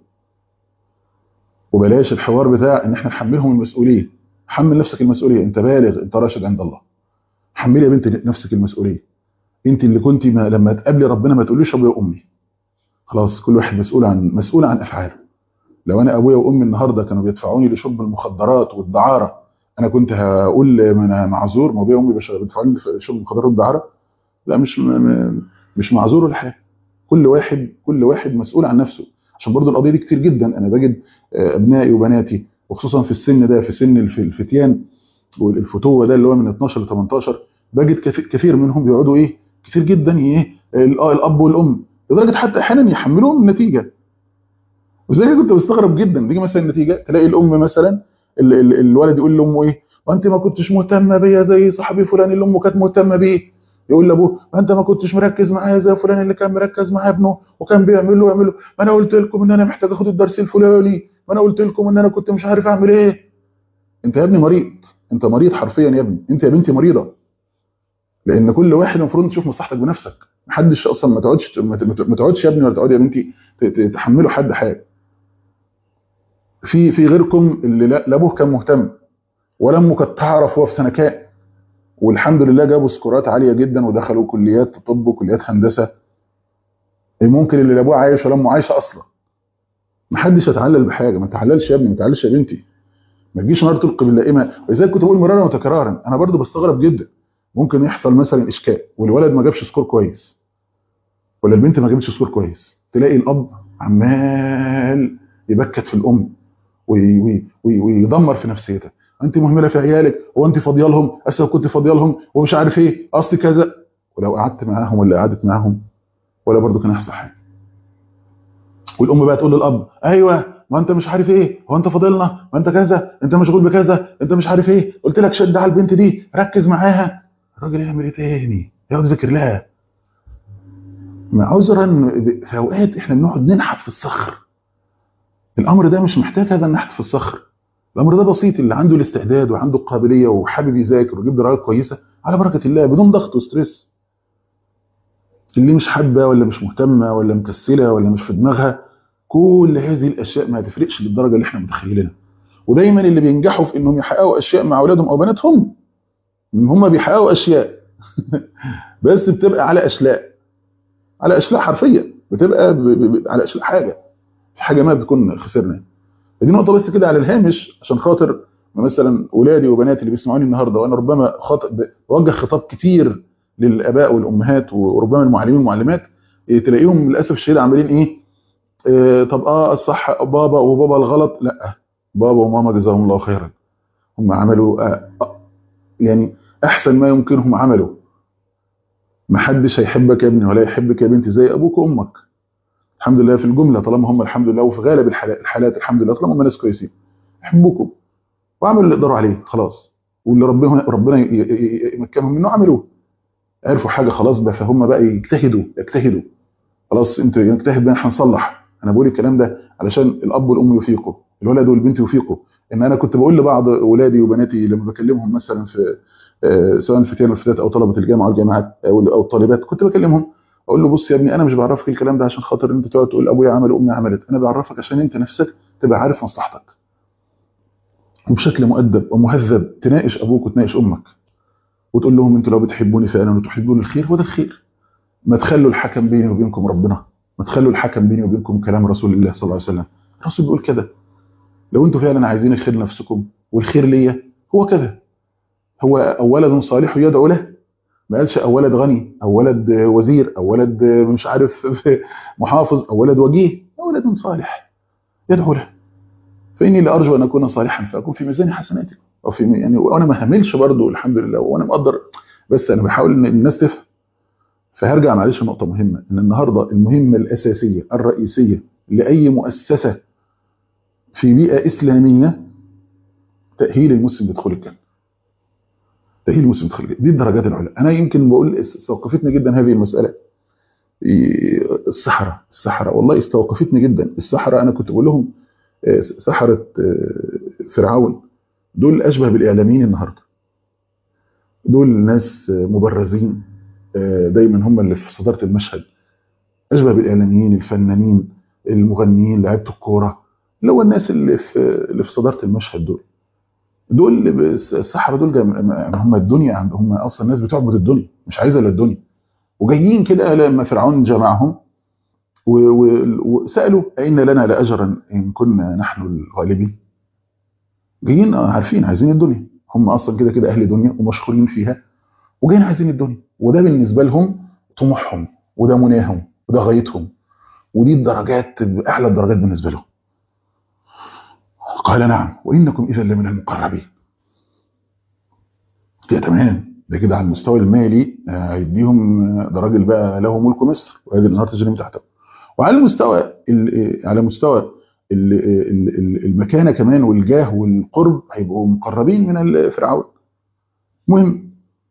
وبلاش الحوار بتاع ان احنا نحملهم المسؤوليه حمل نفسك المسؤوليه انت بالغ انت راشد عند الله حملي يا بنت نفسك المسؤوليه انت اللي كنت ما لما تقابلي ربنا ما تقوليش ابويا وامي خلاص كل واحد مسؤول عن مسؤول عن افعاله لو انا ابويا وامي النهارده كانوا بيدفعوني لشرب المخدرات والدعاره انا كنت هقول ما انا معذور ما ابويا وامي بيش- بيدفعوني لشرب المخدرات والدعاره لا مش م- م- مش معذور ولا حاجه كل واحد كل واحد مسؤول عن نفسه عشان برضو القضيه دي كتير جدا انا بجد آه، ابنائي وبناتي وخصوصا في السن ده في سن الف- الفتيان والفتوه ده اللي هو من 12 ل 18 بجد كث- كثير منهم بيقعدوا ايه كتير جدا ايه ال- آه، الاب والام لدرجه حتى احيانا يحملوهم النتيجه وزي كنت بستغرب جدا تيجي مثلا النتيجه تلاقي الام مثلا ال- ال- الولد يقول لامه ايه وانت ما كنتش مهتمه بيا زي صاحبي فلان اللي امه كانت مهتمه بيه يقول لابوه ما انت ما كنتش مركز معايا زي فلان اللي كان مركز مع ابنه وكان بيعمل له ويعمل له ما انا قلت لكم ان انا محتاج اخد الدرس الفلاني ما انا قلت لكم ان انا كنت مش عارف اعمل ايه انت يا ابني مريض انت مريض حرفيا يا ابني انت يا بنتي مريضه لان كل واحد المفروض تشوف مصلحتك بنفسك محدش اصلا ما تقعدش ما ت- ما تقعدش يا ابني ولا تقعدي يا بنتي ت- ت- تحملوا حد حاجه في في غيركم اللي لا لا ابوه كان مهتم ولا امه كانت تعرف هو في سنه كام والحمد لله جابوا سكورات عاليه جدا ودخلوا كليات طب وكليات هندسه ممكن اللي لا ابوه عايش ولا امه عايشه اصلا ما حدش يتعلل بحاجه ما تعللش يا ابني ما تعللش يا بنتي ما تجيش نار تلقي باللائمه ولذلك كنت بقول مرارا وتكرارا انا برضو بستغرب جدا ممكن يحصل مثلا اشكال والولد ما جابش سكور كويس ولا البنت ما جابتش سكور كويس تلاقي الاب عمال يبكت في الام وي- وي- وي- ويدمر في نفسيتها انت مهمله في عيالك هو انت فاضيه لهم اسف كنت فاضيه لهم ومش عارف ايه اصل كذا ولو قعدت معاهم ولا قعدت معاهم ولا برضو كان هيحصل حاجه والام بقى تقول للاب ايوه ما انت مش عارف ايه هو انت فاضلنا ما انت كذا انت مشغول بكذا انت مش عارف ايه قلت لك شد على البنت دي ركز معاها الراجل يعمل ايه تاني يقعد يذاكر لها ما عذرا في اوقات احنا بنقعد ننحت في الصخر الامر ده مش محتاج هذا النحت في الصخر الامر ده بسيط اللي عنده الاستعداد وعنده القابليه وحابب يذاكر ويجيب درجات كويسه على بركه الله بدون ضغط وستريس اللي مش حابه ولا مش مهتمه ولا مكسله ولا مش في دماغها كل هذه الاشياء ما تفرقش للدرجه اللي احنا متخيلينها ودايما اللي بينجحوا في انهم يحققوا اشياء مع اولادهم او بناتهم ان هم بيحققوا اشياء بس بتبقى على اشلاء على اشلاء حرفيا بتبقى ب... ب... ب... على اشلاء حاجه في حاجه ما بتكون خسرنا دي نقطه بس كده على الهامش عشان خاطر مثلا اولادي وبناتي اللي بيسمعوني النهارده وانا ربما خاطب بوجه خطاب كتير للاباء والامهات وربما المعلمين والمعلمات إيه تلاقيهم للاسف الشديد عاملين ايه, إيه طب اه الصح بابا وبابا الغلط لا بابا وماما جزاهم الله خيرا هم عملوا آه آه يعني احسن ما يمكنهم عملوا محدش هيحبك يا ابني ولا يحبك يا بنتي زي ابوك وامك الحمد لله في الجمله طالما هم الحمد لله وفي غالب الحالات, الحالات الحمد لله طالما هم ناس كويسين يحبوكم واعملوا اللي يقدروا عليه خلاص واللي ربنا ربنا يمكنهم منه عملوه عرفوا حاجه خلاص بقى فهم بقى يجتهدوا يجتهدوا خلاص انتوا نجتهد بقى احنا نصلح انا بقول الكلام ده علشان الاب والام يفيقوا الولد والبنت يفيقوا ان انا كنت بقول لبعض اولادي وبناتي لما بكلمهم مثلا في سواء فتيان الفتيات او طلبه الجامعه والجامعات او الطالبات كنت بكلمهم اقول له بص يا ابني انا مش بعرفك الكلام ده عشان خاطر انت تقعد تقول ابويا عمل وامي عملت انا بعرفك عشان انت نفسك تبقى عارف مصلحتك وبشكل مؤدب ومهذب تناقش ابوك وتناقش امك وتقول لهم انتوا لو بتحبوني فعلا وتحبون الخير هو ده الخير ما تخلوا الحكم بيني وبينكم ربنا ما تخلوا الحكم بيني وبينكم كلام رسول الله صلى الله عليه وسلم الرسول بيقول كده لو انتوا فعلا عايزين الخير لنفسكم والخير ليا هو كذا هو او ولد صالح يدعو له ما قالش او ولد غني او ولد وزير او ولد مش عارف محافظ او ولد وجيه او ولد صالح يدعو له فاني لارجو ان اكون صالحا فاكون في ميزان حسناتكم او في يعني وانا ما هملش برضه الحمد لله وانا مقدر بس انا بحاول ان الناس تفهم فهرجع معلش نقطه مهمه ان النهارده المهمه الاساسيه الرئيسيه لاي مؤسسه في بيئه اسلاميه تاهيل المسلم لدخول الجنه تأهيل المسلم يدخل دي الدرجات العلى أنا يمكن بقول استوقفتني جدا هذه المسألة السحرة السحرة والله استوقفتني جدا السحرة أنا كنت بقول لهم سحرة فرعون دول أشبه بالإعلاميين النهاردة دول ناس مبرزين دايما هم اللي في صدارة المشهد أشبه بالإعلاميين الفنانين المغنيين لعيبة الكورة اللي هو الناس اللي في اللي في صدارة المشهد دول دول السحرة دول هم الدنيا هم اصلا الناس بتعبد الدنيا مش عايزه الا الدنيا وجايين كده لما فرعون جمعهم وسالوا أين لنا لاجرا ان كنا نحن الغالبين جايين عارفين عايزين الدنيا هم اصلا كده كده اهل دنيا ومشهورين فيها وجايين عايزين الدنيا وده بالنسبه لهم طموحهم وده مناهم وده غايتهم ودي الدرجات اعلى الدرجات بالنسبه لهم قال نعم وإنكم إذا لمن المقربين كده تمام ده كده على المستوى المالي هيديهم ده راجل بقى له ملك مصر وهذه النهار تجري من تحته وعلى المستوى على مستوى المكانه كمان والجاه والقرب هيبقوا مقربين من فرعون مهم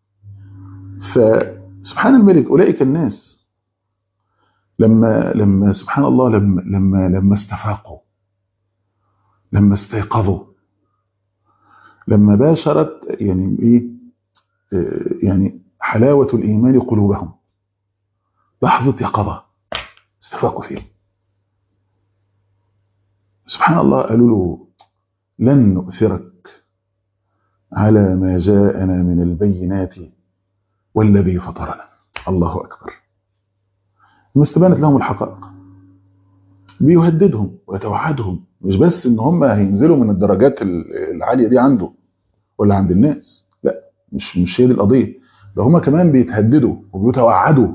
فسبحان الملك اولئك الناس لما لما سبحان الله لما لما لما استفاقوا لما استيقظوا لما باشرت يعني ايه يعني حلاوة الإيمان قلوبهم لحظة يقظة استفاقوا فيه سبحان الله قالوا له لن نؤثرك على ما جاءنا من البينات والذي فطرنا الله أكبر ثم استبانت لهم الحقائق بيهددهم ويتوعدهم مش بس ان هم هينزلوا من الدرجات العاليه دي عنده ولا عند الناس لا مش مش هي دي القضيه ده هم كمان بيتهددوا وبيتوعدوا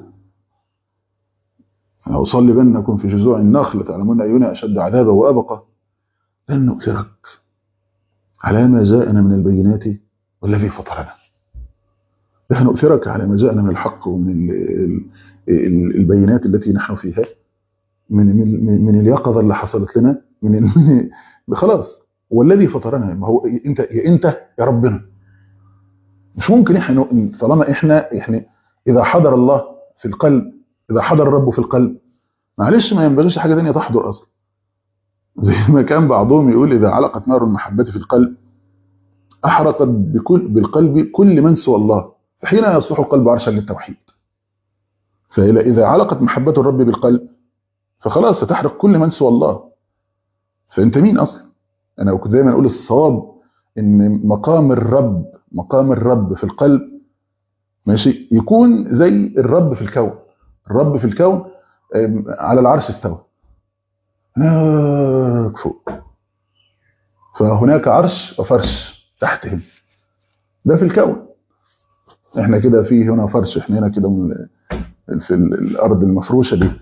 أصلبنكم في جذوع النخل تعلمون أينا أشد عذابا وأبقى لن نؤثرك على ما جاءنا من البينات والذي فطرنا نحن نؤثرك على ما جاءنا من الحق ومن البينات التي نحن فيها من من, من اليقظة اللي حصلت لنا من, من خلاص والذي فطرنا ما هو انت يا انت يا ربنا مش ممكن احنا طالما احنا يعني اذا حضر الله في القلب اذا حضر الرب في القلب معلش ما ينبغيش حاجه ثانيه تحضر اصلا زي ما كان بعضهم يقول اذا علقت نار المحبه في القلب احرقت بكل بالقلب كل من سوى الله فحين يصلح القلب عرشا للتوحيد فاذا علقت محبه الرب بالقلب فخلاص ستحرق كل من سوى الله فانت مين اصلا انا كنت دايما اقول الصواب ان مقام الرب مقام الرب في القلب ماشي يكون زي الرب في الكون الرب في الكون على العرش استوى هناك فوق فهناك عرش وفرش تحتهم ده في الكون احنا كده في هنا فرش احنا هنا كده في الارض المفروشه دي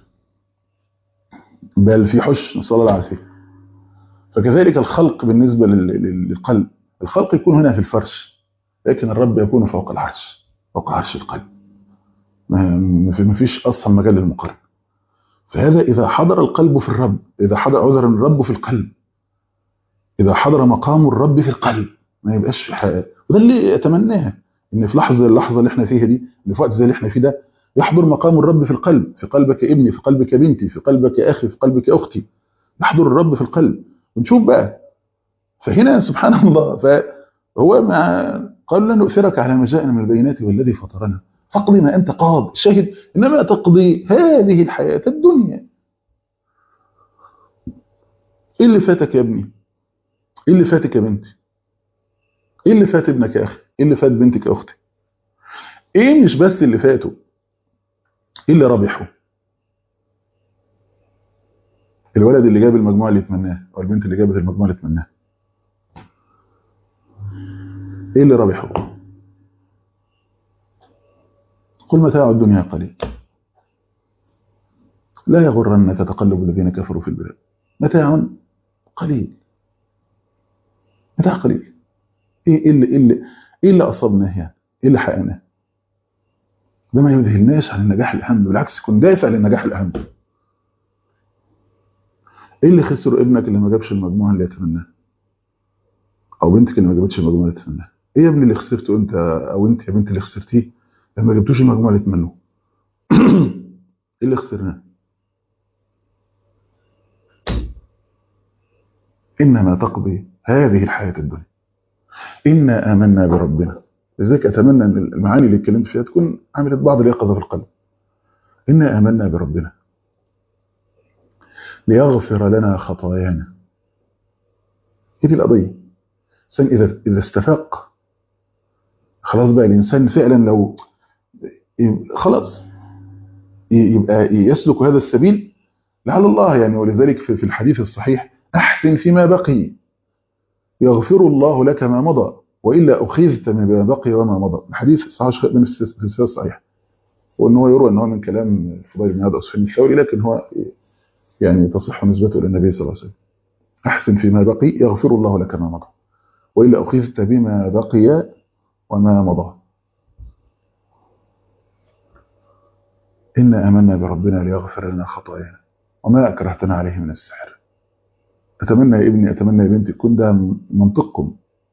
بل في حش نسال الله العافيه فكذلك الخلق بالنسبه للقلب الخلق يكون هنا في الفرش لكن الرب يكون فوق العرش فوق عرش القلب ما فيش اصلا مجال للمقارنه فهذا اذا حضر القلب في الرب اذا حضر عذر الرب في القلب اذا حضر مقام الرب في القلب ما يبقاش في حقيقة. وده اللي اتمناه ان في لحظه اللحظه اللي احنا فيها دي اللي في وقت زي اللي احنا فيه ده يحضر مقام الرب في القلب في قلبك يا ابني في قلبك يا بنتي في قلبك يا اخي في قلبك يا اختي يحضر الرب في القلب ونشوف بقى فهنا سبحان الله فهو مع قال لن نؤثرك على ما جاءنا من البينات والذي فطرنا فاقضي ما انت قاض شاهد انما تقضي هذه الحياه الدنيا ايه اللي فاتك يا ابني ايه اللي فاتك يا بنتي ايه اللي فات ابنك يا اخي ايه اللي فات بنتك يا اختي ايه مش بس اللي فاتوا ايه اللي ربحوا الولد اللي جاب المجموع اللي يتمناه او البنت اللي جابت المجموع اللي يتمناه ايه اللي ربحوا قل متاع الدنيا قليل لا يغرنك تقلب الذين كفروا في البلاد متاع قليل متاع قليل ايه اللي ايه اللي ايه اللي اصابناه يعني ايه اللي حققناه ده ما يذهلناش عن النجاح الاهم بالعكس يكون دافع للنجاح الاهم ايه اللي خسر ابنك اللي ما جابش المجموعه اللي يتمناها او بنتك اللي ما جابتش المجموعه اللي تتمناها ايه يا ابني اللي خسرته انت او انت يا بنت اللي خسرتيه لما جبتوش المجموعه اللي تتمنوه ايه اللي خسرناه انما تقضي هذه الحياه الدنيا انا امنا بربنا لذلك اتمنى ان المعاني اللي اتكلمت فيها تكون عملت بعض اليقظه في القلب انا امنا بربنا ليغفر لنا خطايانا هذه القضيه الانسان اذا اذا استفاق خلاص بقى الانسان فعلا لو خلاص يبقى يسلك هذا السبيل لعل الله يعني ولذلك في الحديث الصحيح احسن فيما بقي يغفر الله لك ما مضى والا اخذت ما بقي وما مضى الحديث صحيح من في الصحيح وان هو يروى ان هو من كلام فضيل بن عبد سفيان الثوري لكن هو يعني تصح نسبته الى النبي صلى الله عليه وسلم احسن فيما بقي يغفر الله لك ما مضى والا اخذت بما بقي وما مضى إنا آمنا بربنا ليغفر لنا خطايانا وما أكرهتنا عليه من السحر أتمنى يا ابني أتمنى يا بنتي يكون ده منطقكم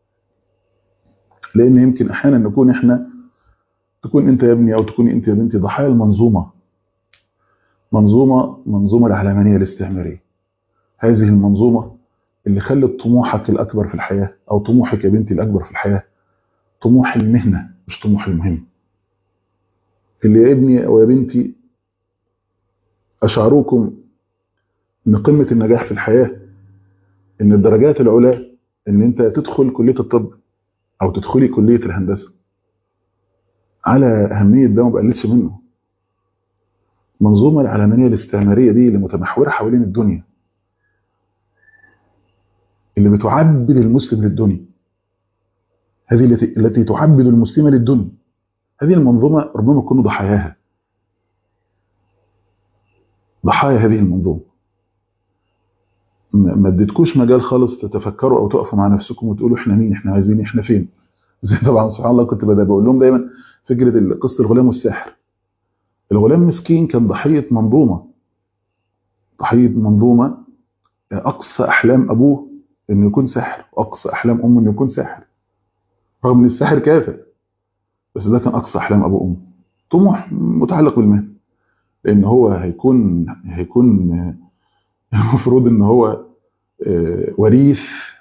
لأن يمكن أحيانا نكون إحنا تكون أنت يا ابني أو تكوني أنت يا بنتي ضحايا المنظومة منظومة منظومة العلمانية الاستعمارية هذه المنظومة اللي خلت طموحك الأكبر في الحياة أو طموحك يا بنتي الأكبر في الحياة طموح المهنة مش طموح المهم اللي يا ابني أو يا بنتي أشعروكم أن قمة النجاح في الحياة ان الدرجات العلى ان انت تدخل كليه الطب او تدخلي كليه الهندسه على اهميه ده ما بقللش منه المنظومه العلمانيه الاستعماريه دي اللي متمحوره حوالين الدنيا اللي بتعبد المسلم للدنيا هذه التي التي تعبد المسلم للدنيا هذه المنظومه ربما يكونوا ضحاياها ضحايا هذه المنظومه ما اديتكوش مجال خالص تتفكروا او تقفوا مع نفسكم وتقولوا احنا مين احنا عايزين احنا فين زي طبعا سبحان الله كنت بدا بقول لهم دايما فكره قصه الغلام والساحر الغلام مسكين كان ضحيه منظومه ضحيه منظومه اقصى احلام ابوه انه يكون ساحر واقصى احلام امه انه يكون ساحر رغم ان الساحر كافر بس ده كان اقصى احلام ابوه وامه طموح متعلق بالمهنه لان هو هيكون هيكون المفروض ان هو وريث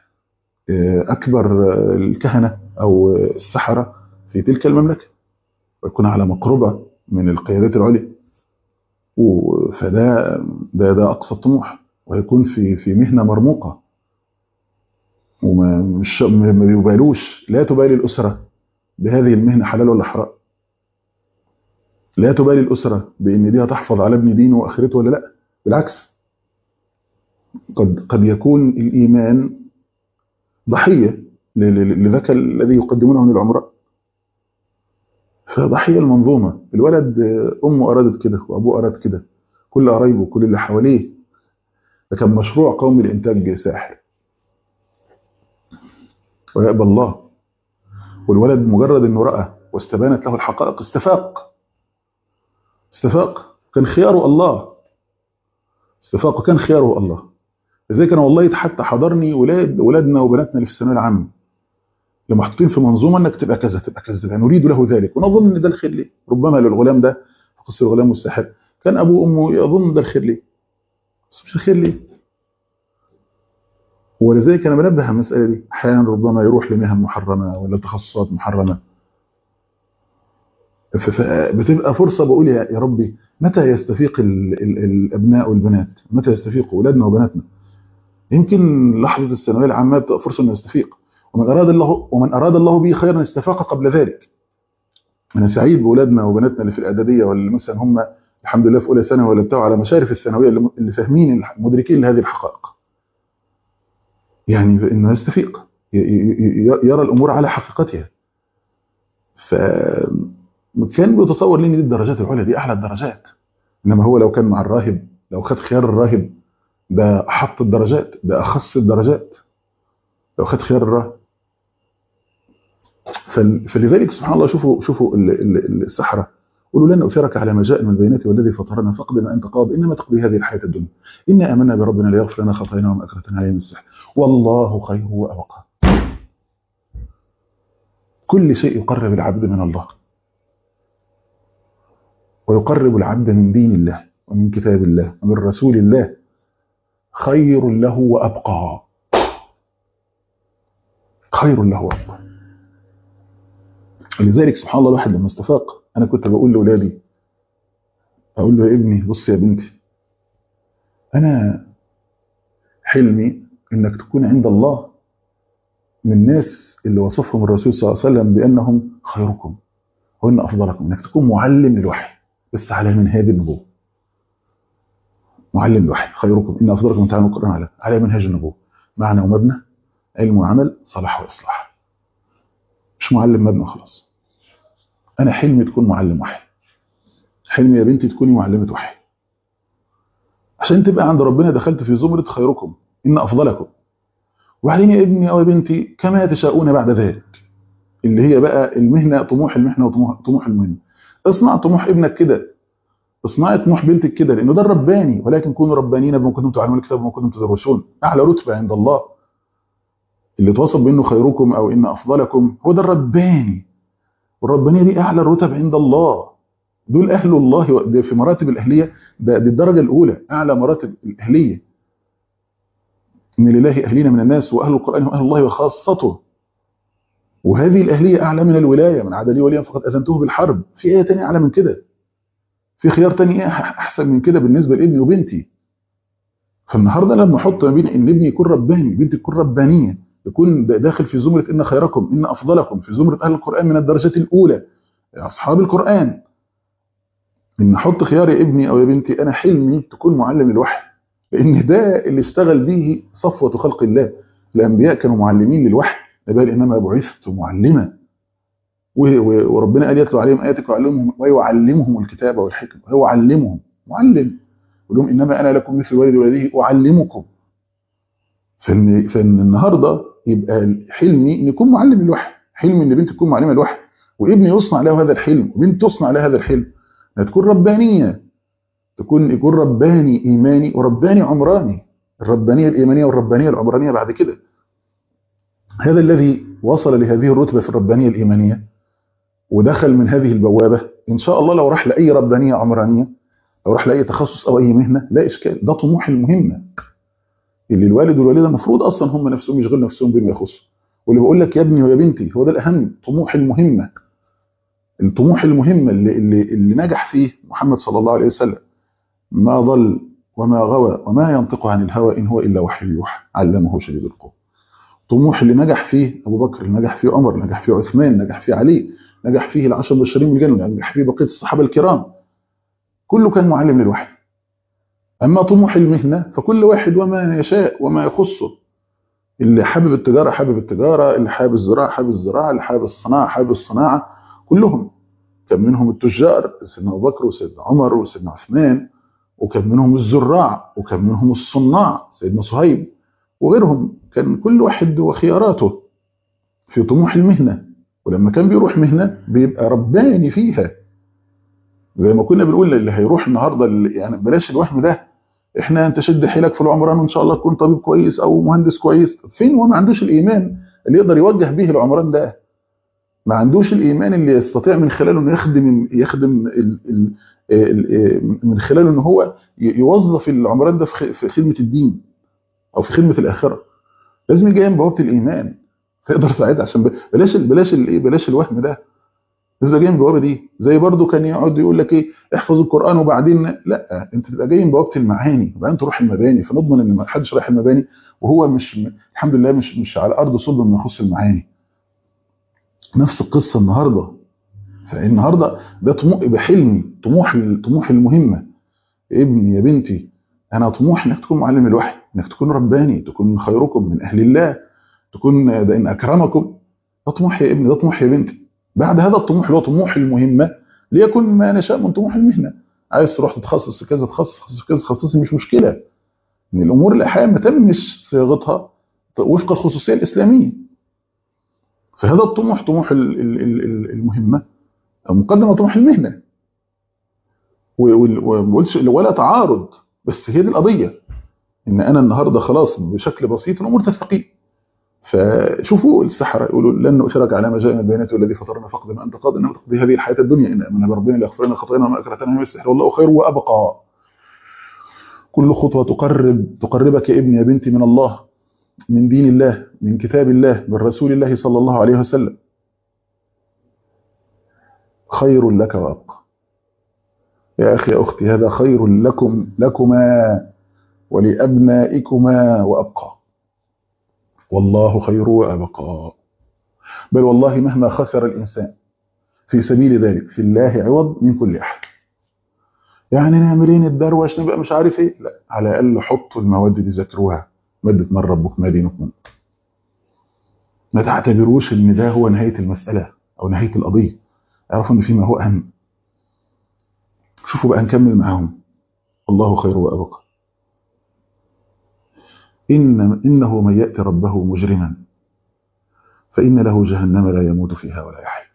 اكبر الكهنه او السحره في تلك المملكه ويكون على مقربه من القيادات العليا فده ده ده اقصى الطموح وهيكون في في مهنه مرموقه وما مش ما بيبالوش لا تبالي الاسره بهذه المهنه حلال ولا حرام لا تبالي الاسره بان دي هتحفظ على ابن دينه واخرته ولا لا بالعكس قد قد يكون الايمان ضحيه لذاك الذي يقدمونه من العمراء فضحيه المنظومه الولد امه ارادت كده وابوه اراد كده كل قرايبه كل اللي حواليه ده كان مشروع قومي لانتاج ساحر ويأبى الله والولد مجرد انه راى واستبانت له الحقائق استفاق استفاق كان خياره الله استفاق كان خياره الله لذلك انا والله حتى حضرني ولاد ولادنا وبناتنا اللي في الثانويه العامه اللي محطوطين في منظومه انك تبقى كذا تبقى كذا تبقى نريد له ذلك ونظن ان ده الخير ليه ربما للغلام ده في قصه الغلام والساحر كان ابوه وامه يظن ده الخير ليه بس مش الخير ليه ولذلك انا بنبه على المساله دي احيانا ربما يروح لمهن محرمه ولا تخصصات محرمه بتبقى فرصه بقول يا ربي متى يستفيق ال ال الابناء والبنات متى يستفيق اولادنا وبناتنا يمكن لحظه الثانويه العامه بتبقى فرصه انه يستفيق ومن اراد الله ومن اراد الله به خيرا استفاق قبل ذلك انا سعيد باولادنا وبناتنا اللي في الاعداديه واللي مثلا هم الحمد لله في اولى ثانوي ولا بتاعوا على مشارف الثانويه اللي فاهمين مدركين لهذه الحقائق يعني انه يستفيق يرى الامور على حقيقتها ف كان بيتصور لي ان دي الدرجات العليا دي اعلى الدرجات انما هو لو كان مع الراهب لو خد خيار الراهب ده احط الدرجات ده اخص الدرجات لو خد خيار الراهب فلذلك سبحان الله شوفوا شوفوا السحره قولوا لن اثرك على ما جاء من البينات والذي فطرنا فاقض ما انت قاض انما تقضي هذه الحياه الدنيا انا امنا بربنا ليغفر لنا خطايانا وما اكرهتنا عليه من السحر والله خير وابقى كل شيء يقرب العبد من الله ويقرب العبد من دين الله ومن كتاب الله ومن رسول الله خير له وأبقى خير له وأبقى لذلك سبحان الله الواحد لما استفاق أنا كنت بقول لأولادي أقول له يا ابني بص يا بنتي أنا حلمي إنك تكون عند الله من الناس اللي وصفهم الرسول صلى الله عليه وسلم بأنهم خيركم وإن أفضلكم إنك تكون معلم للوحي بس على منهاج النبوة معلم الوحي خيركم إن أفضلكم من تعلم القرآن على على منهاج النبوة معنى ومبنى علم وعمل صلاح وإصلاح مش معلم مبنى خلاص أنا حلمي تكون معلم وحي حلمي يا بنتي تكوني معلمة وحي عشان تبقى عند ربنا دخلت في زمرة خيركم إن أفضلكم وبعدين يا ابني أو يا بنتي كما تشاءون بعد ذلك اللي هي بقى المهنة طموح المهنة وطموح طموح المهنة اصنع طموح ابنك كده اصنعي طموح بنتك كده لانه ده الرباني ولكن كونوا ربانيين بما كنتم تعلمون الكتاب وما كنتم تدرسون اعلى رتبه عند الله اللي توصف بانه خيركم او ان افضلكم هو ده الرباني والربانيه دي اعلى الرتب عند الله دول اهل الله في مراتب الاهليه ده دي الدرجه الاولى اعلى مراتب الاهليه ان لله اهلين من الناس واهل القران هم اهل الله وخاصته وهذه الأهلية أعلى من الولاية من عاد لي وليا فقد أذنته بالحرب في آية تانية أعلى من كده في خيار تاني إيه أحسن من كده بالنسبة لابني وبنتي فالنهارده لما احط ما بين ان ابني يكون رباني بنتي تكون ربانيه يكون داخل في زمره ان خيركم ان افضلكم في زمره اهل القران من الدرجات الاولى اصحاب القران ان احط خيار يا ابني او يا بنتي انا حلمي تكون معلم الوحي لان ده اللي اشتغل به صفوه خلق الله الانبياء كانوا معلمين للوحي بل انما بعثت معلما وربنا قال يتلو عليهم اياتك ويعلمهم ويعلمهم الكتاب والحكمه هو علمهم معلم يقول لهم انما انا لكم مثل والد ولده اعلمكم فان فان النهارده يبقى حلمي ان يكون معلم الوحي حلمي ان بنتي تكون معلمه الوحي وابني يصنع له هذا الحلم وبنت تصنع له هذا الحلم انها تكون ربانيه تكون يكون رباني ايماني ورباني عمراني الربانيه الايمانيه والربانيه العمرانيه بعد كده هذا الذي وصل لهذه الرتبه في الربانيه الايمانيه ودخل من هذه البوابه ان شاء الله لو راح لاي ربانيه عمرانيه لو راح لاي تخصص او اي مهنه لا اشكال ده طموح المهمه اللي الوالد والوالده المفروض اصلا هم نفسهم يشغلوا نفسهم بما يخص واللي بقول لك يا ابني ويا بنتي هو ده الاهم طموح المهمه الطموح المهمه اللي, اللي, اللي نجح فيه محمد صلى الله عليه وسلم ما ضل وما غوى وما ينطق عن الهوى ان هو الا وحي يوحى علمه شديد القوى طموح اللي نجح فيه ابو بكر اللي نجح فيه عمر نجح فيه عثمان نجح فيه علي نجح فيه العشر المبشرين بالجنه نجح فيه بقيه الصحابه الكرام كله كان معلم للوحي أما طموح المهنة فكل واحد وما يشاء وما يخصه اللي حابب التجارة حابب التجارة اللي حابب الزراعة حابب الزراعة اللي حابب الصناعة حابب الصناعة كلهم كان منهم التجار سيدنا أبو بكر وسيدنا عمر وسيدنا عثمان وكان منهم الزراع وكان منهم الصناع سيدنا صهيب وغيرهم كان كل واحد وخياراته في طموح المهنة ولما كان بيروح مهنة بيبقى رباني فيها زي ما كنا بنقول اللي هيروح النهارده يعني بلاش الوهم ده احنا انت شد حيلك في العمران وان شاء الله تكون طبيب كويس او مهندس كويس فين هو ما عندوش الايمان اللي يقدر يوجه به العمران ده ما عندوش الايمان اللي يستطيع من خلاله انه يخدم يخدم ال ال ال من خلاله ان هو يوظف العمران ده في خدمه الدين او في خدمه الاخره لازم يجي من بوابه الايمان فيقدر ساعتها عشان بلاش بلاش الايه بلاش الوهم ده لازم جاي من البوابه دي زي برضو كان يقعد يقول لك ايه احفظ القران وبعدين لا انت تبقى جاي من بوابه المعاني وبعدين تروح المباني فنضمن ان ما حدش رايح المباني وهو مش الحمد لله مش مش على ارض صلب ما يخص المعاني نفس القصه النهارده فالنهارده ده طموح بحلمي طموح طموح المهمه ابني يا بنتي انا طموح انك تكون معلم الوحي انك تكون رباني تكون خيركم من اهل الله تكون ده ان اكرمكم ده طموح يا ابني ده طموح يا بنتي بعد هذا الطموح اللي هو طموح المهمة ليكن ما نشاء من طموح المهنة عايز تروح تتخصص في كذا تخصص في كذا تخصصي مش مشكلة ان الامور الاحياء ما تمش صياغتها وفق الخصوصية الاسلامية فهذا الطموح طموح المهمة مقدمة طموح المهنة ولا تعارض بس هي دي القضية ان انا النهاردة خلاص بشكل بسيط الامور تستقيم فشوفوا السحرة يقولوا لن نؤثرك على ما جاء من البينات والذي فطرنا فقد ما انت قاض انما تقضي هذه الحياه الدنيا ان امنا بربنا لاغفر لنا خطايانا وما اكرهتنا من السحر والله خير وابقى كل خطوه تقرب تقربك يا ابني يا بنتي من الله من دين الله من كتاب الله من رسول الله صلى الله عليه وسلم خير لك وابقى يا اخي يا اختي هذا خير لكم لكما ولابنائكما وابقى والله خير وأبقى بل والله مهما خسر الإنسان في سبيل ذلك في الله عوض من كل أحد يعني نعمل ايه ندروش نبقى مش عارف ايه لا على الأقل حطوا المواد دي ذاكروها مادة من ربك ما دينكم ما تعتبروش ان ده هو نهاية المسألة أو نهاية القضية اعرفوا ان في ما هو أهم شوفوا بقى نكمل معاهم الله خير وأبقى إن إنه من يأتي ربه مجرما فإن له جهنم لا يموت فيها ولا يحيا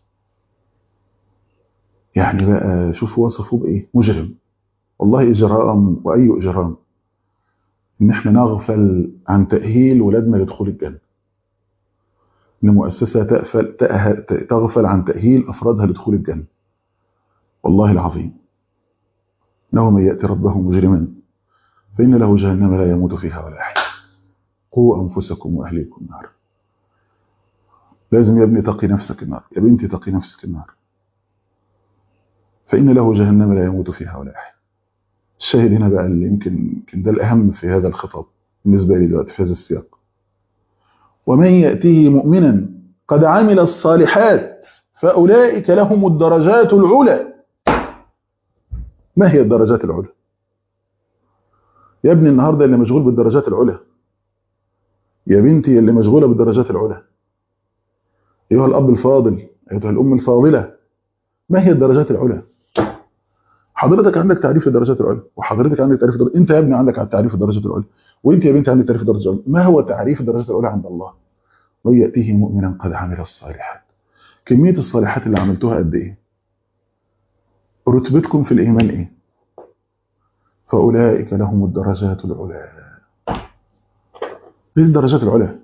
يعني بقى شوفوا وصفوه بإيه مجرم والله إجرام وأي إجرام إن إحنا نغفل عن تأهيل ولادنا لدخول الجنة إن مؤسسة تغفل, تغفل عن تأهيل أفرادها لدخول الجنة والله العظيم إنه من يأتي ربه مجرما فإن له جهنم لا يموت فيها ولا يحيا قوا أنفسكم وأهليكم النار لازم يا ابني تقي نفسك النار يا بنتي تقي نفسك النار فإن له جهنم لا يموت فيها ولا يحيا الشاهد هنا بقى اللي يمكن يمكن ده الأهم في هذا الخطاب بالنسبة لي دلوقتي في هذا السياق ومن يأته مؤمنا قد عمل الصالحات فأولئك لهم الدرجات العلى ما هي الدرجات العلى يا ابني النهاردة اللي مشغول بالدرجات العلى يا بنتي اللي مشغولة بالدرجات العلى أيها الأب الفاضل أيها الأم الفاضلة ما هي الدرجات العلى حضرتك عندك تعريف الدرجات العلى وحضرتك عندك تعريف الدرجات انت يا ابني عندك تعريف الدرجات العلى وانت يا بنتي عندك تعريف الدرجات العلى ما هو تعريف الدرجات العلى عند الله من يأتيه مؤمنا قد عمل الصالحات كمية الصالحات اللي عملتوها قد ايه رتبتكم في الإيمان ايه فأولئك لهم الدرجات العلى هي الدرجات العلى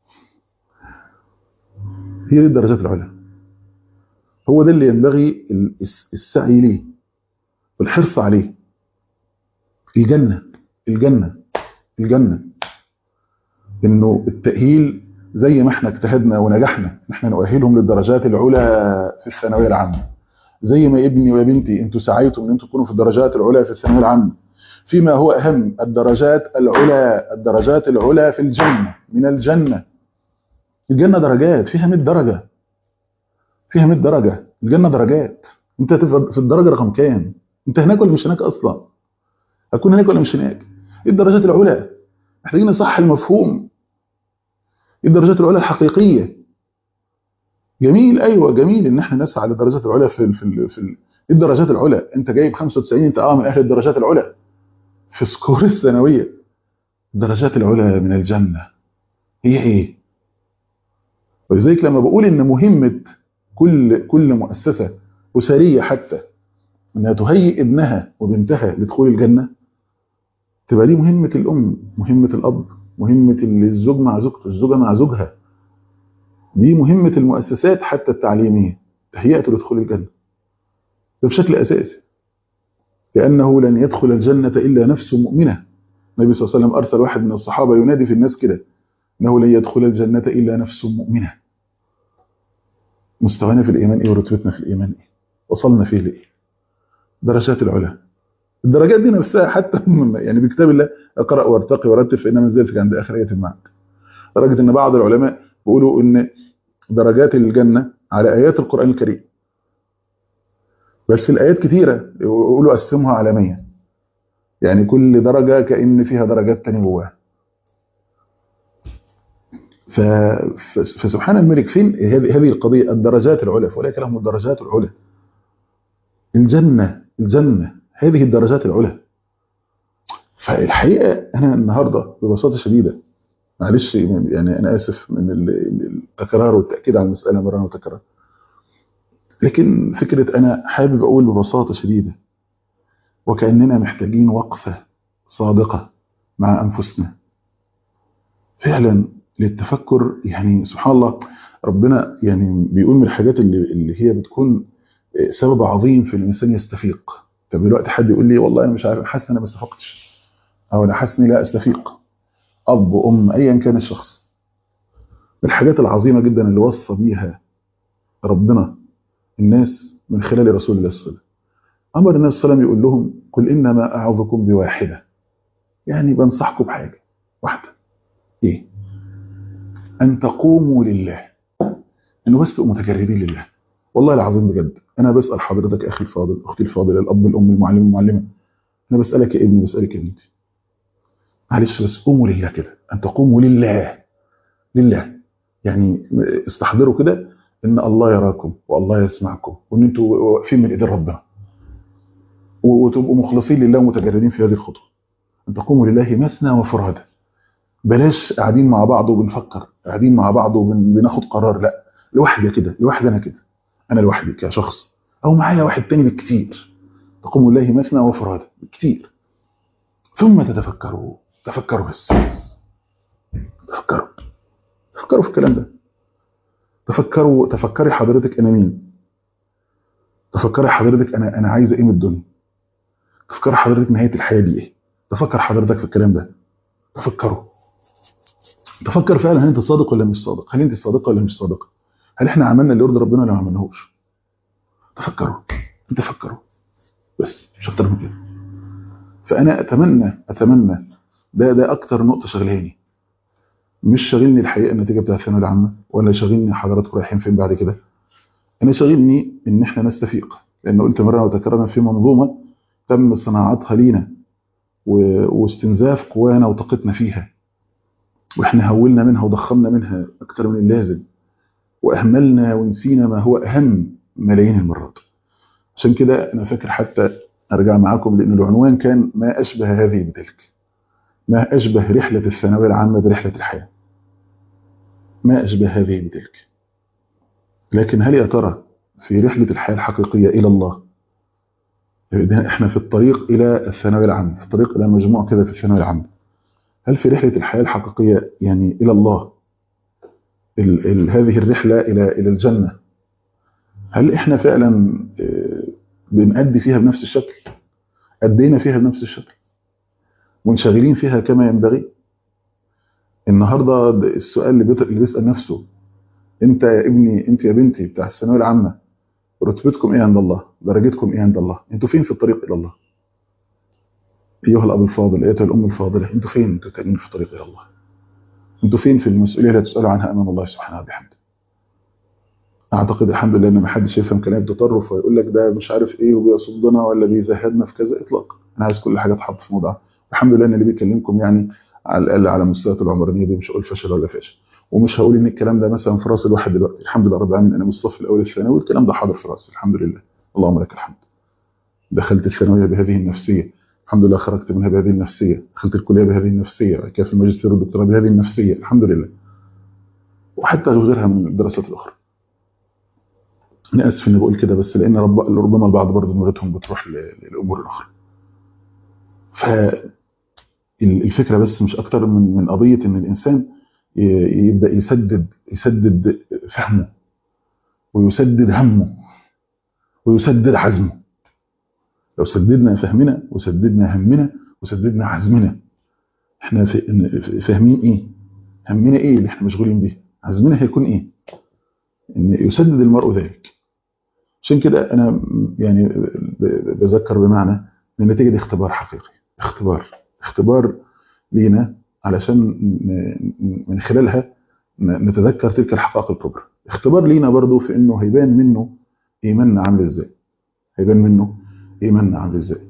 هي دي الدرجات العلى هو ده اللي ينبغي السعي ليه والحرص عليه الجنة الجنة الجنة انه التأهيل زي ما احنا اجتهدنا ونجحنا احنا نؤهلهم للدرجات العلى في الثانوية العامة زي ما ابني وبنتي انتوا سعيتم ان انتوا تكونوا في الدرجات العلى في الثانوية العامة فيما هو اهم الدرجات العلى الدرجات العلى في الجنة من الجنة الجنة درجات فيها 100 درجة فيها 100 درجة الجنة درجات انت في الدرجة رقم كام انت هناك ولا مش هناك اصلا هتكون هناك ولا مش هناك ايه الدرجات العلى محتاجين نصح المفهوم ايه الدرجات العلى الحقيقية جميل ايوه جميل ان احنا نسعى للدرجات العلى في ال في ال في ال... ايه الدرجات العلى انت جايب 95 انت اه من اهل الدرجات العلى في سكور الثانويه الدرجات العلى من الجنه هي ايه ولذلك لما بقول ان مهمه كل كل مؤسسه اسريه حتى انها تهيئ ابنها وبنتها لدخول الجنه تبقى دي مهمه الام مهمه الاب مهمه الزوج مع زوجته الزوجه مع زوجها دي مهمه المؤسسات حتى التعليميه تهيئته لدخول الجنه ده بشكل اساسي لانه لن يدخل الجنه الا نفس مؤمنه النبي صلى الله عليه وسلم ارسل واحد من الصحابه ينادي في الناس كده انه لن يدخل الجنه الا نفس مؤمنه مستوانا في الايمان ايه ورتبتنا في الايمان ايه وصلنا فيه لايه درجات العلا الدرجات دي نفسها حتى يعني بكتاب الله اقرا وارتقي ورتب فان منزلتك عند اخريه معك لدرجه ان بعض العلماء بيقولوا ان درجات الجنه على ايات القران الكريم بس الايات كتيره يقولوا قسمها على 100 يعني كل درجه كان فيها درجات تانية جواها ف... فسبحان الملك فين هذه هذه القضيه الدرجات العلى فاولئك لهم الدرجات العلى الجنه الجنه هذه الدرجات العلى فالحقيقه انا النهارده ببساطه شديده معلش يعني انا اسف من التكرار والتاكيد على المساله مره وتكرار لكن فكره انا حابب اقول ببساطه شديده وكاننا محتاجين وقفه صادقه مع انفسنا فعلا للتفكر يعني سبحان الله ربنا يعني بيقول من الحاجات اللي اللي هي بتكون سبب عظيم في الانسان يستفيق طب دلوقتي حد يقول لي والله انا مش عارف حاسس ان انا ما استفقتش او انا حاسس اني لا استفيق اب وام ايا كان الشخص من الحاجات العظيمه جدا اللي وصى بيها ربنا الناس من خلال رسول الله صلى الله عليه وسلم امر النبي صلى الله عليه وسلم يقول لهم قل انما اعظكم بواحده يعني بنصحكم بحاجه واحده ايه ان تقوموا لله انه بس تبقوا متجردين لله والله العظيم بجد انا بسال حضرتك اخي الفاضل اختي الفاضله الاب الام المعلم المعلمه انا بسالك يا ابني بسالك يا بنتي معلش بس قوموا لله كده ان تقوموا لله لله يعني استحضروا كده ان الله يراكم والله يسمعكم وان انتوا واقفين من ايدين ربنا وتبقوا مخلصين لله ومتجردين في هذه الخطوه ان تقوموا لله مثنى وفرادى بلاش قاعدين مع بعض وبنفكر قاعدين مع بعض وبناخد قرار لا لوحدي كده لوحدي انا كده انا لوحدي كشخص او معايا واحد تاني بالكتير تقوموا لله مثنى وفرادى بالكتير ثم تتفكروا تفكروا بس تفكروا تفكروا في الكلام ده تفكروا تفكري حضرتك انا مين تفكري حضرتك انا انا عايزه ايه من الدنيا تفكري حضرتك نهايه الحياه دي ايه تفكر حضرتك في الكلام ده تفكروا تفكر فعلا هل انت صادق ولا مش صادق هل انت صادقه ولا مش صادقه هل احنا عملنا اللي يرضي ربنا ولا ما عملناهوش تفكروا تفكروا بس مش اكتر من كده فانا اتمنى اتمنى ده ده اكتر نقطه شغلاني مش شاغلني الحقيقه النتيجه بتاع الثانويه العامه ولا شاغلني حضراتكم رايحين فين بعد كده انا شاغلني ان احنا نستفيق لان قلت مره وتكررنا في منظومه تم صناعتها لينا واستنزاف قوانا وطاقتنا فيها واحنا هولنا منها وضخمنا منها اكتر من اللازم واهملنا ونسينا ما هو اهم ملايين المرات عشان كده انا فاكر حتى ارجع معاكم لان العنوان كان ما اشبه هذه بتلك ما اشبه رحله الثانويه العامه برحله الحياه ما اشبه هذه بتلك لكن هل يا ترى في رحله الحياه الحقيقيه الى الله احنا في الطريق الى الثانويه العامه في الطريق الى مجموع كده في الثانويه العامه هل في رحله الحياه الحقيقيه يعني الى الله ال ال هذه الرحله الى الى الجنه هل احنا فعلا بنأدي فيها بنفس الشكل أدينا فيها بنفس الشكل منشغلين فيها كما ينبغي النهارده السؤال اللي بيسأل نفسه انت يا ابني انت يا بنتي بتاع الثانويه العامه رتبتكم ايه عند الله درجتكم ايه عند الله انتوا فين في الطريق الى الله ايها الاب الفاضل ايتها الام الفاضله انتوا فين انتوا تانيين في الطريق الى الله انتوا فين في المسؤوليه اللي هتسالوا عنها امام الله سبحانه وبحمده اعتقد الحمد لله ان ما حدش يفهم كلام بتطرف ويقول لك ده مش عارف ايه وبيصدنا ولا بيزهدنا في كذا اطلاقا انا عايز كل حاجه تحط في موضعها الحمد لله ان اللي بيكلمكم يعني على الاقل على مستويات العمرانيه دي مش هقول فشل ولا فاشل ومش هقول ان الكلام ده مثلا في راس الواحد دلوقتي الحمد لله رب العالمين انا من الصف الاول الثانوي الكلام ده حاضر في راسي الحمد لله اللهم لك الحمد دخلت الثانويه بهذه النفسيه الحمد لله خرجت منها بهذه النفسيه دخلت الكليه بهذه النفسيه كيف في الماجستير والدكتوراه بهذه النفسيه الحمد لله وحتى غيرها من الدراسات الاخرى انا اسف اني بقول كده بس لان رب ربما البعض برضه دماغتهم بتروح للامور الاخرى ف الفكره بس مش اكتر من من قضيه ان الانسان يبدا يسدد يسدد فهمه ويسدد همه ويسدد عزمه لو سددنا فهمنا وسددنا همنا وسددنا عزمنا احنا فاهمين ايه همنا ايه اللي احنا مشغولين بيه عزمنا هيكون ايه ان يسدد المرء ذلك عشان كده انا يعني بذكر بمعنى ان النتيجه دي اختبار حقيقي اختبار اختبار لينا علشان من خلالها نتذكر تلك الحقائق الكبرى اختبار لينا برضو في انه هيبان منه ايماننا عامل ازاي هيبان منه ايماننا عامل ازاي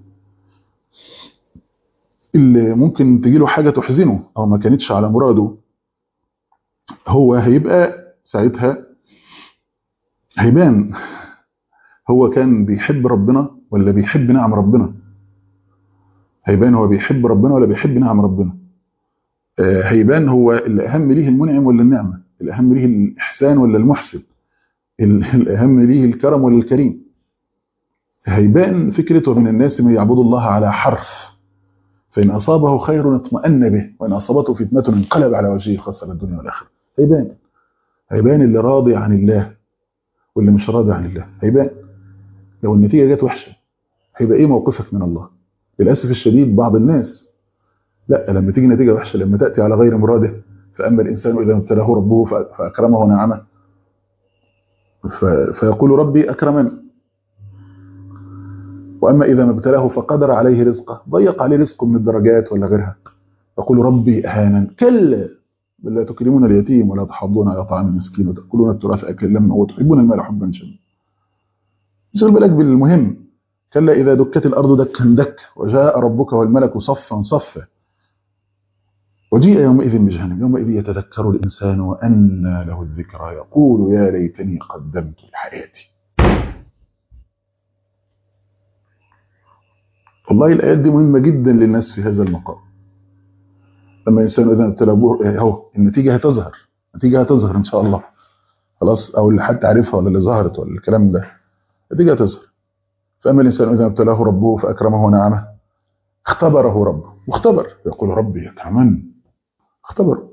اللي ممكن تجيله حاجه تحزنه او ما كانتش على مراده هو هيبقى ساعتها هيبان هو كان بيحب ربنا ولا بيحب نعم ربنا هيبان هو بيحب ربنا ولا بيحب نعم ربنا هيبان هو الأهم ليه المنعم ولا النعمة الأهم ليه الإحسان ولا المحسن الأهم ليه الكرم ولا الكريم هيبان فكرته من الناس من يعبد الله على حرف فإن أصابه خير اطمأن به وإن أصابته فتنة انقلب على وجهه خسر الدنيا والآخرة هيبان هيبان اللي راضي عن الله واللي مش راضي عن الله هيبان لو النتيجة جت وحشة هيبقى إيه موقفك من الله للأسف الشديد بعض الناس لا لما تيجي نتيجة وحشة لما تأتي على غير مراده فأما الإنسان إذا ابتلاه ربه فأكرمه ونعمه فيقول ربي أكرمن وأما إذا ما ابتلاه فقدر عليه رزقه ضيق عليه رزقه من الدرجات ولا غيرها يقول ربي أهانا كلا بل لا تكرمون اليتيم ولا تحضون على طعام المسكين وتأكلون التراث أكل لما وتحبون المال حبا جما شغل بالك بالمهم كلا إذا دكت الأرض دكا دك وجاء ربك والملك صفا صفا وجيء يومئذ بجهنم يومئذ يتذكر الإنسان وأنى له الذكرى يقول يا ليتني قدمت لحياتي والله الآيات دي مهمة جدا للناس في هذا المقام لما الإنسان إذا ابتلى أهو النتيجة هتظهر النتيجة هتظهر إن شاء الله خلاص أو اللي حد عارفها ولا اللي ظهرت ولا الكلام ده النتيجة هتظهر فأما الإنسان إذا ابتلاه ربه فأكرمه ونعمه اختبره ربه واختبر يقول ربي يكرمن اختبر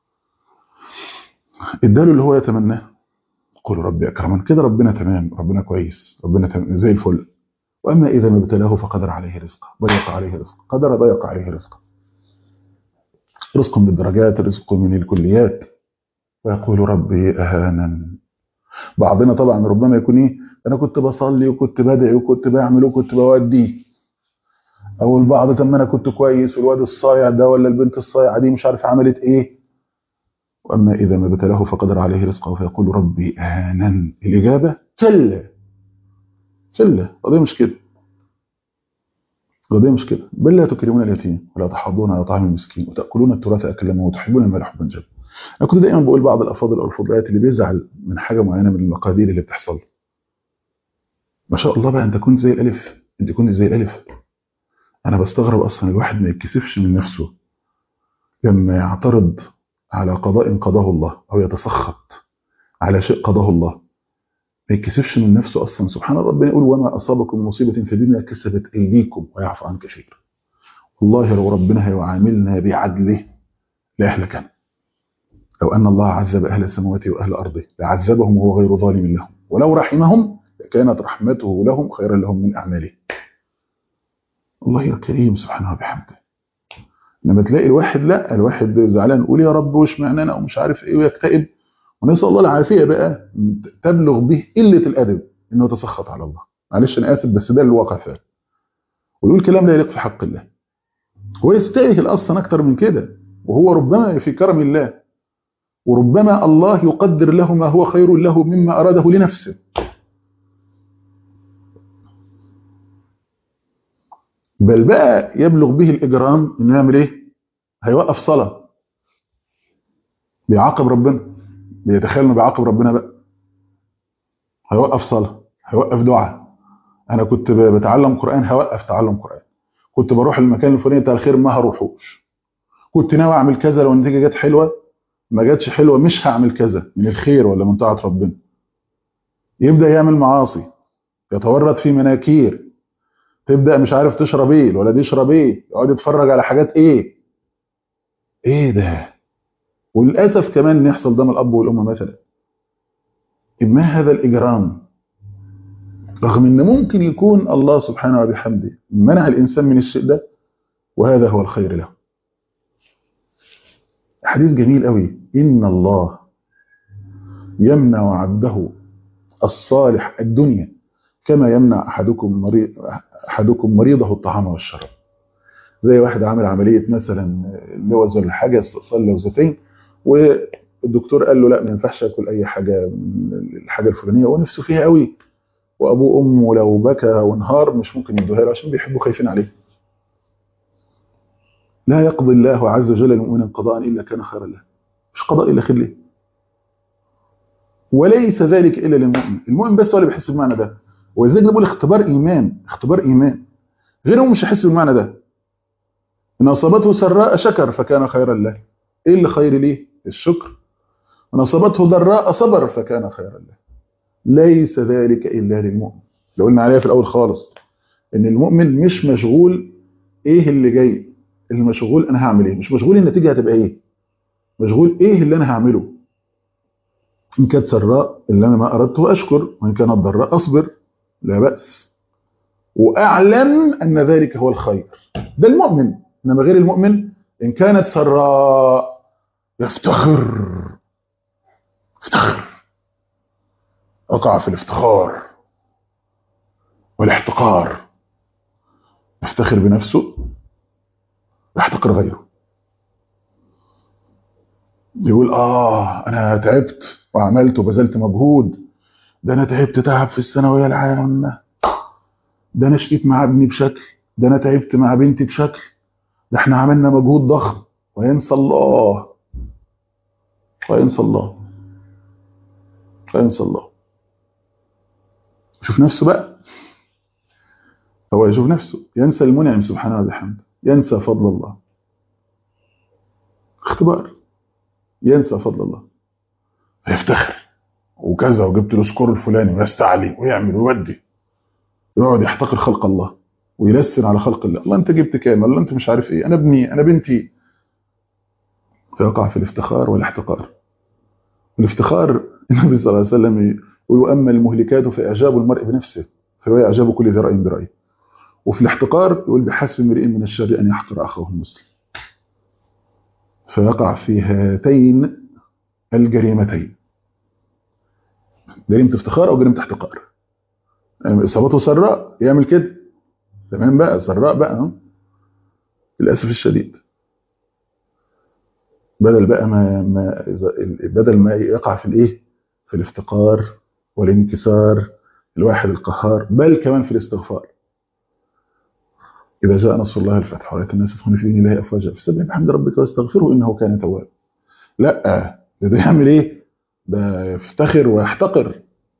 اداله اللي هو يتمناه يقول ربي أكرمن كده ربنا تمام ربنا كويس ربنا تمام زي الفل وأما إذا ما ابتلاه فقدر عليه رزقه ضيق عليه رزقه قدر ضيق عليه رزقه رزق من الدرجات رزق من الكليات ويقول ربي أهانا بعضنا طبعا ربما يكون إيه أنا كنت بصلي وكنت بدعي وكنت بعمل وكنت بودي او البعض طب ما انا كنت كويس والواد الصايع ده ولا البنت الصايعه دي مش عارف عملت ايه واما اذا ما ابتلاه فقدر عليه رزقه فيقول ربي اهانن الاجابه كلا كلا القضيه مش كده القضيه مش كده بل لا تكرمون اليتيم ولا تحضون على طعام المسكين وتاكلون التراث اكلا وتحبون المال حبا جما انا كنت دايما بقول بعض الافاضل او الفضليات اللي بيزعل من حاجه معينه من المقادير اللي بتحصل له ما شاء الله بقى انت كنت زي الالف انت كنت زي الالف انا بستغرب اصلا الواحد ما يتكسفش من نفسه لما يعترض على قضاء قضاه الله او يتسخط على شيء قضاه الله ما يتكسفش من نفسه اصلا سبحان ربنا يقول وما اصابكم من مصيبه فبما كسبت ايديكم ويعفو عن كثير والله لو ربنا هيعاملنا بعدله لاهلكنا لو ان الله عذب اهل السماوات واهل ارضه لعذبهم وهو غير ظالم لهم ولو رحمهم لكانت رحمته لهم خيرا لهم من اعمالهم الله يا كريم سبحانه وبحمده لما تلاقي الواحد لا الواحد زعلان يقول يا رب وش معنانا ومش عارف ايه ويكتئب ونسال الله العافيه بقى تبلغ به قله الادب انه يتسخط على الله معلش انا اسف بس ده الواقع فعلا ويقول كلام لا يليق في حق الله هو يستاهل اصلا اكتر من كده وهو ربما في كرم الله وربما الله يقدر له ما هو خير له مما اراده لنفسه بل بقى يبلغ به الإجرام إنه يعمل إيه؟ هيوقف صلاة بيعاقب ربنا بيتخيل إنه بيعاقب ربنا بقى هيوقف صلاة هيوقف دعاء أنا كنت بتعلم قرآن هوقف تعلم قرآن كنت بروح المكان الفلاني بتاع الخير ما هروحوش كنت ناوي أعمل كذا لو النتيجة جت حلوة ما جاتش حلوة مش هعمل كذا من الخير ولا من طاعة ربنا يبدأ يعمل معاصي يتورط في مناكير تبدا مش عارف تشرب ايه الولد يشرب ايه يقعد يتفرج على حاجات ايه ايه ده وللاسف كمان ان يحصل ده من الاب والام مثلا ما هذا الاجرام رغم ان ممكن يكون الله سبحانه وبحمده منع الانسان من الشيء ده وهذا هو الخير له حديث جميل قوي ان الله يمنع عبده الصالح الدنيا كما يمنع احدكم مريض احدكم مريضه الطعام والشراب زي واحد عامل عمليه مثلا لوز ولا حاجه استئصال لوزتين والدكتور قال له لا ما ينفعش اكل اي حاجه من الحاجه الفلانيه ونفسه فيها قوي وابوه وامه لو بكى وانهار مش ممكن يدوها له عشان بيحبوا خايفين عليه لا يقضي الله عز وجل للمؤمن قضاء الا كان خيرا له مش قضاء الا خير ليه وليس ذلك الا للمؤمن المؤمن بس هو اللي بيحس بالمعنى ده ولذلك بقول اختبار ايمان اختبار ايمان غيره مش هيحس بالمعنى ده ان اصابته سراء شكر فكان خيرا له ايه اللي خير ليه الشكر ان اصابته ضراء صبر فكان خيرا له ليس ذلك الا للمؤمن لو قلنا عليها في الاول خالص ان المؤمن مش مشغول ايه اللي جاي اللي مشغول انا هعمل ايه مش مشغول النتيجه هتبقى ايه مشغول ايه اللي انا هعمله ان كانت سراء اللي انا ما اردته اشكر وان كانت ضراء اصبر لا بأس وأعلم أن ذلك هو الخير ده المؤمن إنما غير المؤمن إن كانت سراء يفتخر افتخر وقع في الافتخار والاحتقار يفتخر بنفسه ويحتقر غيره يقول آه أنا تعبت وعملت وبذلت مجهود ده انا تعبت تعب في الثانويه العامه ده انا شقيت مع ابني بشكل ده انا تعبت مع بنتي بشكل ده احنا عملنا مجهود ضخم وينسى الله وينسى الله وينسى الله شوف نفسه بقى هو يشوف نفسه ينسى المنعم سبحانه وبحمده ينسى فضل الله اختبار ينسى فضل الله فيفتخر وكذا وجبت له سكور الفلاني ويستعلي ويعمل ويودي يقعد يحتقر خلق الله ويلسن على خلق الله الله انت جبت كام الله انت مش عارف ايه انا ابني انا بنتي فيقع في الافتخار والاحتقار الافتخار النبي صلى الله عليه وسلم يقول اما المهلكات فاعجاب المرء بنفسه في روايه اعجاب كل ذي راي برايه وفي الاحتقار يقول بحسب امرئ من الشر ان يحقر اخاه المسلم فيقع في هاتين الجريمتين جريمه افتخار او جريمه احتقار يعني اصابته سراء يعمل كده تمام بقى سراء بقى للاسف الشديد بدل بقى ما, ما بدل ما يقع في الايه في الافتقار والانكسار الواحد القهار بل كمان في الاستغفار إذا جاء نصر الله الفتح ورأيت الناس يدخلون في دين الله أفواجا فسبح بحمد ربك واستغفره إنه كان توابا لا ده, ده يعمل إيه؟ ده يفتخر ويحتقر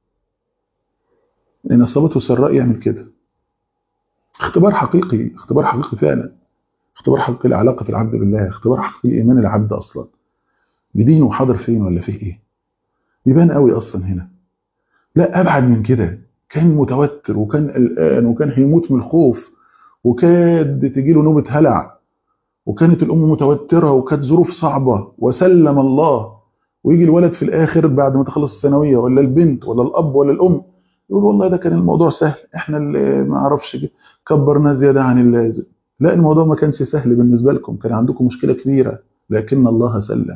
إن أصابته سراء يعمل كده اختبار حقيقي اختبار حقيقي فعلا اختبار حقيقي لعلاقة العبد بالله اختبار حقيقي إيمان العبد أصلا بدينه حاضر فين ولا فيه إيه يبان قوي أصلا هنا لا أبعد من كده كان متوتر وكان قلقان وكان هيموت من الخوف وكاد تجي له نوبة هلع وكانت الأم متوترة وكانت ظروف صعبة وسلم الله ويجي الولد في الآخر بعد ما تخلص الثانوية ولا البنت ولا الأب ولا الأم يقول والله ده كان الموضوع سهل احنا اللي ما اعرفش كبرنا زيادة عن اللازم لا الموضوع ما كانش سهل بالنسبة لكم كان عندكم مشكلة كبيرة لكن الله سلم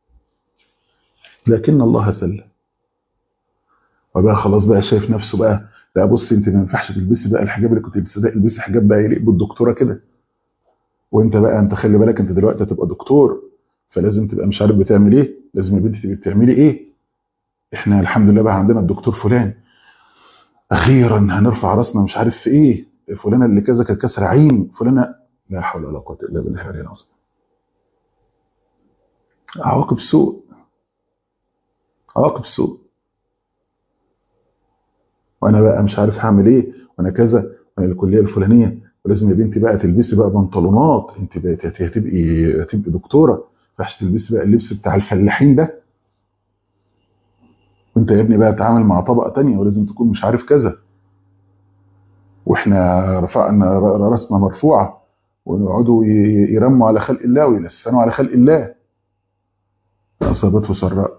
لكن الله سلم وبقى خلاص بقى شايف نفسه بقى لا بصي انت ما ينفعش تلبسي بقى الحجاب اللي كنت لابساه البسي حجاب بقى يليق بالدكتوره كده وانت بقى انت خلي بالك انت دلوقتي هتبقى دكتور فلازم تبقى مش عارف بتعمل ايه لازم يا بنتي تبقي بتعملي ايه احنا الحمد لله بقى عندنا الدكتور فلان اخيرا هنرفع راسنا مش عارف في ايه فلانه اللي كذا كانت كسر عيني فلانه لا حول ولا قوه الا بالله العلي العظيم عواقب سوء عواقب سوء وانا بقى مش عارف هعمل ايه وانا كذا وانا الكليه الفلانيه ولازم يا بنتي بقى تلبسي بقى بنطلونات انت بقى هتبقي هتبقي دكتوره ما ينفعش تلبسي بقى اللبس بتاع الفلاحين ده وانت يا ابني بقى تتعامل مع طبقه تانية ولازم تكون مش عارف كذا واحنا رفعنا راسنا مرفوعه ويقعدوا يرموا على خلق الله ويلسنوا على خلق الله اصابته سراء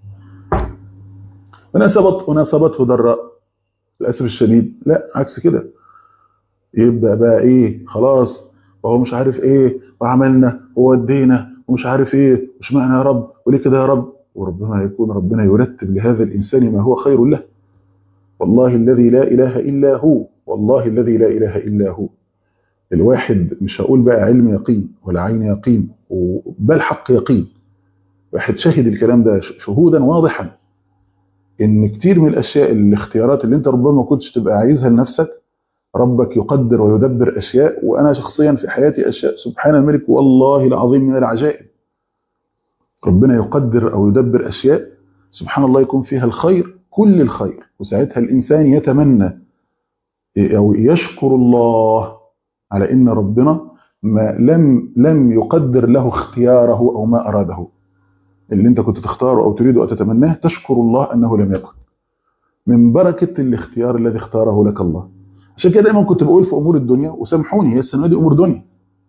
وناسبت وناسبته ضراء للاسف الشديد لا عكس كده يبدا بقى ايه خلاص وهو مش عارف ايه وعملنا وودينا ومش عارف ايه مش معنى يا رب وليه كده يا رب وربما يكون ربنا يرتب لهذا الانسان ما هو خير له والله الذي لا اله الا هو والله الذي لا اله الا هو الواحد مش هقول بقى علم يقين ولا عين يقين بل حق يقين واحد شاهد الكلام ده شهودا واضحا ان كتير من الاشياء الاختيارات اللي انت ربما ما كنتش تبقى عايزها لنفسك ربك يقدر ويدبر اشياء وانا شخصيا في حياتي اشياء سبحان الملك والله العظيم من العجائب ربنا يقدر او يدبر اشياء سبحان الله يكون فيها الخير كل الخير وساعتها الانسان يتمنى او يشكر الله على ان ربنا ما لم لم يقدر له اختياره او ما اراده اللي انت كنت تختاره او تريد ان تتمناه تشكر الله انه لم يكن من بركه الاختيار الذي اختاره لك الله عشان كده دايما كنت بقول في امور الدنيا وسامحوني هي السنه دي امور دنيا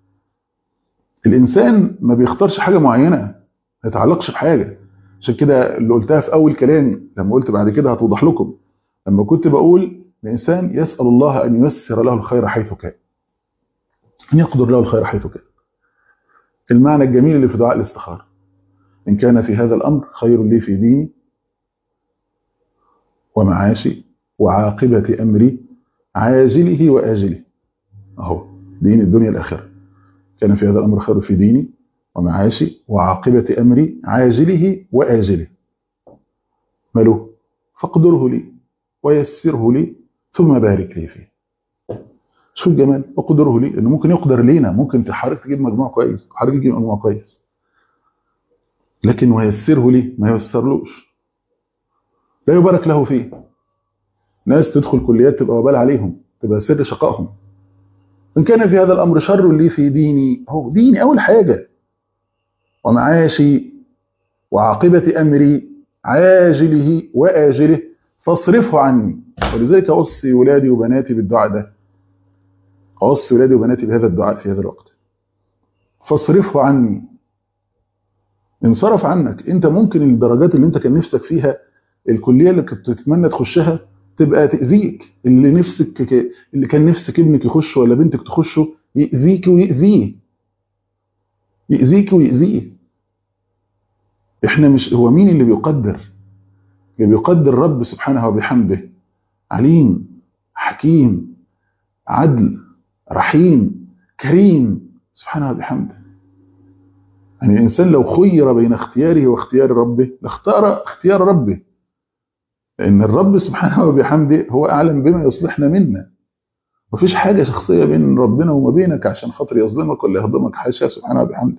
الانسان ما بيختارش حاجه معينه ما يتعلقش بحاجه عشان كده اللي قلتها في اول كلامي لما قلت بعد كده هتوضح لكم لما كنت بقول الانسان يسال الله ان ييسر له الخير حيث كان ان يقدر له الخير حيث كان المعنى الجميل اللي في دعاء الاستخاره ان كان في هذا الامر خير لي في ديني ومعاشي وعاقبه امري عاجله وآجله أهو دين الدنيا الآخرة كان في هذا الأمر خير في ديني ومعاشي وعاقبة أمري عاجله وآجله ماله فاقدره لي ويسره لي ثم بارك لي فيه شو الجمال اقدره لي انه ممكن يقدر لينا ممكن حضرتك تجيب مجموع كويس حضرتك تجيب مجموع كويس لكن ويسره لي ما ييسرلوش لا يبارك له فيه ناس تدخل كليات تبقى وبال عليهم تبقى سر شقائهم إن كان في هذا الأمر شر لي في ديني هو ديني أول حاجة ومعاشي وعاقبة أمري عاجله وآجله فاصرفه عني ولذلك أوصي ولادي وبناتي بالدعاء ده أوصي ولادي وبناتي بهذا الدعاء في هذا الوقت فاصرفه عني انصرف عنك انت ممكن الدرجات اللي انت كان نفسك فيها الكلية اللي كنت تتمنى تخشها تبقى تأذيك اللي نفسك اللي كان نفسك ابنك يخشه ولا بنتك تخشه يأذيك ويأذيه يأذيك ويأذيه احنا مش هو مين اللي بيقدر اللي بيقدر رب سبحانه وبحمده عليم حكيم عدل رحيم كريم سبحانه وبحمده يعني الإنسان لو خير بين اختياره واختيار ربه لاختار اختيار ربه لأن الرب سبحانه وبحمده هو أعلم بما يصلحنا منا مفيش حاجة شخصية بين ربنا وما بينك عشان خاطر يظلمك ولا يهضمك حاشا سبحانه وبحمده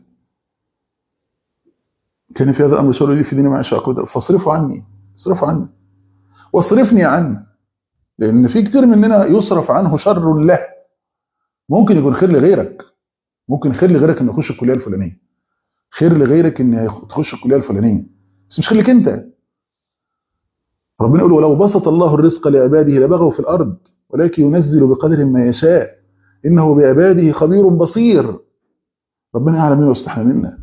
كان في هذا الأمر شر لي في ديني مع شاق فاصرفوا عني اصرفوا عني واصرفني عنه لأن في كتير مننا يصرف عنه شر له ممكن يكون خير لغيرك ممكن خير لغيرك انه يخش الكليه الفلانيه خير لغيرك ان تخش الكليه الفلانيه بس مش خير لك انت ربنا يقول ولو بسط الله الرزق لعباده لبغوا في الارض ولكن ينزل بقدر ما يشاء انه بعباده خبير بصير ربنا يعلم ما يصلحنا منا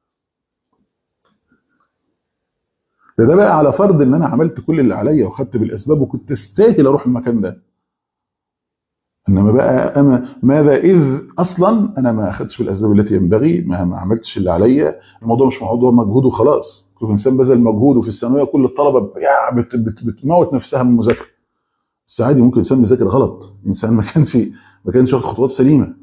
ده, ده بقى على فرض ان انا عملت كل اللي عليا وخدت بالاسباب وكنت استاهل اروح المكان ده انما بقى انا ماذا اذ اصلا انا ما اخدتش بالاسباب التي ينبغي ما, ما عملتش اللي عليا الموضوع مش موضوع مجهود وخلاص كل انسان بذل مجهوده في الثانويه كل الطلبه بت بت بتموت نفسها من المذاكره بس عادي ممكن انسان بيذاكر غلط انسان ما كانش ما كانش واخد خطوات سليمه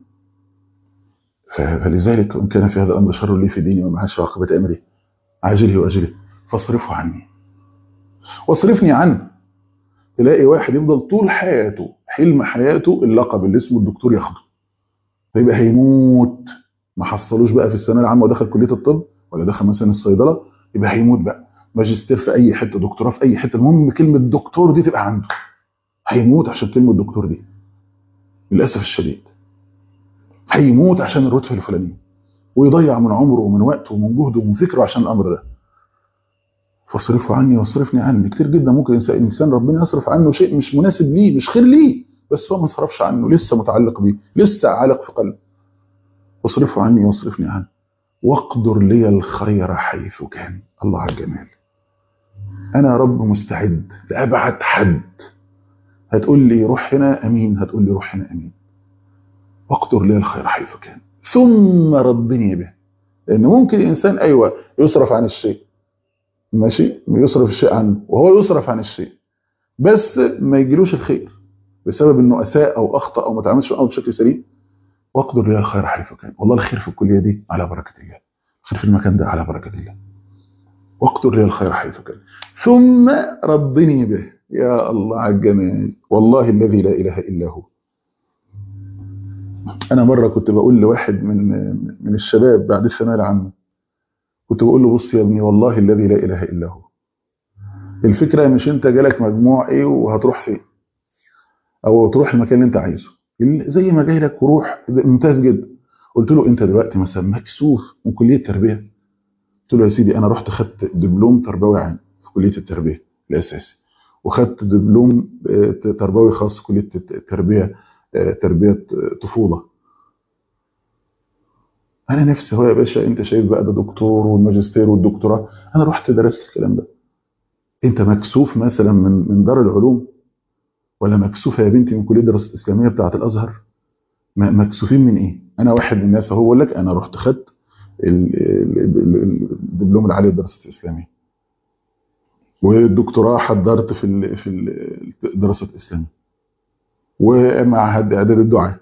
فلذلك ان كان في هذا الامر شر لي في ديني وما عادش عاقبه امري عاجله واجله فاصرفه عني واصرفني عنه تلاقي واحد يفضل طول حياته حلم حياته اللقب اللي اسمه الدكتور ياخده فيبقى هيموت ما حصلوش بقى في الثانويه العامه ودخل كليه الطب ولا دخل مثلا الصيدله يبقى هيموت بقى ماجستير في اي حته دكتوراه في اي حته المهم كلمه دكتور دي تبقى عنده هيموت عشان كلمه دكتور دي للاسف الشديد هيموت عشان الرتبه الفلانيه ويضيع من عمره ومن وقته ومن جهده ومن فكره عشان الامر ده فاصرفه عني واصرفني عني كتير جدا ممكن الانسان ربنا يصرف عنه شيء مش مناسب ليه مش خير ليه بس هو ما صرفش عنه لسه متعلق بيه لسه عالق في قلبه واصرفه عني واصرفني عنه واقدر لي الخير حيث كان الله على الجمال انا يا رب مستعد لابعد حد هتقول لي روح هنا امين هتقول لي روح هنا امين واقدر لي الخير حيث كان ثم ردني به لان ممكن الانسان ايوه يصرف عن الشيء ماشي يصرف الشيء عنه وهو يصرف عن الشيء بس ما يجيلوش الخير بسبب انه اساء او اخطا او ما تعاملش معه بشكل سليم واقدر لي الخير حيث كان والله الخير في الكليه دي على بركه الله الخير في المكان ده على بركه الله واقدر لي الخير حيث كان ثم ردني به يا الله على الجمال والله الذي لا اله الا هو انا مره كنت بقول لواحد من من الشباب بعد الثانويه العامه كنت بقول له بص يا ابني والله الذي لا اله الا هو الفكره مش انت جالك مجموع ايه وهتروح فين او تروح المكان اللي انت عايزه زي ما جاي لك وروح ممتاز جدا قلت له انت دلوقتي مثلا مكسوف من كليه التربيه قلت له يا سيدي انا رحت خدت دبلوم تربوي عام في كليه التربيه الاساسي وخدت دبلوم تربوي خاص في كليه التربيه تربيه طفوله انا نفسي هو يا باشا انت شايف بقى ده دكتور والماجستير والدكتوراه انا رحت درست الكلام ده انت مكسوف مثلا من من دار العلوم ولا مكسوفه يا بنتي من كليه الدراسات الاسلاميه بتاعه الازهر مكسوفين من ايه انا واحد من الناس اهو بقول لك انا رحت خدت الدبلوم العالي للدراسات الاسلاميه والدكتوراه حضرت في في الدراسات الاسلاميه ومعهد اعداد الدعاء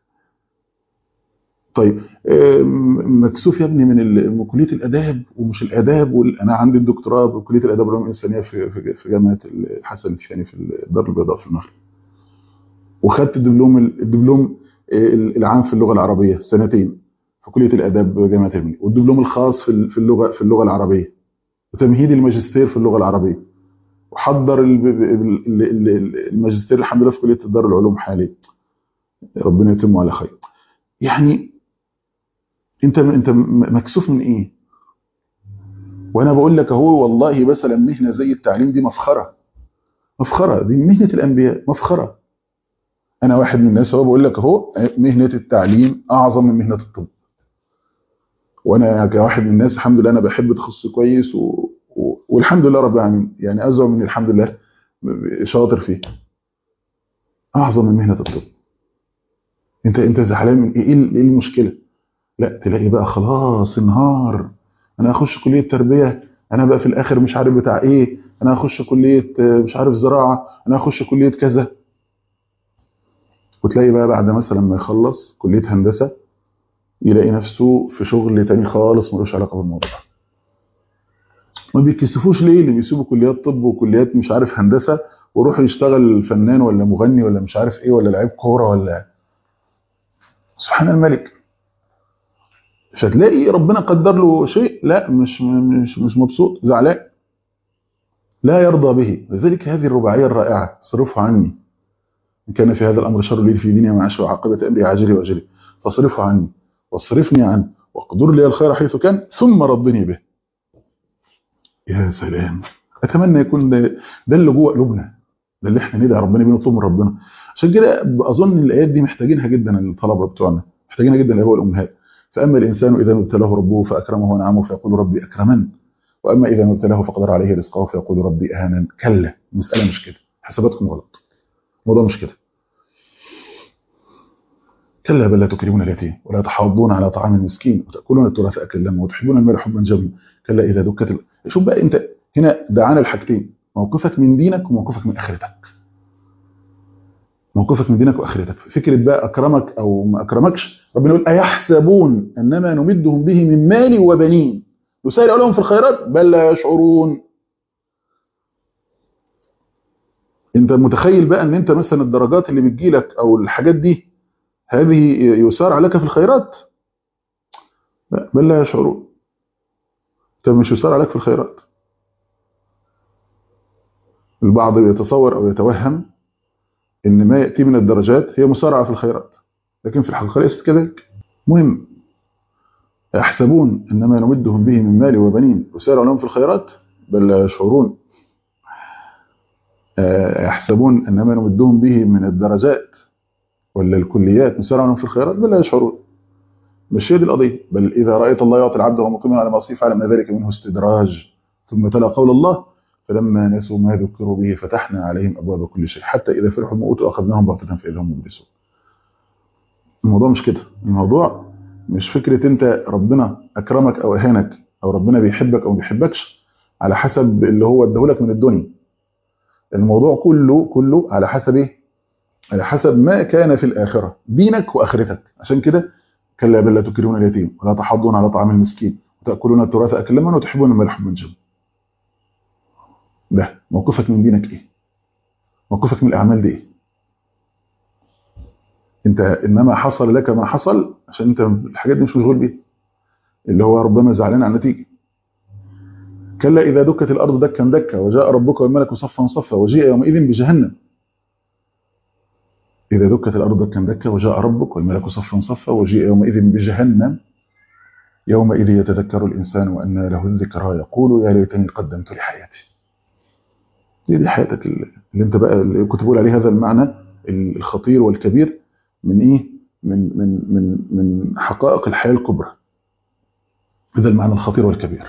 طيب مكسوف يا ابني من كليه الاداب ومش الاداب انا عندي الدكتوراه بكليه الاداب والعلوم الانسانيه في في جامعه الحسن الثاني في الدار البيضاء في المغرب وخدت الدبلوم الدبلوم العام في اللغه العربيه سنتين في كليه الاداب بجامعه المنيا والدبلوم الخاص في في اللغه في اللغه العربيه وتمهيد الماجستير في اللغه العربيه وحضر الماجستير الحمد لله في كليه دار العلوم حاليا ربنا يتمه على خير يعني انت انت مكسوف من ايه وانا بقول لك اهو والله مثلا مهنه زي التعليم دي مفخره مفخره دي مهنه الانبياء مفخره انا واحد من الناس اهو بقول لك اهو مهنه التعليم اعظم من مهنه الطب وانا كواحد من الناس الحمد لله انا بحب تخصصي كويس و... و... والحمد لله رب العالمين يعني ازعم من الحمد لله شاطر فيه اعظم من مهنه الطب انت انت زعلان من ايه ايه المشكله لا تلاقي بقى خلاص انهار انا اخش كليه تربيه انا بقى في الاخر مش عارف بتاع ايه انا اخش كليه مش عارف زراعه انا اخش كليه كذا وتلاقي بقى بعد مثلا ما يخلص كليه هندسه يلاقي نفسه في شغل تاني خالص ملوش علاقه بالموضوع ما بيكسفوش ليه اللي بيسيبوا كليات طب وكليات مش عارف هندسه ويروح يشتغل فنان ولا مغني ولا مش عارف ايه ولا لعيب كوره ولا سبحان الملك مش هتلاقي ربنا قدر له شيء لا مش مش مش مبسوط زعلان لا يرضى به لذلك هذه الرباعيه الرائعه صرفه عني ان كان في هذا الامر شر لي في ديني ومعاش وعاقبه امري عاجلي واجلي فاصرفه عني واصرفني عنه واقدر لي الخير حيث كان ثم ردني به يا سلام اتمنى يكون ده, ده اللي جوه قلوبنا ده اللي احنا ندعي ربنا بيه نطلب من ربنا عشان كده اظن الايات دي محتاجينها جدا الطلبه بتوعنا محتاجينها جدا الاباء والامهات فاما الانسان اذا ما ابتلاه ربه فاكرمه ونعمه فيقول ربي اكرمن واما اذا ما ابتلاه فقدر عليه رزقه فيقول ربي اهانن كلا المساله مش كده حساباتكم غلط الموضوع مش كده كلا بل لا تكرمون اليتيم ولا تحاضون على طعام المسكين وتاكلون التراث اكلا لما وتحبون المال حبا جما كلا اذا دكت ال... شوف بقى انت هنا دعانا الحاجتين موقفك من دينك وموقفك من اخرتك موقفك من دينك واخرتك فكره بقى اكرمك او ما اكرمكش ربنا يقول ايحسبون انما نمدهم به من مال وبنين نسارع لهم في الخيرات بل لا يشعرون انت متخيل بقى ان انت مثلا الدرجات اللي بتجيلك او الحاجات دي هذه يسارع لك في الخيرات بل لا يشعرون انت مش يسارع لك في الخيرات البعض بيتصور او يتوهم ان ما ياتي من الدرجات هي مسارعه في الخيرات لكن في الحقيقه ليست كذلك مهم يحسبون انما نمدهم به من مال وبنين يسارع لهم في الخيرات بل لا يشعرون يحسبون انما نمدهم به من الدرجات ولا الكليات نسارع لهم في الخيرات بل لا يشعرون مش هي دي القضيه بل اذا رايت الله يعطي العبد وهو مقيم على معصيه فاعلم ان ذلك منه استدراج ثم تلا قول الله فلما نسوا ما ذكروا به فتحنا عليهم ابواب كل شيء حتى اذا فرحوا بما اوتوا اخذناهم بغته فاذا هم مبلسون الموضوع مش كده الموضوع مش فكره انت ربنا اكرمك او اهانك او ربنا بيحبك او ما بيحبكش على حسب اللي هو اداهولك من الدنيا الموضوع كله كله على حسب ايه على حسب ما كان في الاخره دينك واخرتك عشان كده كلا بل لا تكرمون اليتيم ولا تحضون على طعام المسكين وتاكلون التراث اكلا لما وتحبون المال حبا جما ده موقفك من دينك ايه موقفك من الاعمال دي ايه انت انما حصل لك ما حصل عشان انت الحاجات دي مش مشغول بيها اللي هو ربما زعلان على النتيجه كلا اذا دكت الارض دكا دكا وجاء ربك والملك صفا صفا وجيء يومئذ بجهنم اذا دكت الارض دكا دكا وجاء ربك والملك صفا صفا وجيء يومئذ بجهنم يومئذ يتذكر الانسان وانى له الذكرى يقول يا ليتني قدمت لحياتي دي دي حياتك اللي انت بقى اللي كنت بقول عليه هذا المعنى الخطير والكبير من ايه من من من من حقائق الحياه الكبرى هذا المعنى الخطير والكبير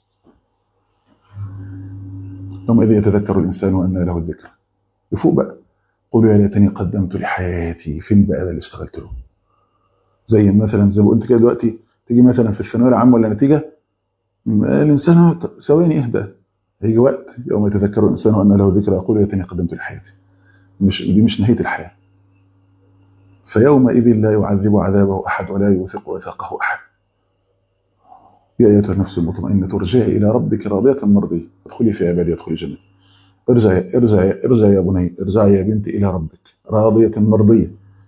يومئذ يتذكر الانسان وانى له الذكر يفوق بقى قولوا يا ليتني قدمت لحياتي فين بقى ده اللي اشتغلت له زي مثلا زي ما قلت كده دلوقتي تيجي مثلا في الثانويه العامه ولا نتيجه الانسان ثواني اهدى هيجي وقت يوم يتذكر الانسان وان له ذكرى يقول يا ليتني قدمت لحياتي مش دي مش نهايه الحياه فيومئذ لا يعذب عذابه احد ولا يوثق وثاقه احد يا ايتها النفس المطمئنه ارجعي الى ربك راضيه مرضيه ادخلي في عبادي ادخلي جنتي ارجعي ارجعي ارجعي يا بني ارجعي يا بنتي الى ربك راضيه مرضيه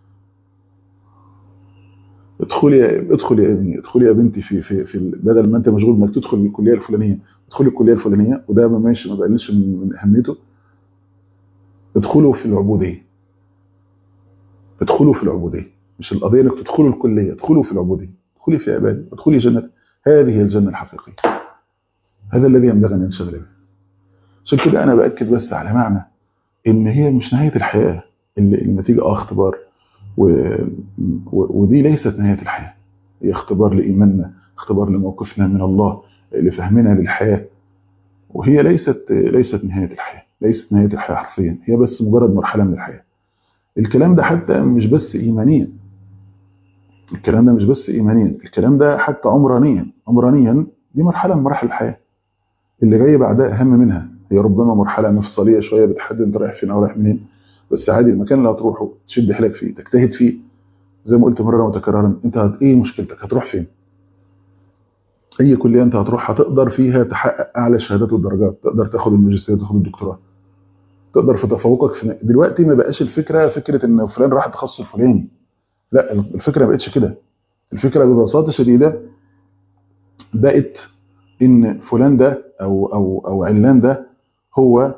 ادخلي يا ادخلي يا ابني ادخلي يا بنتي في في في بدل ما انت مشغول انك تدخل الكليه الفلانيه ادخلي الكليه الفلانيه وده ما ماشي ما بقللش من, من اهميته ادخلوا في العبوديه ادخلوا في العبوديه مش القضيه انك تدخلوا الكليه ادخلوا في العبوديه ادخلي في عبادي ادخلي جنه هذه هي الجنه الحقيقيه هذا الذي ينبغي ان ننشغل به عشان كده انا باكد بس على معنى ان هي مش نهايه الحياه اللي النتيجه اه اختبار و... و... ودي ليست نهايه الحياه هي اختبار لايماننا اختبار لموقفنا من الله لفهمنا للحياه وهي ليست ليست نهايه الحياه ليست نهايه الحياه حرفيا هي بس مجرد مرحله من الحياه الكلام ده حتى مش بس ايمانيا الكلام ده مش بس ايمانيا الكلام ده حتى عمرانيا عمرانيا دي مرحله من مراحل الحياه اللي جاي بعدها اهم منها هي ربما مرحله مفصليه شويه بتحدد انت رايح فين او رايح منين بس عادي المكان اللي هتروحه تشد حيلك فيه تجتهد فيه زي ما قلت مرة متكررا انت هت... ايه مشكلتك هتروح فين اي كلية انت هتروح هتقدر فيها تحقق اعلى شهادات والدرجات تقدر تاخد الماجستير تاخد الدكتوراه تقدر في تفوقك في دلوقتي ما بقاش الفكرة فكرة ان فلان راح التخصص الفلاني لا الفكرة ما بقتش كده الفكرة ببساطة شديدة بقت ان فلان ده او او او علان ده هو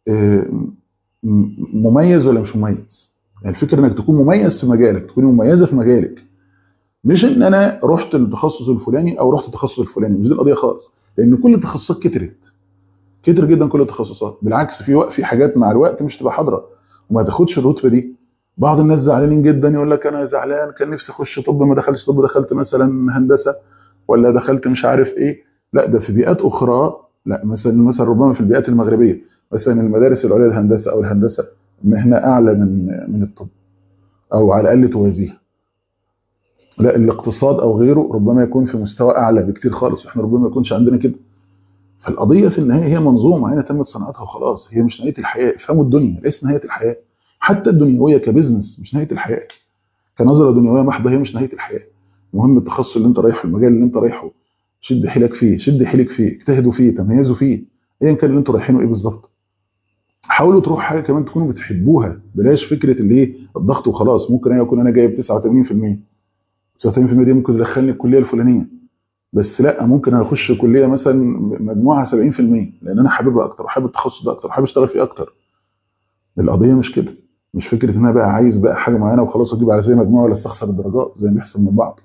مميز ولا مش مميز يعني الفكره انك تكون مميز في مجالك تكون مميزه في مجالك مش ان انا رحت التخصص الفلاني او رحت التخصص الفلاني مش دي القضيه خالص لان كل التخصصات كترت كتر جدا كل التخصصات بالعكس في وقت في حاجات مع الوقت مش تبقى حاضره وما تاخدش الرتبه دي بعض الناس زعلانين جدا يقول لك انا زعلان كان نفسي اخش طب ما دخلتش طب دخلت مثلا هندسه ولا دخلت مش عارف ايه لا ده في بيئات اخرى لا مثلا مثلا ربما في البيئات المغربيه مثلا المدارس العليا للهندسه او الهندسه مهنه اعلى من من الطب او على الاقل توازيها لا الاقتصاد او غيره ربما يكون في مستوى اعلى بكتير خالص احنا ربما ما يكونش عندنا كده فالقضيه في النهايه هي منظومه هنا تمت صناعتها وخلاص هي مش نهايه الحياه افهموا الدنيا ليس نهايه الحياه حتى الدنيويه كبزنس مش نهايه الحياه كنظره دنيويه محضه هي مش نهايه الحياه المهم التخصص اللي انت رايحه المجال اللي انت رايحه شد حيلك فيه شد حيلك فيه اجتهدوا فيه تميزوا فيه ايا كان اللي انتوا رايحينه ايه بالظبط حاولوا تروحوا حاجه كمان تكونوا بتحبوها بلاش فكره اللي ايه الضغط وخلاص ممكن انا اكون انا جايب 89% 89% دي ممكن تدخلني الكليه الفلانيه بس لا ممكن اخش كليه مثلا مجموعها 70% لان انا حاببها اكتر وحابب التخصص ده اكتر وحابب اشتغل فيه اكتر القضيه مش كده مش فكره ان انا بقى عايز بقى حاجه معينه وخلاص اجيب على زي مجموعه ولا استخسر الدرجات زي ما بيحصل من بعض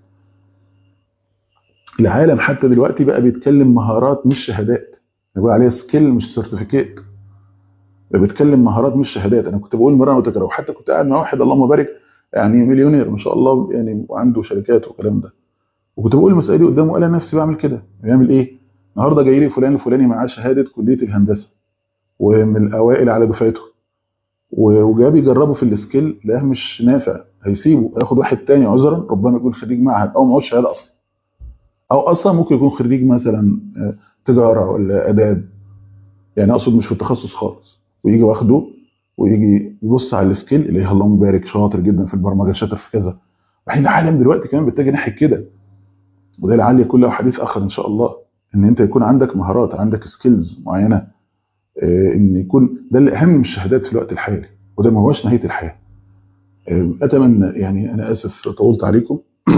العالم حتى دلوقتي بقى بيتكلم مهارات مش شهادات بيقول عليها سكيل مش سيرتيفيكيت بيتكلم مهارات مش شهادات انا كنت بقول مره متكرر وحتى كنت قاعد مع واحد اللهم بارك يعني مليونير ما شاء الله يعني وعنده شركات والكلام ده وكنت بقول المساله دي قدامه قال انا نفسي بعمل كده بيعمل ايه النهارده جاي لي فلان الفلاني معاه شهاده كليه الهندسه ومن الاوائل على دفعته وجا بيجربه في السكيل لقاه مش نافع هيسيبه هياخد واحد تاني عذرا ربما يكون خريج معهد او معهوش شهاده اصلا او اصلا ممكن يكون خريج مثلا تجاره ولا اداب يعني اقصد مش في التخصص خالص ويجي واخده ويجي يبص على السكيل اللي اللهم بارك شاطر جدا في البرمجه شاطر في كذا بعدين العالم دلوقتي كمان بيتجه ناحيه كده وده لعل يكون له حديث اخر ان شاء الله ان انت يكون عندك مهارات عندك سكيلز معينه ان يكون ده اللي اهم من الشهادات في الوقت الحالي وده ما هوش نهايه الحياه اتمنى يعني انا اسف طولت عليكم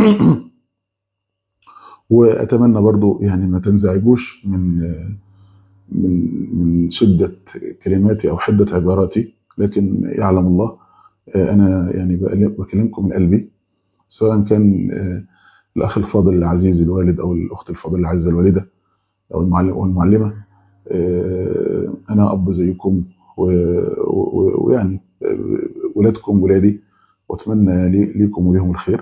واتمنى برضو يعني ما تنزعجوش من من من شده كلماتي او حده عباراتي لكن يعلم الله انا يعني بكلمكم من قلبي سواء كان الاخ الفاضل العزيز الوالد او الاخت الفاضله العزيزه الوالده او المعلم او المعلمه انا اب زيكم ويعني ولادكم ولادي واتمنى ليكم وليهم الخير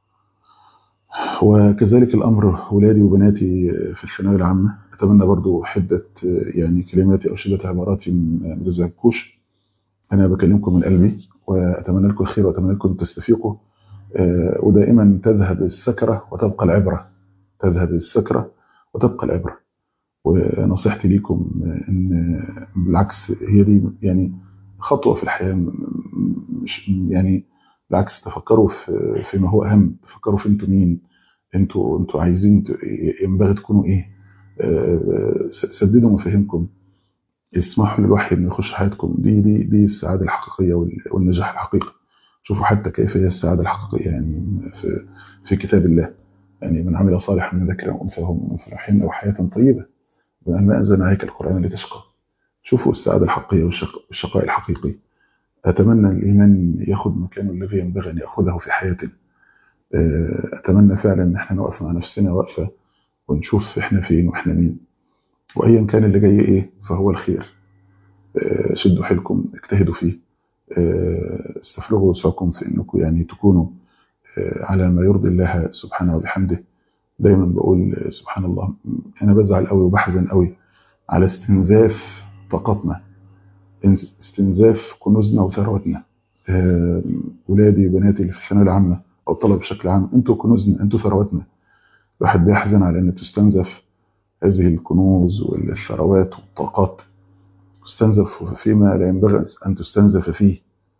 وكذلك الامر ولادي وبناتي في الثانويه العامه اتمنى برضو حده يعني كلماتي او شده عباراتي ما تزعجكوش انا بكلمكم من قلبي واتمنى لكم الخير واتمنى لكم تستفيقوا ودائما تذهب السكره وتبقى العبره تذهب السكره وتبقى العبره ونصيحتي ليكم ان بالعكس هي دي يعني خطوه في الحياه مش يعني بالعكس تفكروا في فيما هو اهم تفكروا في انتوا مين انتوا انتوا عايزين ينبغي تكونوا ايه سددوا مفاهيمكم اسمحوا للوحي انه يخش حياتكم دي دي دي السعاده الحقيقيه والنجاح الحقيقي شوفوا حتى كيف هي السعاده الحقيقيه يعني في في كتاب الله يعني من عمل صالحا من ذكر او انثى وهو مؤمن فليحين او حياه طيبه بما انزل عليك القران لتشقى شوفوا السعاده الحقيقيه والشقاء الحقيقي اتمنى الايمان ياخذ مكانه الذي ينبغي ان ياخذه في حياتنا اتمنى فعلا ان احنا نقف مع نفسنا وقفه ونشوف احنا فين واحنا مين وايا كان اللي جاي ايه فهو الخير شدوا حيلكم اجتهدوا فيه استفرغوا وسعكم في انكم يعني تكونوا على ما يرضي الله سبحانه وبحمده دايما بقول سبحان الله انا بزعل قوي وبحزن قوي على استنزاف طاقتنا استنزاف كنوزنا وثروتنا ولادي وبناتي اللي في الثانويه العامه او الطلبه بشكل عام انتوا كنوزنا انتوا ثروتنا الواحد بيحزن على ان تستنزف هذه الكنوز والثروات والطاقات تستنزف فيما لا ينبغي ان تستنزف فيه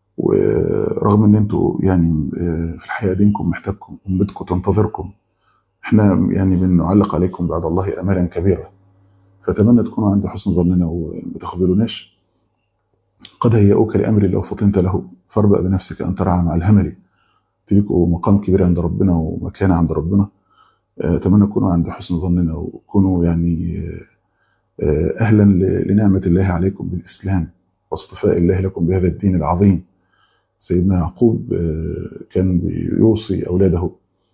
ورغم ان انتوا يعني في الحقيقه دينكم محتاجكم امتكم تنتظركم احنا يعني بنعلق عليكم بعد الله امالا كبيره فاتمنى تكونوا عند حسن ظننا وما تخذلوناش قد هيئوك لامر لو فطنت له فاربأ بنفسك ان ترعى مع الهمل تليكوا مقام كبير عند ربنا ومكانه عند ربنا اتمنى تكونوا عند حسن ظننا وكونوا يعني اهلا لنعمه الله عليكم بالاسلام واصطفاء الله لكم بهذا الدين العظيم سيدنا يعقوب كان بيوصي اولاده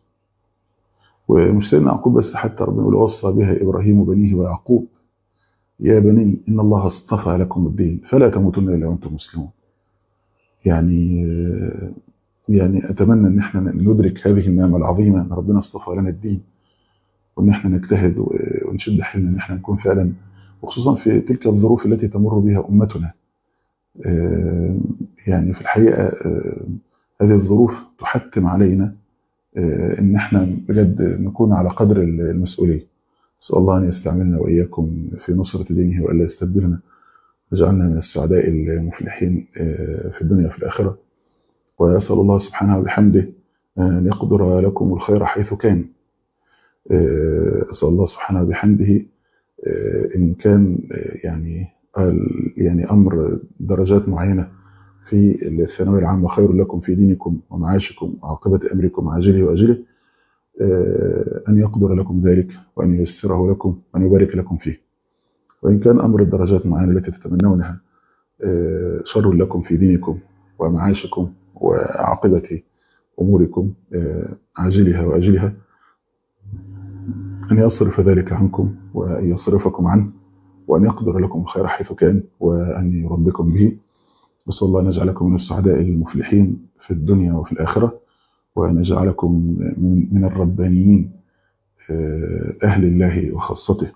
ومش سيدنا يعقوب بس حتى ربنا يقول وصى بها ابراهيم بنيه ويعقوب يا بني ان الله اصطفى لكم الدين فلا تموتن الا وانتم مسلمون يعني يعني اتمنى ان احنا ندرك هذه النعمه العظيمه ان ربنا اصطفى لنا الدين وان احنا نجتهد ونشد حيلنا ان احنا نكون فعلا وخصوصا في تلك الظروف التي تمر بها امتنا يعني في الحقيقه هذه الظروف تحتم علينا ان احنا بجد نكون على قدر المسؤوليه نسال الله ان يستعملنا واياكم في نصره دينه والا يستبدلنا ويجعلنا من السعداء المفلحين في الدنيا وفي الاخره ويسال الله سبحانه وبحمده ان يقدر لكم الخير حيث كان اسال الله سبحانه وبحمده ان كان يعني يعني امر درجات معينه في الثانويه العامه خير لكم في دينكم ومعاشكم وعاقبه امركم عاجله واجله ان يقدر لكم ذلك وان ييسره لكم وان يبارك لكم فيه وان كان امر الدرجات المعينه التي تتمنونها شر لكم في دينكم ومعاشكم وعاقبه اموركم عاجلها واجلها ان يصرف ذلك عنكم وان يصرفكم عنه وأن يقدر لكم الخير حيث كان وأن يردكم به نسأل الله أن يجعلكم من السعداء المفلحين في الدنيا وفي الآخرة وأن يجعلكم من, من الربانيين أهل الله وخاصته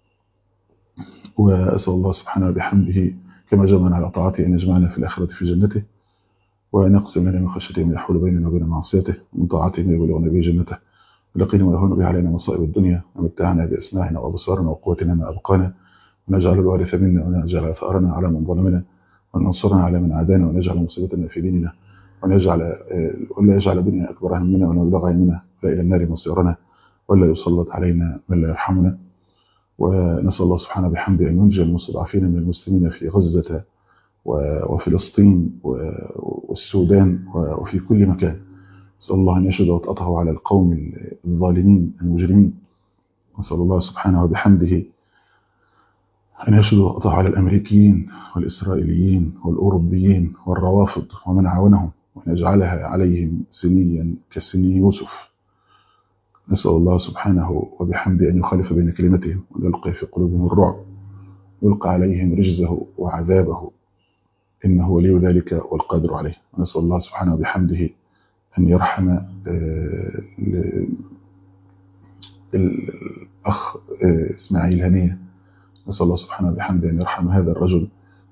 وأسأل الله سبحانه بحمده كما جمعنا على طاعته أن يجمعنا في الآخرة في جنته وأن يقسم لنا من خشيته ما يحول بيننا وبين معصيته ومن طاعته ما يبلغنا به جنته ولقينا ويهون به علينا مصائب الدنيا ومتعنا بأسماعنا وأبصارنا وقوتنا ما أبقانا ونجعل الوارث منا ونجعل ثأرنا على من ظلمنا وننصرنا على من عادانا ونجعل مصيبتنا في ديننا ونجعل ولا يجعل الدنيا أكبر همنا ونبلغ علمنا وإلى النار مصيرنا ولا يسلط علينا من لا يرحمنا ونسأل الله سبحانه بحمده أن ينجي المستضعفين من المسلمين في غزة وفلسطين والسودان وفي كل مكان نسأل الله أن يشهد وطأته على القوم الظالمين المجرمين نسأل الله سبحانه وبحمده أن يشهدوا وطأه على الأمريكيين والإسرائيليين والأوروبيين والروافض ومن عاونهم وأن يجعلها عليهم سنيا كسني يوسف نسأل الله سبحانه وبحمده أن يخالف بين كلمتهم ويلقي في قلوبهم الرعب يلقى عليهم رجزه وعذابه إنه ولي ذلك والقادر عليه ونسأل الله سبحانه وبحمده أن يرحم الأخ إسماعيل هنية نسأل الله سبحانه وبحمده أن يرحم هذا الرجل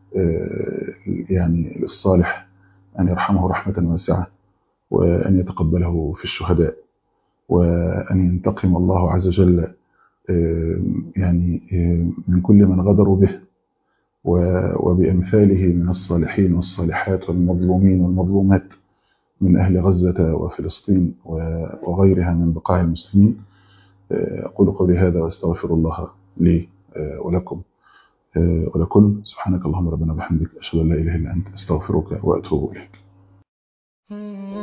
يعني الصالح أن يرحمه رحمة واسعة وأن يتقبله في الشهداء وأن ينتقم الله عز وجل يعني من كل من غدروا به وبأمثاله من الصالحين والصالحات والمظلومين والمظلومات من أهل غزة وفلسطين وغيرها من بقاع المسلمين أقول قولي هذا وأستغفر الله لي ولكم ولكن سبحانك اللهم ربنا بحمدك أشهد أن لا إله إلا أنت أستغفرك وأتوب إليك